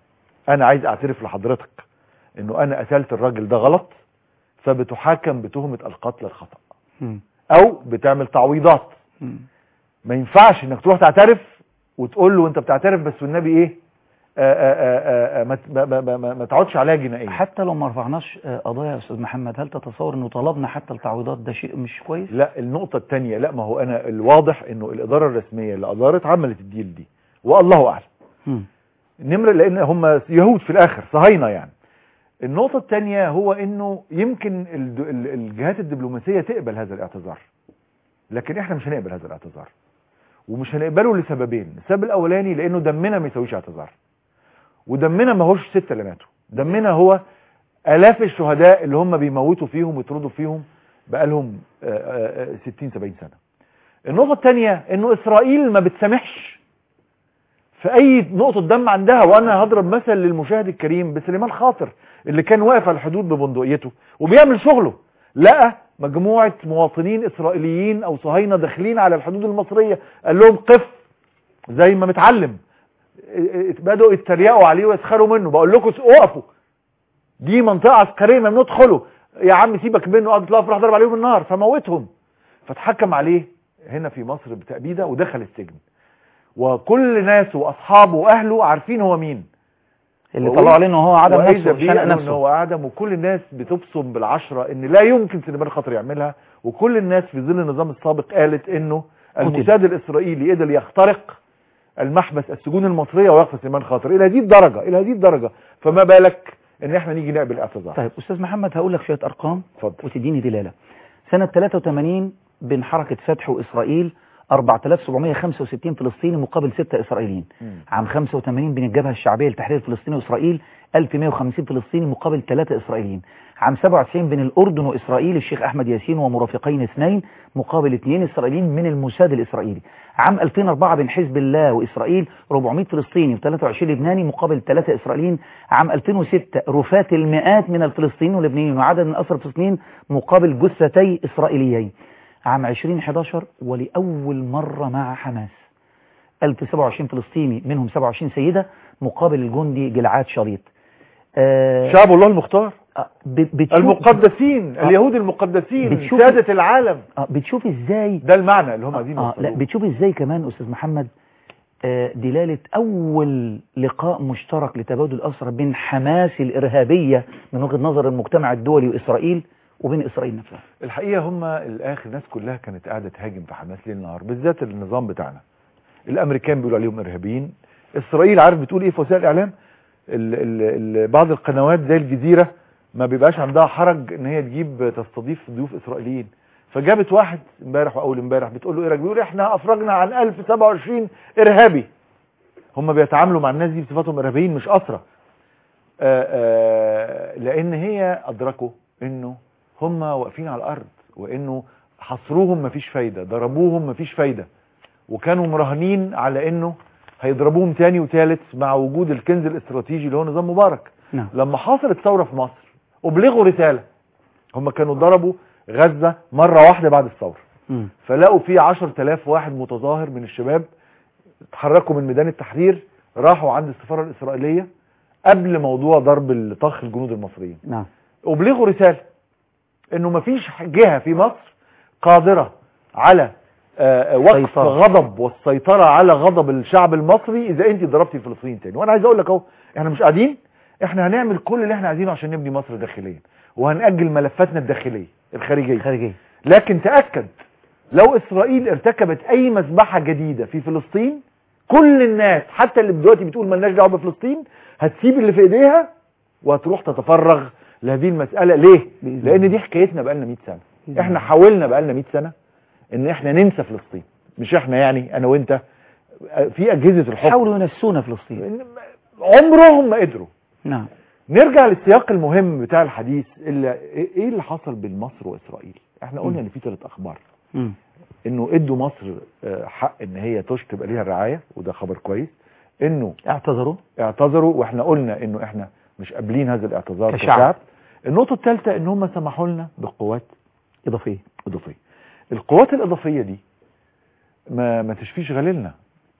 انا عايز اعترف لحضرتك انه انا قتلت الراجل ده غلط فبتحاكم بتهمة القتل الخطأ مم. او بتعمل تعويضات مم. ما ينفعش انك تروح تعترف وتقول له انت بتعترف بس والنبي ايه آآ آآ آآ ما ت- ما- ما- ما- ما- ما تقعدش عليها جنائيا حتى لو ما رفعناش آه، قضايا يا استاذ محمد هل تتصور انه طلبنا حتى التعويضات ده شيء مش كويس لا النقطة الثانية لا ما هو انا الواضح انه الادارة الرسمية اللي ادارت عملت الديل دي والله اعلم مم. نمرة لان هم يهود في الاخر صهاينة يعني النقطة الثانية هو انه يمكن الد- ال- الجهات الدبلوماسية تقبل هذا الاعتذار لكن احنا مش هنقبل هذا الاعتذار ومش هنقبله لسببين السبب الاولاني لانه دمنا ما يسويش اعتذار ودمنا ما هوش ستة اللي ماتوا دمنا هو الاف الشهداء اللي هم بيموتوا فيهم ويطردوا فيهم بقالهم آه، آه، آه، 60 70 سنة النقطة الثانية انه اسرائيل ما بتسامحش في اي نقطة دم عندها وانا هضرب مثل للمشاهد الكريم بسليمان خاطر اللي كان واقف على الحدود ببندقيته وبيعمل شغله لقى مجموعة مواطنين اسرائيليين او صهاينة داخلين على الحدود المصرية قال لهم قف زي ما متعلم ا- ا- بدأوا يتريقوا عليه ويسخروا منه بقول لكم اقفوا دي منطقة عسكرية ممنوع تدخلوا يا عم سيبك منه قعد يطلع راح ضرب عليهم النار فموتهم فاتحكم عليه هنا في مصر بتأبيدة ودخل السجن وكل ناسه واصحابه واهله عارفين هو مين اللي وقول- طلعوا عليه انه هو عدم وإذا نفسه بيه شنق قالوا ان نفسه هو عدم وكل الناس بتبصم بالعشرة ان لا يمكن سليمان خاطر يعملها وكل الناس في ظل النظام السابق قالت انه قتل. الموساد الاسرائيلي قدر يخترق المحبس السجون المصرية ويقف سليمان خاطر الى هذه الدرجة الى هذه الدرجة فما بالك ان احنا نيجي نقبل اعتذار طيب استاذ محمد هقول لك شويه ارقام اتفضل وتديني دلاله سنه 83 بين حركه فتح واسرائيل 4765 فلسطيني مقابل 6 اسرائيليين مم. عام 85 بين الجبهه الشعبيه لتحرير فلسطين واسرائيل 1150 فلسطيني مقابل 3 اسرائيليين عام 97 بين الاردن واسرائيل الشيخ احمد ياسين ومرافقين اثنين مقابل اثنين اسرائيليين من الموساد الاسرائيلي عام 2004 بين حزب الله واسرائيل 400 فلسطيني و23 لبناني مقابل 3 اسرائيليين عام 2006 رفات المئات من الفلسطينيين واللبنانيين وعدد من اسر الفلسطينيين مقابل جثتي اسرائيليين عام 2011 ولاول مره مع حماس 1027 فلسطيني منهم 27 سيده مقابل الجندي جلعاد شريط آه شعب الله المختار آه، ب- بتشوف المقدسين آه. اليهود المقدسين بتشوف- سادة العالم آه بتشوف ازاي ده المعنى اللي هم عايزين آه لا يوصلوه. بتشوف ازاي كمان استاذ محمد آه دلالة اول لقاء مشترك لتبادل الاسرى بين حماس الارهابية من وجهة نظر المجتمع الدولي واسرائيل وبين اسرائيل نفسها الحقيقة هم الاخر الناس كلها كانت قاعدة تهاجم في حماس ليل نهار بالذات النظام بتاعنا الامريكان بيقولوا عليهم ارهابيين اسرائيل عارف بتقول ايه في وسائل الاعلام ال ال ال بعض القنوات زي الجزيرة ما بيبقاش عندها حرج ان هي تجيب تستضيف ضيوف اسرائيليين فجابت واحد امبارح واول امبارح بتقول له ايه رايك بيقول احنا افرجنا عن 1027 ارهابي هم بيتعاملوا مع الناس دي بصفتهم ارهابيين مش اسرى آه، آه، لان هي ادركوا انه هم واقفين على الارض وانه حصروهم مفيش فايده ضربوهم مفيش فايده وكانوا مراهنين على انه هيضربوهم تاني وتالت مع وجود الكنز الاستراتيجي اللي هو نظام مبارك نعم لما حصلت ثوره في مصر ابلغوا رساله هم كانوا ضربوا غزه مره واحده بعد الثوره مم. فلقوا في 10000 واحد متظاهر من الشباب اتحركوا من ميدان التحرير راحوا عند السفاره الاسرائيليه قبل موضوع ضرب طخ الجنود المصريين نعم ابلغوا رساله انه مفيش جهه في مصر قادره على آه، آه، وقف سيطرة. غضب والسيطره على غضب الشعب المصري اذا انت ضربتي الفلسطينيين تاني وانا عايز اقول لك اهو احنا مش قاعدين احنا هنعمل كل اللي احنا عايزينه عشان نبني مصر داخليا وهنأجل ملفاتنا الداخليه الخارجيه خارجية لكن تأكد لو إسرائيل ارتكبت أي مذبحة جديدة في فلسطين كل الناس حتى اللي دلوقتي بتقول مالناش دعوه بفلسطين هتسيب اللي في إيديها وهتروح تتفرغ لهذه المسألة ليه؟ بإذن لأن دي حكايتنا بقالنا 100 سنة احنا حاولنا بقالنا 100 سنة ان احنا ننسى فلسطين مش احنا يعني انا وانت في اجهزة الحكم حاولوا ينسونا فلسطين عمرهم ما قدروا نعم نرجع للسياق المهم بتاع الحديث اللي ايه اللي حصل بين مصر واسرائيل احنا قلنا ان في ثلاث اخبار مم. انه ادوا مصر آه، حق ان هي تش تبقى ليها الرعايه وده خبر كويس انه اعتذروا اعتذروا واحنا قلنا انه احنا مش قابلين هذا الاعتذار كشعب. كشعب النقطه الثالثه ان هم سمحوا لنا بقوات اضافية اضافيه القوات الاضافيه دي ما ما تشفيش غليلنا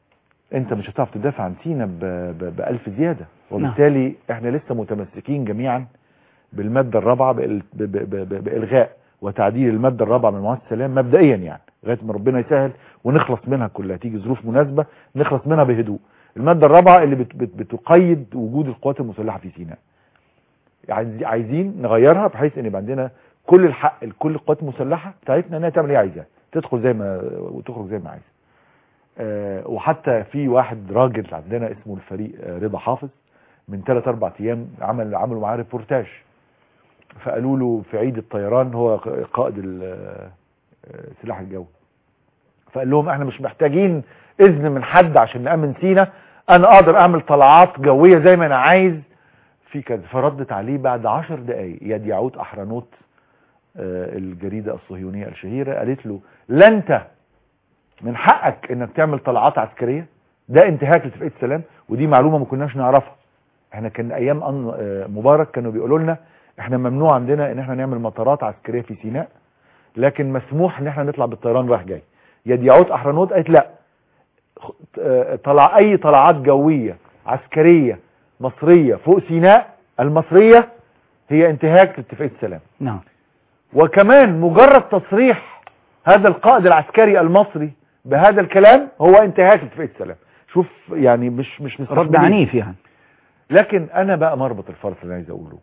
انت مش هتعرف تدافع عن سينا ب- ب- بألف زيادة وبالتالي احنا لسه متمسكين جميعا بالمادة الرابعة بال- ب- ب- ب- ب- بإلغاء وتعديل المادة الرابعة من معاهدة السلام مبدئيا يعني لغاية ما ربنا يسهل ونخلص منها كلها تيجي ظروف مناسبة نخلص منها بهدوء المادة الرابعة اللي بت بت بتقيد وجود القوات المسلحة في سيناء عايز- عايزين نغيرها بحيث ان يبقى عندنا كل الحق لكل القوات المسلحة بتاعتنا انها تعمل ايه عايزاه تدخل زي ما وتخرج زي ما عايزه آه، وحتى في واحد راجل عندنا اسمه الفريق آه، رضا حافظ من ثلاث اربع ايام عمل عملوا معاه ريبورتاج فقالوا له في عيد الطيران هو قائد ال- آه، سلاح الجو فقال لهم احنا مش محتاجين اذن من حد عشان نامن سينا انا اقدر اعمل طلعات جويه زي ما انا عايز في كذا فردت عليه بعد عشر دقايق يد يعود احرنوت آه، الجريده الصهيونيه الشهيره قالت له لا انت من حقك انك تعمل طلعات عسكريه ده انتهاك لاتفاقيه السلام ودي معلومه ما كناش نعرفها احنا كان ايام أن- آه، مبارك كانوا بيقولوا لنا احنا ممنوع عندنا ان احنا نعمل مطارات عسكريه في سيناء لكن مسموح ان احنا نطلع بالطيران رايح جاي يديعوت احرنوت قالت لا خ- آه، طلع اي طلعات جويه عسكريه مصريه فوق سيناء المصريه هي انتهاك لاتفاقيه السلام نعم وكمان مجرد تصريح هذا القائد العسكري المصري بهذا الكلام هو انتهاك لاتفاقيه السلام شوف يعني مش مش رد مستقبلين. عنيف يعني لكن انا بقى مربط الفرس اللي عايز اقوله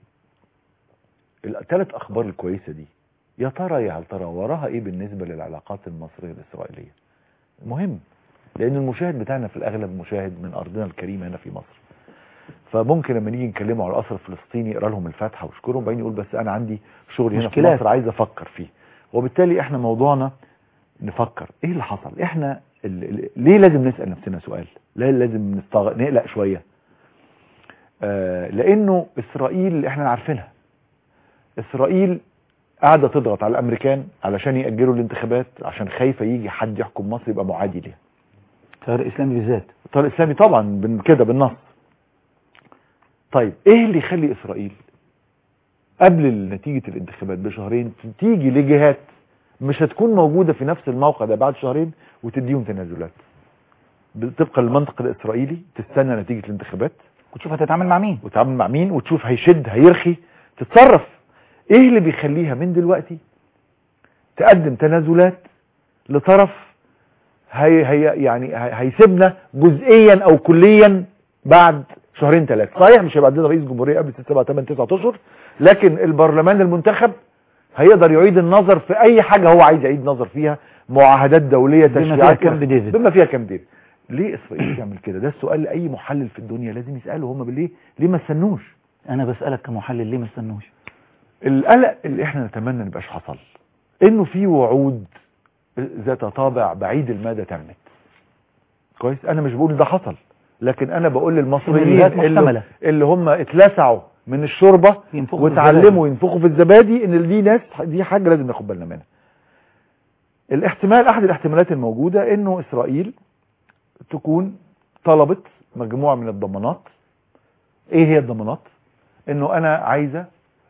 الثلاث اخبار الكويسه دي يا ترى يا هل ترى وراها ايه بالنسبه للعلاقات المصريه الاسرائيليه مهم لان المشاهد بتاعنا في الاغلب مشاهد من ارضنا الكريمه هنا في مصر فممكن لما نيجي نكلمه على الاسر الفلسطيني يقرا لهم الفاتحه ويشكرهم وبعدين يقول بس انا عندي شغل هنا في مشكلات. مصر عايز افكر فيه وبالتالي احنا موضوعنا نفكر ايه اللي حصل احنا ال- ال- ليه لازم نسال نفسنا سؤال ليه لازم نستغ... نقلق شويه آه لانه اسرائيل احنا عارفينها اسرائيل قاعده تضغط على الامريكان علشان ياجلوا الانتخابات عشان خايفه يجي حد يحكم مصر يبقى معادي ليها التيار الاسلامي بالذات التيار الاسلامي طبعا بن- كده بالنص طيب ايه اللي يخلي اسرائيل قبل نتيجة الانتخابات بشهرين تيجي لجهات مش هتكون موجودة في نفس الموقع ده بعد شهرين وتديهم تنازلات طبقا للمنطق الاسرائيلي تستنى نتيجة الانتخابات وتشوف هتتعامل مع مين وتتعامل مع مين وتشوف هيشد هيرخي تتصرف ايه اللي بيخليها من دلوقتي تقدم تنازلات لطرف هي هي يعني هي- هيسيبنا جزئيا او كليا بعد شهرين ثلاثه صحيح مش هيبقى عندنا رئيس جمهوريه قبل 6 7 8 9 اشهر لكن البرلمان المنتخب هيقدر يعيد النظر في اي حاجه هو عايز يعيد نظر فيها معاهدات دوليه بما فيها تشريعات كامب ديفيد. بما فيها كامب ديفيد ليه اسرائيل تعمل كده ده السؤال اللي اي محلل في الدنيا لازم يساله هم ليه ليه ما استنوش انا بسالك كمحلل ليه ما استنوش القلق اللي احنا نتمنى ما يبقاش حصل انه في وعود ذات طابع بعيد المدى تمت كويس انا مش بقول ده حصل لكن انا بقول للمصريين سيناريوهات اللي, محتملة. اللي هم اتلسعوا من الشوربه ينفخوا في وتعلموا ينفخوا في الزبادي ان دي ناس دي حاجه لازم ناخد بالنا منها الاحتمال احد الاحتمالات الموجوده انه اسرائيل تكون طلبت مجموعه من الضمانات ايه هي الضمانات انه انا عايزه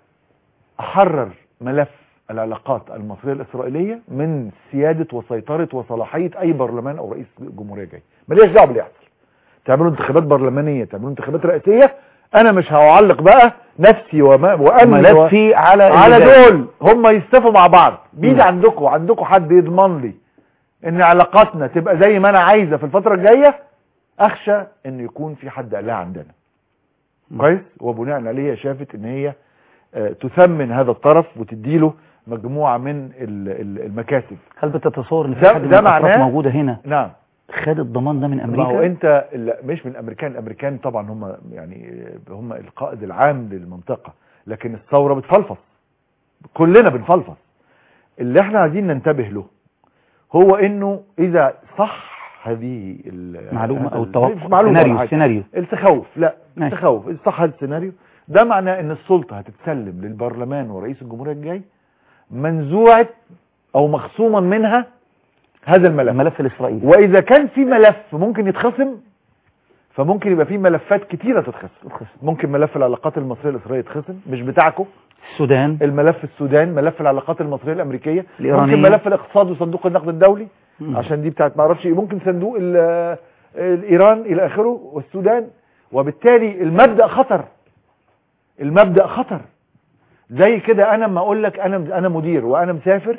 احرر ملف العلاقات المصريه الاسرائيليه من سياده وسيطره وصلاحيه اي برلمان او رئيس جمهوريه جاي ماليش دعوه باللي يحصل تعملوا انتخابات برلمانيه تعملوا انتخابات رئاسيه انا مش هعلق بقى نفسي وما وامني ملفي على على اللي جاي. دول هم يستفوا مع بعض بيجي مم. عندكم عندكم حد يضمن لي ان علاقاتنا تبقى زي ما انا عايزه في الفتره الجايه اخشى ان يكون في حد قالها عندنا كويس وبناء عليه هي شافت ان هي آه، تثمن هذا الطرف وتديله مجموعه من ال- ال- المكاسب هل بتتصور ان في ده- حد من ده الاطراف معناه- موجوده هنا نعم خد الضمان ده من ما هو امريكا انت لا، مش من الامريكان الامريكان طبعا هم يعني هم القائد العام للمنطقه لكن الثوره بتفلفص كلنا بنفلفص اللي احنا عايزين ننتبه له هو انه اذا صح هذه ال- معلومه هذا او ال- توقع مش معلومه سيناريو ولا حاجة. سيناريو التخوف لا ماشي. التخوف إذا صح هذا السيناريو ده معناه ان السلطه هتتسلم للبرلمان ورئيس الجمهوريه الجاي منزوعه او مخصوما منها هذا الملف الملف الاسرائيلي واذا كان في ملف ممكن يتخصم فممكن يبقى في ملفات كتيره تتخصم ممكن ملف العلاقات المصريه الاسرائيليه يتخصم مش بتاعكم السودان الملف السودان ملف العلاقات المصريه الامريكيه الإيرانية. ممكن ملف الاقتصاد وصندوق النقد الدولي مم. عشان دي بتاعت ما اعرفش إيه. ممكن صندوق ال- آه، ايران الى اخره والسودان وبالتالي المبدا خطر المبدا خطر زي كده انا لما اقول لك انا انا مدير وانا مسافر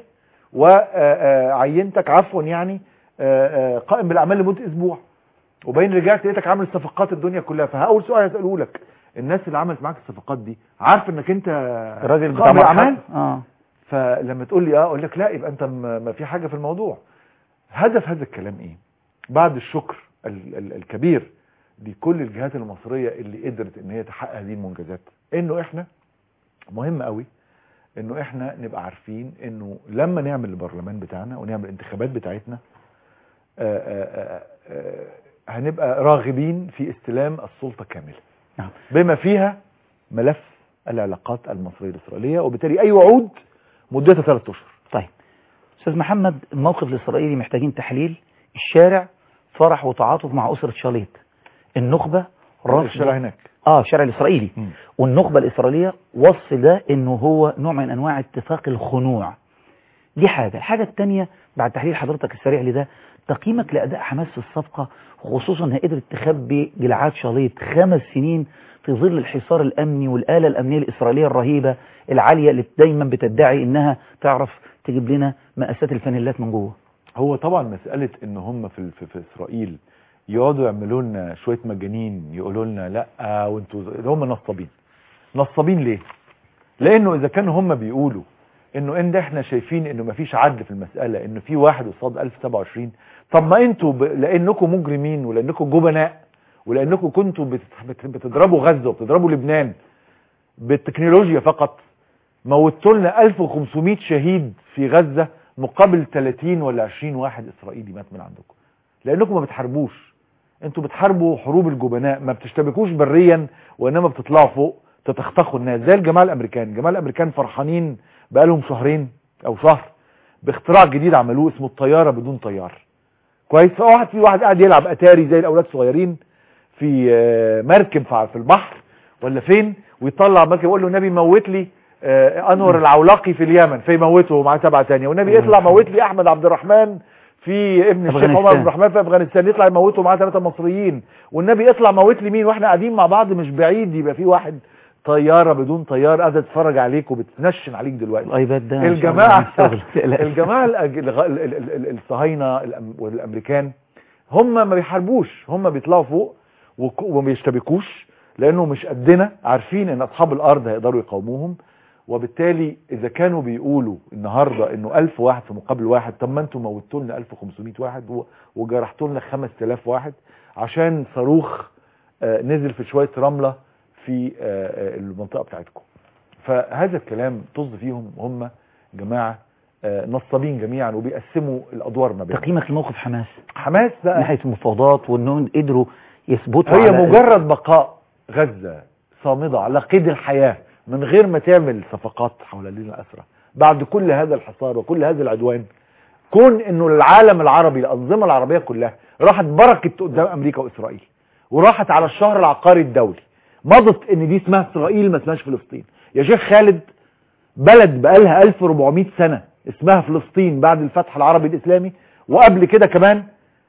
وعينتك عفوا يعني آه، آه، قائم بالاعمال لمده اسبوع وبين رجعت لقيتك عامل صفقات الدنيا كلها فاول سؤال هساله لك الناس اللي عملت معاك الصفقات دي عارف انك انت الراجل بتاع قائم مرحب بالاعمال اه فلما تقول لي اه اقول لك لا يبقى انت م- ما في حاجه في الموضوع هدف هذا الكلام ايه بعد الشكر ال ال الكبير لكل الجهات المصريه اللي قدرت ان هي تحقق هذه المنجزات انه احنا مهم قوي انه احنا نبقى عارفين انه لما نعمل البرلمان بتاعنا ونعمل الانتخابات بتاعتنا آآ آآ آآ هنبقى راغبين في استلام السلطه كامله نعم. بما فيها ملف العلاقات المصريه الاسرائيليه وبالتالي اي وعود مدتها ثلاث اشهر طيب استاذ محمد الموقف الاسرائيلي محتاجين تحليل الشارع فرح وتعاطف مع اسره شاليت النخبه رفض الشارع هناك اه الشارع الاسرائيلي مم. والنخبه الاسرائيليه وصف ده انه هو نوع من انواع اتفاق الخنوع دي حاجه الحاجه الثانيه بعد تحليل حضرتك السريع لده تقييمك لاداء حماس في الصفقه خصوصا انها قدرت تخبي جلعاد شاليت خمس سنين في ظل الحصار الامني والاله الامنيه الاسرائيليه الرهيبه العاليه اللي دايما بتدعي انها تعرف تجيب لنا مقاسات الفانيلات من جوه هو طبعا مسألة ان هم في, في, في اسرائيل يقعدوا يعملوا لنا شوية مجانين يقولوا لنا لا وانتوا ده هم نصابين نصابين ليه لانه اذا كانوا هم بيقولوا انه ان احنا شايفين انه مفيش عدل في المسألة انه في واحد قصاد 1027 طب ما انتوا ب... لانكم مجرمين ولانكم جبناء ولانكم كنتوا بت... بت... بتضربوا غزة وبتضربوا لبنان بالتكنولوجيا فقط موتوا لنا 1500 شهيد في غزة مقابل 30 ولا 20 واحد اسرائيلي مات من عندكم لانكم ما بتحاربوش انتوا بتحاربوا حروب الجبناء ما بتشتبكوش بريا وانما بتطلعوا فوق تتخطخوا الناس زي الجماعه الامريكان الجماعه الامريكان فرحانين بقالهم شهرين او شهر باختراع جديد عملوه اسمه الطياره بدون طيار كويس فواحد في واحد قاعد يلعب اتاري زي الاولاد الصغيرين في آه، مركب في في البحر ولا فين ويطلع مركب يقول له النبي موت لي آه، انور العولاقي في اليمن فيموته ومعاه سبعه ثانيه والنبي يطلع موت لي احمد عبد الرحمن في ابن الشيخ أفغانستان. عمر عبد الرحمن في افغانستان يطلع يموته معاه ثلاثه مصريين والنبي يطلع موت لي مين واحنا قاعدين مع بعض مش بعيد يبقى في واحد طياره بدون طيار قاعده تتفرج عليك وبتنشن عليك دلوقتي الايباد ده إن شاء الله الجماعه هنشتغل. تقلقش. الجماعه الأج- الغ- ال- ال- ال- الصهاينه الأم- والامريكان هم ما بيحاربوش هم بيطلعوا فوق وك- وما بيشتبكوش لانه مش قدنا عارفين ان اصحاب الارض هيقدروا يقاوموهم وبالتالي اذا كانوا بيقولوا النهارده انه 1000 واحد في مقابل واحد طب ما انتم موتوا لنا 1500 واحد و- وجرحتوا لنا 5000 واحد عشان صاروخ آه، نزل في شويه رمله في آه، آه، المنطقه بتاعتكم فهذا الكلام طز فيهم هم جماعه آه، نصابين جميعا وبيقسموا الادوار ما بينهم تقييمك لموقف حماس حماس من بقى ناحيه المفاوضات وانهم قدروا يثبتوا هي على- مجرد بقاء غزة صامدة على قيد الحياة من غير ما تعمل صفقات حوالين الأسرة بعد كل هذا الحصار وكل هذا العدوان كون انه العالم العربي الأنظمة العربية كلها راحت بركت قدام أمريكا وإسرائيل وراحت على الشهر العقاري الدولي مضت ان دي اسمها إسرائيل ما اسمهاش فلسطين يا شيخ خالد بلد بقالها 1400 سنة اسمها فلسطين بعد الفتح العربي الإسلامي وقبل كده كمان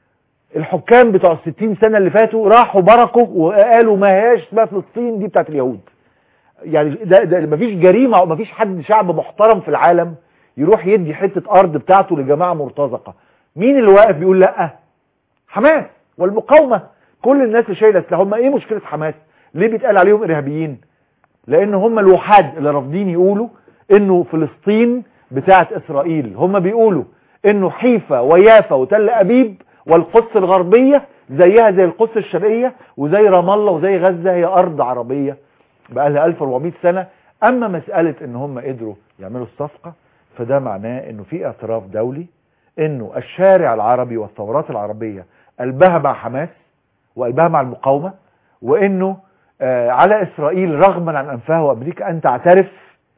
الحكام بتوع الستين سنة اللي فاتوا راحوا بركوا وقالوا ما هياش اسمها فلسطين دي بتاعت اليهود يعني ده, ده مفيش جريمة او مفيش حد شعب محترم في العالم يروح يدي حتة ارض بتاعته لجماعة مرتزقة مين اللي واقف بيقول لا حماس والمقاومة كل الناس اللي شايله سلاح هم ايه مشكلة حماس ليه بيتقال عليهم ارهابيين لان هم الوحاد اللي رافضين يقولوا انه فلسطين بتاعت اسرائيل هم بيقولوا انه حيفا ويافا وتل ابيب والقدس الغربية زيها زي القدس الشرقية وزي رام الله وزي غزة هي ارض عربية بقى لها 1400 سنة اما مسألة ان هم قدروا يعملوا الصفقة فده معناه انه في اعتراف دولي انه الشارع العربي والثورات العربية قلبها مع حماس وقلبها مع المقاومة وانه آه على اسرائيل رغما عن انفها وامريكا ان تعترف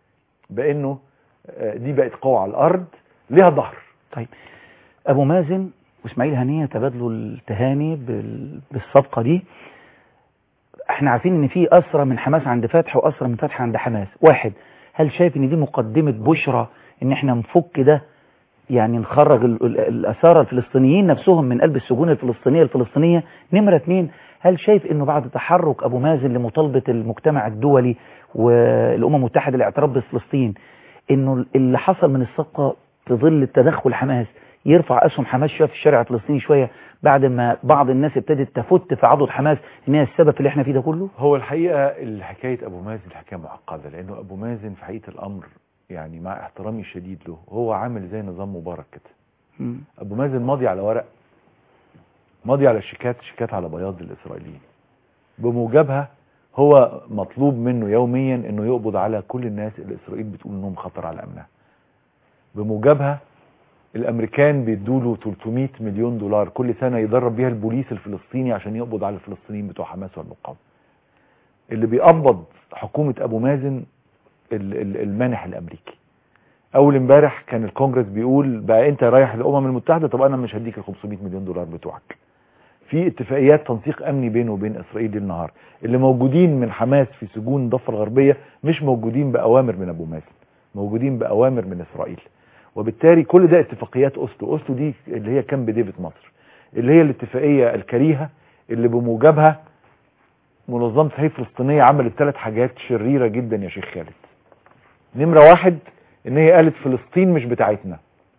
بانه آه دي بقت قوة على الارض ليها ظهر طيب ابو مازن واسماعيل هنيه تبادلوا التهاني بال- بالصفقه دي احنا عارفين ان في اسرى من حماس عند فتح واسرى من فتح عند حماس واحد هل شايف ان دي مقدمه بشرى ان احنا نفك ده يعني نخرج ال- ال- الأسارة الفلسطينيين نفسهم من قلب السجون الفلسطينية الفلسطينية نمرة اتنين هل شايف انه بعد تحرك ابو مازن لمطالبة المجتمع الدولي والامم المتحدة الاعتراف بفلسطين انه اللي حصل من الصفقة في ظل التدخل حماس يرفع اسهم حماس شويه في الشارع الفلسطيني شويه بعد ما بعض الناس ابتدت تفت في عضد حماس ان هي السبب في اللي احنا فيه ده كله هو الحقيقة حكاية أبو مازن حكاية معقدة لأنه أبو مازن في حقيقة الأمر يعني مع احترامي الشديد له هو عامل زي نظام مبارك كده مم. أبو مازن ماضي على ورق ماضي على شيكات شيكات على بياض الإسرائيليين بموجبها هو مطلوب منه يوميا انه يقبض على كل الناس اللي اسرائيل بتقول انهم خطر على امنها بموجبها الامريكان بيدوا له 300 مليون دولار كل سنه يدرب بيها البوليس الفلسطيني عشان يقبض على الفلسطينيين بتوع حماس والمقاومه اللي بيقبض حكومه ابو مازن ال- ال- المانح الامريكي اول امبارح كان الكونجرس بيقول بقى انت رايح للامم المتحده طب انا مش هديك ال 500 مليون دولار بتوعك في اتفاقيات تنسيق امني بينه وبين اسرائيل ليل نهار اللي موجودين من حماس في سجون الضفه الغربيه مش موجودين باوامر من ابو مازن موجودين باوامر من اسرائيل وبالتالي كل ده اتفاقيات اوسلو اوسلو دي اللي هي كامب ديفيد مصر اللي هي الاتفاقيه الكريهه اللي بموجبها منظمه الحقوق الفلسطينيه عملت ثلاث حاجات شريره جدا يا شيخ خالد نمره واحد ان هي قالت فلسطين مش بتاعتنا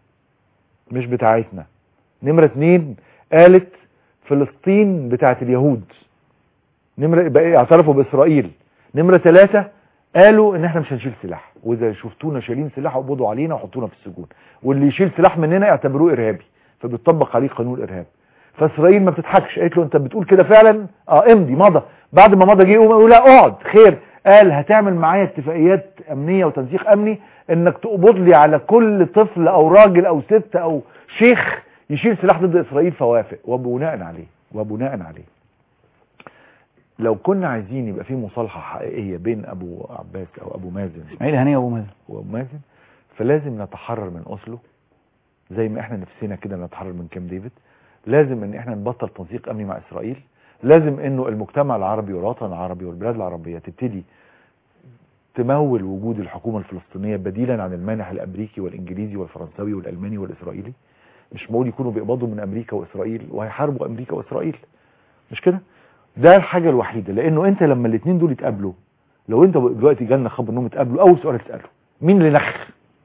مش بتاعتنا نمره اتنين قالت فلسطين بتاعت اليهود نمرة بقى اعترفوا بإسرائيل نمرة ثلاثة قالوا ان احنا مش هنشيل سلاح واذا شفتونا شايلين سلاح اقبضوا علينا وحطونا في السجون واللي يشيل سلاح مننا اعتبروه ارهابي فبيطبق عليه قانون الارهاب فاسرائيل ما بتضحكش قالت له انت بتقول كده فعلا اه امضي مضى بعد ما مضى جه يقوم يقول لا اقعد خير قال هتعمل معايا اتفاقيات امنيه وتنسيق امني انك تقبض لي على كل طفل او راجل او ست او شيخ يشيل سلاح ضد اسرائيل فوافق وبناء عليه وبناء عليه لو كنا عايزين يبقى في مصالحه حقيقيه بين ابو عباس او ابو مازن اسماعيل هنيه وابو مازن وابو مازن فلازم نتحرر من اوسلو زي ما احنا نفسنا كده نتحرر من كام ديفيد لازم ان احنا نبطل تنسيق امني مع اسرائيل لازم انه المجتمع العربي والوطن العربي والبلاد العربيه تبتدي تمول وجود الحكومه الفلسطينيه بديلا عن المانح الامريكي والانجليزي والفرنساوي والالماني والاسرائيلي مش معقول يكونوا بيقبضوا من امريكا واسرائيل وهيحاربوا امريكا واسرائيل مش كده ده الحاجه الوحيده لانه انت لما الاثنين دول يتقابلوا لو انت دلوقتي جالنا خبر انهم اتقابلوا اول سؤال هتساله مين اللي نخ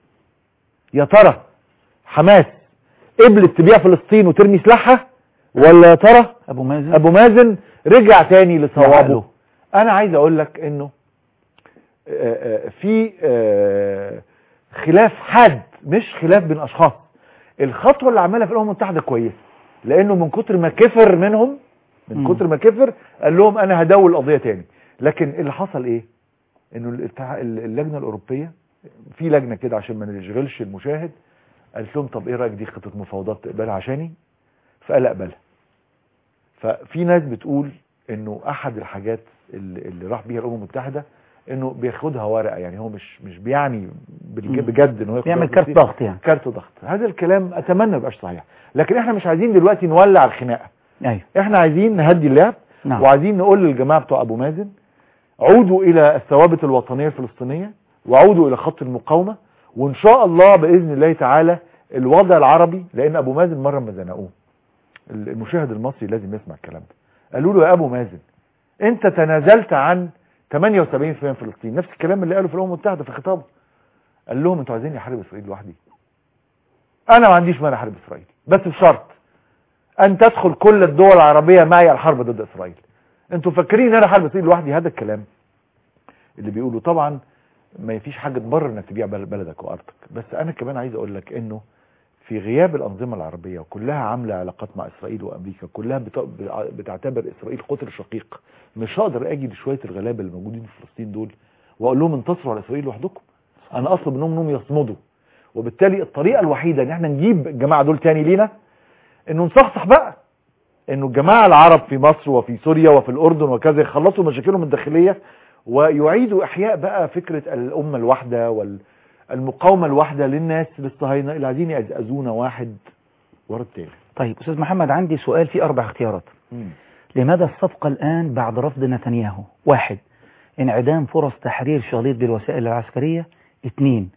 يا ترى حماس قبلت تبيع فلسطين وترمي سلاحها ولا يا ترى ابو مازن ابو مازن رجع تاني لصوابه لعقله. انا عايز اقول لك انه آه، آه، في آه، خلاف حاد مش خلاف بين اشخاص الخطوه اللي عملها في الامم المتحده كويسه لانه من كتر ما كفر منهم من مم. كتر ما كفر قال لهم انا هدول القضيه تاني لكن اللي حصل ايه انه الاتحا- اللجنه الاوروبيه في لجنه كده عشان ما نشغلش المشاهد قالت لهم طب ايه رايك دي خطه مفاوضات تقبلها عشاني فقال اقبلها ففي ناس بتقول انه احد الحاجات اللي, اللي راح بيها الامم المتحده انه بياخدها ورقه يعني هو مش مش بيعني بالج- مم. بجد انه ياخد بيعمل ورقة كارت فلسطين. ضغط يعني كارت ضغط هذا الكلام اتمنى ما يبقاش صحيح لكن احنا مش عايزين دلوقتي نولع الخناقه ايوه احنا عايزين نهدي اللعب نعم وعايزين نقول للجماعه بتوع ابو مازن عودوا الى الثوابت الوطنيه الفلسطينيه وعودوا الى خط المقاومه وان شاء الله باذن الله تعالى الوضع العربي لان ابو مازن مره ما زنقوه المشاهد المصري لازم يسمع الكلام ده قالوا له يا ابو مازن انت تنازلت عن 78% من فلسطين نفس الكلام اللي قاله في الامم المتحده في خطابه قال لهم انتوا عايزين احارب اسرائيل لوحدي انا ما عنديش مانع احارب اسرائيل بس بشرط ان تدخل كل الدول العربيه معي الحرب ضد اسرائيل انتوا فاكرين ان انا حرب اسرائيل لوحدي هذا الكلام اللي بيقولوا طبعا ما فيش حاجه تبرر انك تبيع بل- بلدك وارضك بس انا كمان عايز اقول لك انه في غياب الانظمه العربيه وكلها عامله علاقات مع اسرائيل وامريكا كلها بت- بتعتبر اسرائيل قطر شقيق مش هقدر اجي لشويه الغلابه اللي موجودين في فلسطين دول واقول لهم انتصروا على اسرائيل لوحدكم انا اطلب منهم انهم يصمدوا وبالتالي الطريقه الوحيده ان احنا نجيب الجماعه دول تاني لينا انه نصحصح بقى انه الجماعه العرب في مصر وفي سوريا وفي الاردن وكذا يخلصوا مشاكلهم الداخليه ويعيدوا احياء بقى فكره الامه الواحده والمقاومه الواحده للناس للصهاينه اللي عايزين يأزأزونا واحد ورا التاني طيب استاذ محمد عندي سؤال فيه اربع اختيارات لماذا الصفقة الآن بعد رفض نتنياهو واحد انعدام فرص تحرير شاليط بالوسائل العسكرية اثنين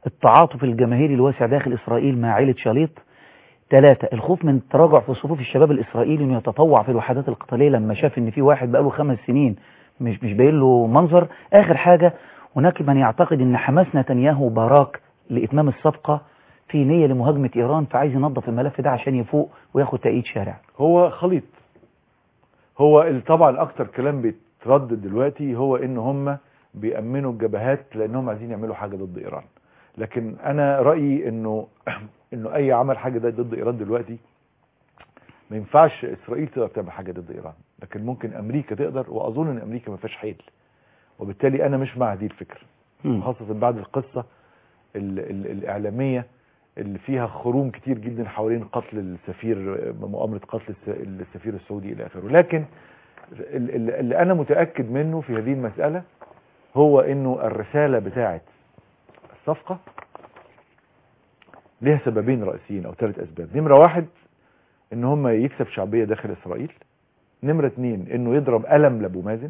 التعاطف الجماهيري الواسع داخل إسرائيل مع عائلة شاليط ثلاثة الخوف من التراجع في صفوف الشباب الإسرائيلي إنه يتطوع في الوحدات القتالية لما شاف إن في واحد بقاله خمس سنين مش مش باين له منظر آخر حاجة هناك من يعتقد إن حماس نتنياهو باراك لإتمام الصفقة في نية لمهاجمة إيران فعايز ينظف الملف ده عشان يفوق وياخد تأييد شارع هو خليط هو ال- طبعا اكتر كلام بيتردد دلوقتي هو ان هم بيأمنوا الجبهات لانهم عايزين يعملوا حاجة ضد ايران لكن انا رأيي انه انه اي عمل حاجة ده ضد ايران دلوقتي ما ينفعش اسرائيل تقدر تعمل حاجة ضد ايران لكن ممكن امريكا تقدر واظن ان امريكا ما فيهاش حيل وبالتالي انا مش مع هذه الفكرة مم. خاصة بعد القصة ال ال الإعلامية اللي فيها خروم كتير جدا حوالين قتل السفير مؤامرة قتل الس- السفير السعودي إلى آخره لكن ال- ال- اللي أنا متأكد منه في هذه المسألة هو إنه الرسالة بتاعت الصفقة ليها سببين رئيسيين أو ثلاث أسباب نمرة واحد إن هم يكسب شعبية داخل إسرائيل نمرة اتنين إنه يضرب ألم لأبو مازن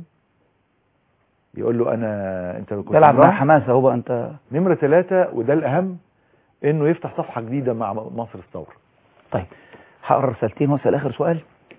يقول له أنا أنت كنت تلعب مع امرأة. حماس أهو بقى أنت نمرة ثلاثة وده الأهم إنه يفتح صفحة جديدة مع مصر الثورة طيب هقرا رسالتين واسال اخر سؤال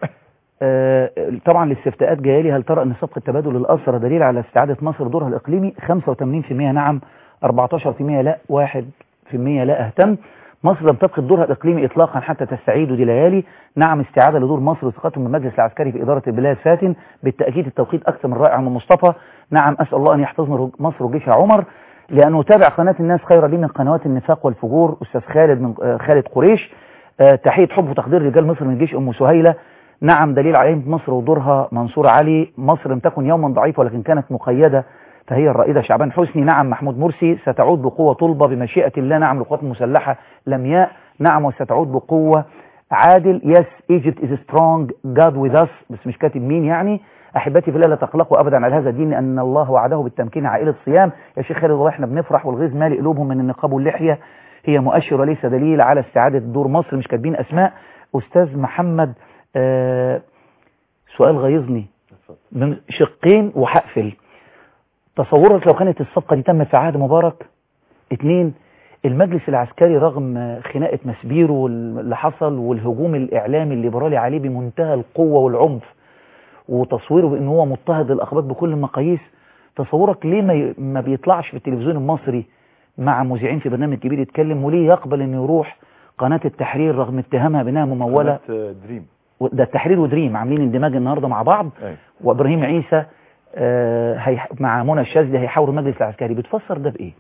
آه طبعا الاستفتاءات جايه لي هل ترى ان صفقه تبادل الاسرى دليل على استعاده مصر دورها الاقليمي 85% نعم 14% لا 1% لا اهتم مصر لم تفقد دورها الاقليمي اطلاقا حتى تستعيد دي ليالي نعم استعاده لدور مصر وثقتهم من المجلس العسكري في اداره البلاد فاتن بالتاكيد التوقيت اكثر من رائع من مصطفى نعم اسال الله ان يحفظنا مصر وجيشها عمر لانه تابع قناه الناس خير لي من قنوات النفاق والفجور استاذ خالد من آه، خالد قريش آه، تحية حب وتقدير رجال مصر من جيش أم سهيلة نعم دليل على قيمة مصر ودورها منصور علي مصر لم تكن يوما ضعيفة ولكن كانت مقيدة فهي الرائدة شعبان حسني نعم محمود مرسي ستعود بقوة طلبة بمشيئة الله نعم القوات المسلحة لمياء نعم وستعود بقوة عادل يس ايجيبت از سترونج جاد وذ اس بس مش كاتب مين يعني احبتي في الله لا تقلقوا ابدا على هذا الدين لان الله وعده بالتمكين عائله صيام يا شيخ خالد والله احنا بنفرح والغيظ مالي قلوبهم من النقاب واللحيه هي مؤشر وليس دليل على استعاده دور مصر مش كاتبين اسماء استاذ محمد آه سؤال غيظني من شقين وهقفل تصورك لو كانت الصفقه دي تمت في عهد مبارك اتنين المجلس العسكري رغم خناقة مسبيرو واللي حصل والهجوم الإعلامي الليبرالي عليه بمنتهى القوة والعنف وتصويره بأنه هو مضطهد للأخبار بكل المقاييس تصورك ليه ما, ي... ما بيطلعش في التلفزيون المصري مع مذيعين في برنامج كبير يتكلم وليه يقبل أنه يروح قناة التحرير رغم اتهامها بأنها ممولة قناة دريم ده التحرير ودريم عاملين اندماج النهارده مع بعض أيوة. وابراهيم عيسى آه هي مع منى الشاذلي هيحاوروا المجلس العسكري بتفسر ده بايه؟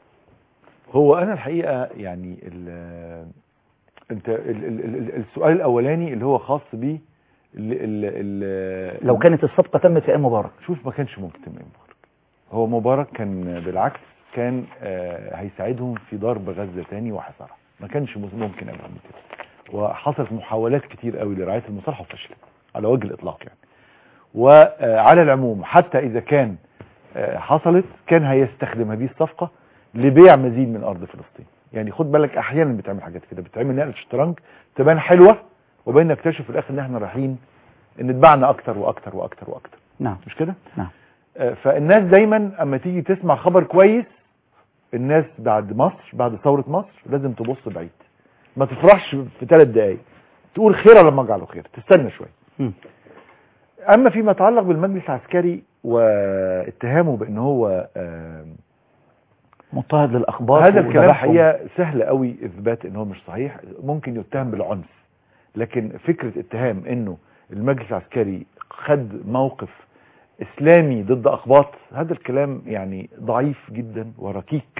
هو انا الحقيقه يعني ال انت ال ال ال السؤال الاولاني اللي هو خاص بيه ال ال ال لو كانت الصفقه تمت في ايام مبارك شوف ما كانش ممكن تم مبارك هو مبارك كان بالعكس كان آه هيساعدهم في ضرب غزه تاني وحصارها ما كانش ممكن ابدا من كده وحصلت محاولات كتير قوي لرعايه المصالحه وفشلت على وجه الاطلاق يعني وعلى العموم حتى اذا كان آه حصلت كان هيستخدم هذه الصفقه لبيع مزيد من ارض فلسطين يعني خد بالك احيانا بتعمل حاجات كده بتعمل نقله شطرنج تبان حلوه وبين نكتشف في الاخر ان احنا رايحين ان اتباعنا اكتر واكتر واكتر واكتر نعم مش كده نعم آه، فالناس دايما اما تيجي تسمع خبر كويس الناس بعد مصر بعد ثوره مصر لازم تبص بعيد ما تفرحش في ثلاث دقايق تقول خير لما اجعله خير تستنى شويه مم. اما فيما يتعلق بالمجلس العسكري واتهامه بان هو آه، مضطهد للاخبار هذا الكلام وذبحهم. حقيقه سهل قوي اثبات ان هو مش صحيح ممكن يتهم بالعنف لكن فكره اتهام انه المجلس العسكري خد موقف اسلامي ضد اقباط هذا الكلام يعني ضعيف جدا وركيك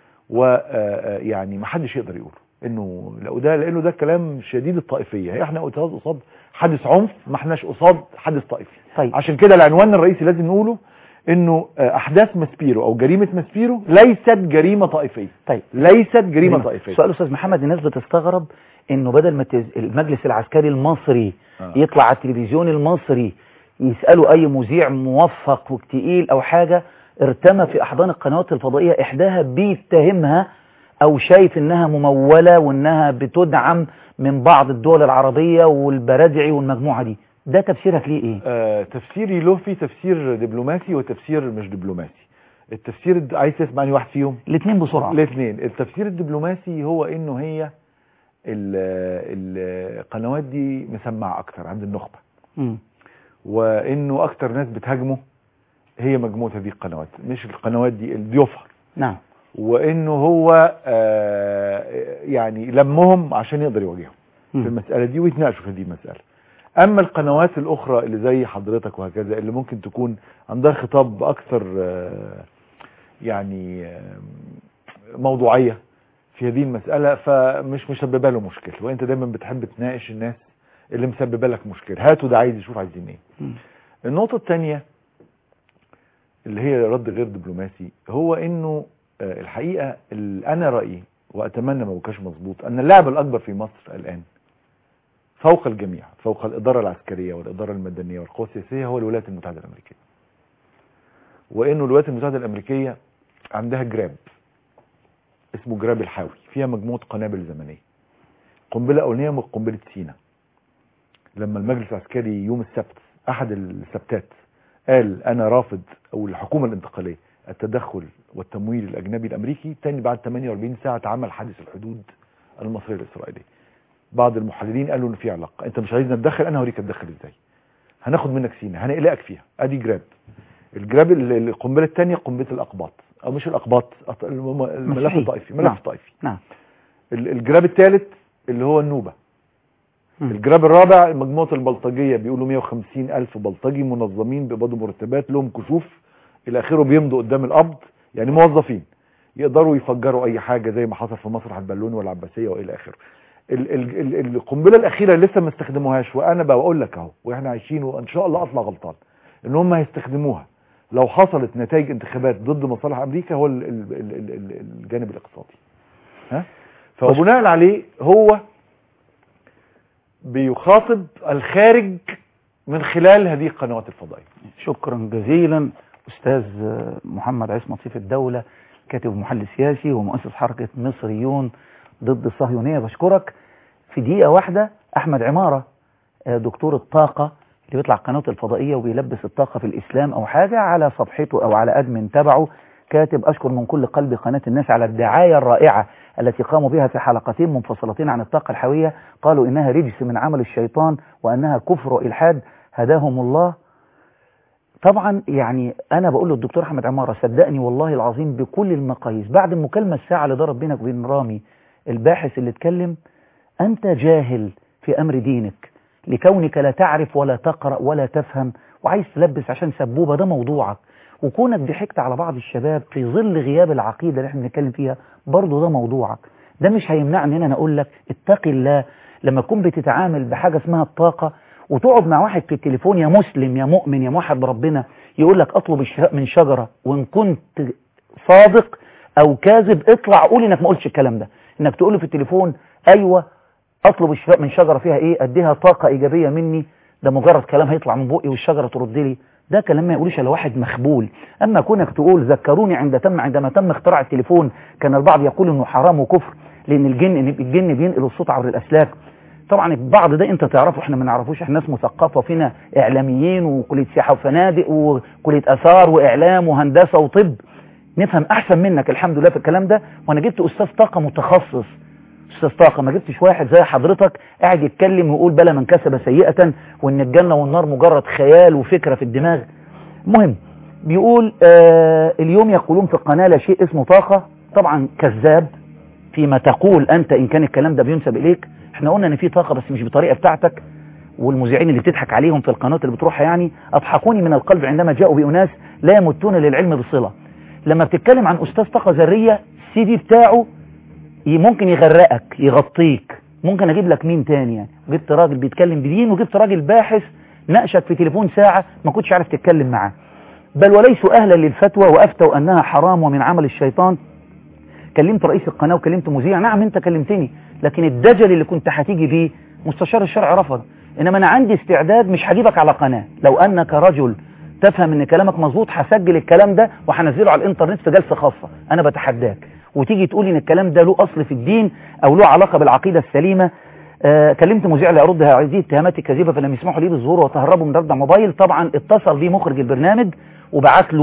ويعني ما حدش يقدر يقوله انه لو ده لانه ده كلام شديد الطائفيه احنا قصاد قصاد حادث عنف ما احناش قصاد حادث طائفي طيب عشان كده العنوان الرئيسي لازم نقوله انه آه، احداث ماسبيرو او جريمه ماسبيرو ليست جريمه طائفيه طيب ليست جريمه طائفيه سؤال استاذ محمد الناس بتستغرب انه بدل ما تز... المجلس العسكري المصري آه. يطلع على التلفزيون المصري يسالوا اي مذيع موفق وتقيل او حاجه ارتمى في احضان القنوات الفضائيه احداها بيتهمها او شايف انها مموله وانها بتدعم من بعض الدول العربيه والبرادعي والمجموعه دي ده تفسيرك ليه ايه آه تفسيري له في تفسير دبلوماسي وتفسير مش دبلوماسي التفسير الد- عايز تسمع انهي واحد فيهم الاثنين بسرعة الاثنين التفسير الدبلوماسي هو انه هي ال- القنوات دي مسمعه اكتر عند النخبه مم. وانه اكتر ناس بتهاجمه هي مجموعه هذه القنوات مش القنوات دي ضيوفها نعم وانه هو آه، يعني لمهم عشان يقدر يواجههم في مم. المساله دي ويتناقشوا في هذه المساله اما القنوات الاخرى اللي زي حضرتك وهكذا اللي ممكن تكون عندها خطاب اكثر آه، يعني آه، موضوعيه في هذه المساله فمش مسببه له مشكله وانت دايما بتحب تناقش الناس اللي مسببه لك مشكله هاتوا ده عايز يشوف عايزين ايه مم. النقطه الثانيه اللي هي رد غير دبلوماسي هو انه آه، الحقيقه ال- انا رايي واتمنى ما يبقاش مظبوط ان اللاعب الاكبر في مصر الان فوق الجميع فوق الاداره العسكريه والاداره المدنيه والقوى السياسيه هو الولايات المتحده الامريكيه وانه الولايات المتحده الامريكيه عندها جراب اسمه جراب الحاوي فيها مجموعه قنابل زمنيه قنبله اولانيه من قنبله سينا لما المجلس العسكري يوم السبت احد السبتات قال انا رافض او الحكومه الانتقاليه التدخل والتمويل الاجنبي الامريكي تاني بعد 48 ساعه اتعمل حادث الحدود المصريه الاسرائيليه بعض المحللين قالوا ان في علاقه انت مش عايزنا نتدخل انا هوريك اتدخل ازاي هناخد منك سينا هنقلقك فيها ادي جراب الجراب ال- القنبله الثانيه قنبله الاقباط او مش الاقباط أط- الم- الملف مسيحي. الطائفي نعم. ملف طائفي نعم ال- الجراب الثالث اللي هو النوبه مم. الجراب الرابع مجموعه البلطجيه بيقولوا 150 الف بلطجي منظمين بيقبضوا مرتبات لهم كشوف الى اخره بيمضوا قدام القبض يعني موظفين يقدروا يفجروا اي حاجه زي ما حصل في مسرح البالون والعباسيه والى اخره ال- ال- ال- القنبله الاخيره اللي لسه ما استخدموهاش وانا بقول لك اهو واحنا عايشين وان شاء الله اطلع غلطان ان هم هيستخدموها لو حصلت نتائج انتخابات ضد مصالح امريكا هو ال- ال- ال- ال- ال- الجانب الاقتصادي ها فبناء عليه هو بيخاطب الخارج من خلال هذه القنوات الفضائيه شكرا جزيلا أستاذ محمد عصمت سيف الدولة كاتب محلل سياسي ومؤسس حركة مصريون ضد الصهيونية بشكرك في دقيقة واحدة أحمد عمارة آه، دكتور الطاقة اللي بيطلع قناة الفضائية وبيلبس الطاقة في الإسلام أو حاجة على صفحته أو على أدمن تبعه كاتب أشكر من كل قلبي قناة الناس على الدعاية الرائعة التي قاموا بها في حلقتين منفصلتين عن الطاقة الحيوية قالوا إنها رجس من عمل الشيطان وأنها كفر وإلحاد هداهم الله طبعا يعني انا بقول للدكتور احمد عماره صدقني والله العظيم بكل المقاييس بعد المكالمه الساعه اللي ضرب بينك وبين رامي الباحث اللي اتكلم انت جاهل في امر دينك لكونك لا تعرف ولا تقرا ولا تفهم وعايز تلبس عشان سبوبه ده موضوعك وكونك ضحكت على بعض الشباب في ظل غياب العقيده اللي احنا بنتكلم فيها برضه ده موضوعك ده مش هيمنعني ان انا اقول لك اتقي الله لما تكون بتتعامل بحاجه اسمها الطاقه وتقعد مع واحد في التليفون يا مسلم يا مؤمن يا موحد بربنا يقول لك اطلب الشفاء من شجره وان كنت صادق او كاذب اطلع قول انك ما قلتش الكلام ده انك تقول له في التليفون ايوه اطلب الشفاء من شجره فيها ايه اديها طاقه ايجابيه مني ده مجرد كلام هيطلع من بقي والشجره ترد لي ده كلام ما يقولوش الا واحد مخبول اما كونك تقول ذكروني عند تم عندما تم اختراع التليفون كان البعض يقول انه حرام وكفر لان الجن الجن بينقل الصوت عبر الاسلاك طبعا البعض ده انت تعرفه احنا ما نعرفوش احنا ناس مثقفه وفينا اعلاميين وكليه سياحه وفنادق وكليه اثار واعلام وهندسه وطب نفهم احسن منك الحمد لله في الكلام ده وانا جبت استاذ طاقه متخصص استاذ طاقه ما جبتش واحد زي حضرتك قاعد يتكلم ويقول بلا من كسب سيئه وان الجنه والنار مجرد خيال وفكره في الدماغ المهم بيقول آه اليوم يقولون في القناه لا شيء اسمه طاقه طبعا كذاب فيما تقول انت ان كان الكلام ده بينسب اليك احنا قلنا ان في طاقه بس مش بالطريقه بتاعتك والمذيعين اللي بتضحك عليهم في القنوات اللي بتروحها يعني اضحكوني من القلب عندما جاءوا باناس لا يمتون للعلم بصله لما بتتكلم عن استاذ طاقه ذريه السي في بتاعه ممكن يغرقك يغطيك ممكن اجيب لك مين تاني يعني جبت راجل بيتكلم بدين وجبت راجل باحث ناقشك في تليفون ساعه ما كنتش عارف تتكلم معاه بل وليسوا اهلا للفتوى وافتوا انها حرام ومن عمل الشيطان كلمت رئيس القناه وكلمت مذيع نعم انت كلمتني لكن الدجل اللي كنت هتيجي بيه مستشار الشرع رفض انما انا عندي استعداد مش هجيبك على قناه لو انك رجل تفهم ان كلامك مظبوط هسجل الكلام ده وهنزله على الانترنت في جلسه خاصه انا بتحداك وتيجي تقول ان الكلام ده له اصل في الدين او له علاقه بالعقيده السليمه آه كلمت مذيع ليرد هذه الاتهامات الكاذبه فلم يسمحوا لي بالظهور وتهربوا من رد موبايل طبعا اتصل بيه مخرج البرنامج وبعت له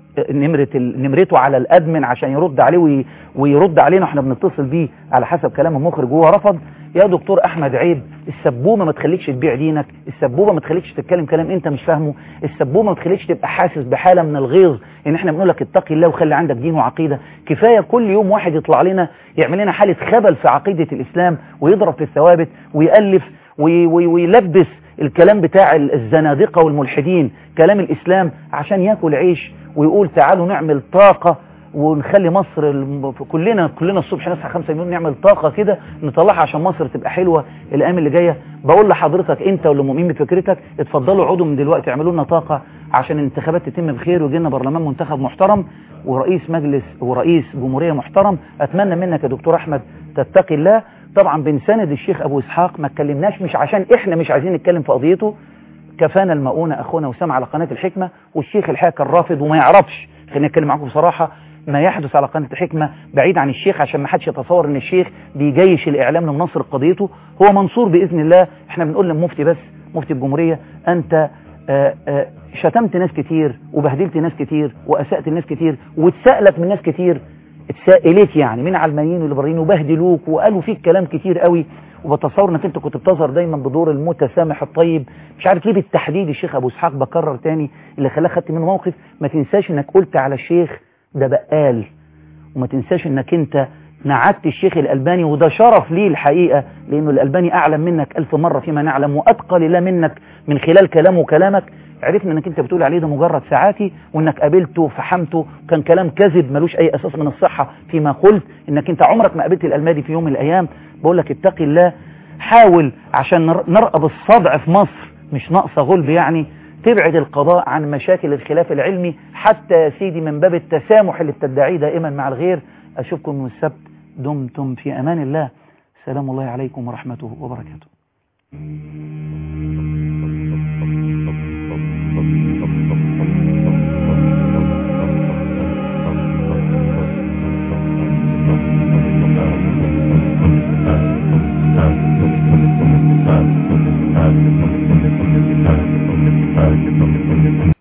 نمرة ال- نمرته على الادمن عشان يرد عليه وي- ويرد علينا واحنا بنتصل بيه على حسب كلام المخرج وهو رفض يا دكتور احمد عيب السبوبه ما تخليكش تبيع دينك السبوبه ما تخليكش تتكلم كلام انت مش فاهمه السبوبه ما تخليكش تبقى حاسس بحاله من الغيظ ان احنا بنقول لك اتقي الله وخلي عندك دين وعقيده كفايه كل يوم واحد يطلع لنا يعمل لنا حاله خبل في عقيده الاسلام ويضرب في الثوابت ويالف وي- وي- ويلبس الكلام بتاع ال- الزنادقه والملحدين كلام الاسلام عشان ياكل عيش ويقول تعالوا نعمل طاقه ونخلي مصر الم- كلنا كلنا الصبح نصحى 5 مليون نعمل طاقه كده نطلعها عشان مصر تبقى حلوه الايام اللي جايه بقول لحضرتك انت واللي مؤمنين بفكرتك اتفضلوا اقعدوا من دلوقتي اعملوا لنا طاقه عشان الانتخابات تتم بخير ويجي لنا برلمان منتخب محترم ورئيس مجلس ورئيس جمهوريه محترم اتمنى منك يا دكتور احمد تتقي الله طبعا بنساند الشيخ ابو اسحاق ما اتكلمناش مش عشان احنا مش عايزين نتكلم في قضيته كفانا المؤونة أخونا وسام على قناة الحكمة والشيخ الحقيقة كان رافض وما يعرفش خليني أتكلم معاكم بصراحة ما يحدث على قناة الحكمة بعيد عن الشيخ عشان ما حدش يتصور ان الشيخ بيجيش الإعلام لمناصر قضيته هو منصور بإذن الله احنا بنقول للمفتي بس مفتي الجمهورية أنت آه، آه، شتمت ناس كتير وبهدلت ناس كتير وأسأت الناس كتير واتسألت من ناس كتير اتسائلت يعني من علمانيين والليبراليين وبهدلوك وقالوا فيك كلام كتير قوي وبتصور انك انت كنت بتظهر دايما بدور المتسامح الطيب مش عارف ليه بالتحديد الشيخ ابو اسحاق بكرر تاني اللي خلاه خدت منه موقف ما تنساش انك قلت على الشيخ ده بقال وما تنساش انك انت نعدت الشيخ الألباني وده شرف ليه الحقيقة لأنه الألباني أعلم منك ألف مرة فيما نعلم وأتقى لله منك من خلال كلامه وكلامك عرفنا انك انت بتقول عليه ده مجرد ساعاتي وانك قابلته وفحمته كان كلام كذب ملوش اي اساس من الصحة فيما قلت انك انت عمرك ما قابلت الالمادي في يوم من الايام بقول لك اتقي الله حاول عشان نر- نرقب الصدع في مصر مش ناقصة غلب يعني تبعد القضاء عن مشاكل الخلاف العلمي حتى يا سيدي من باب التسامح اللي بتدعيه دائما مع الغير اشوفكم من السبت دمتم في امان الله سلام الله عليكم ورحمته وبركاته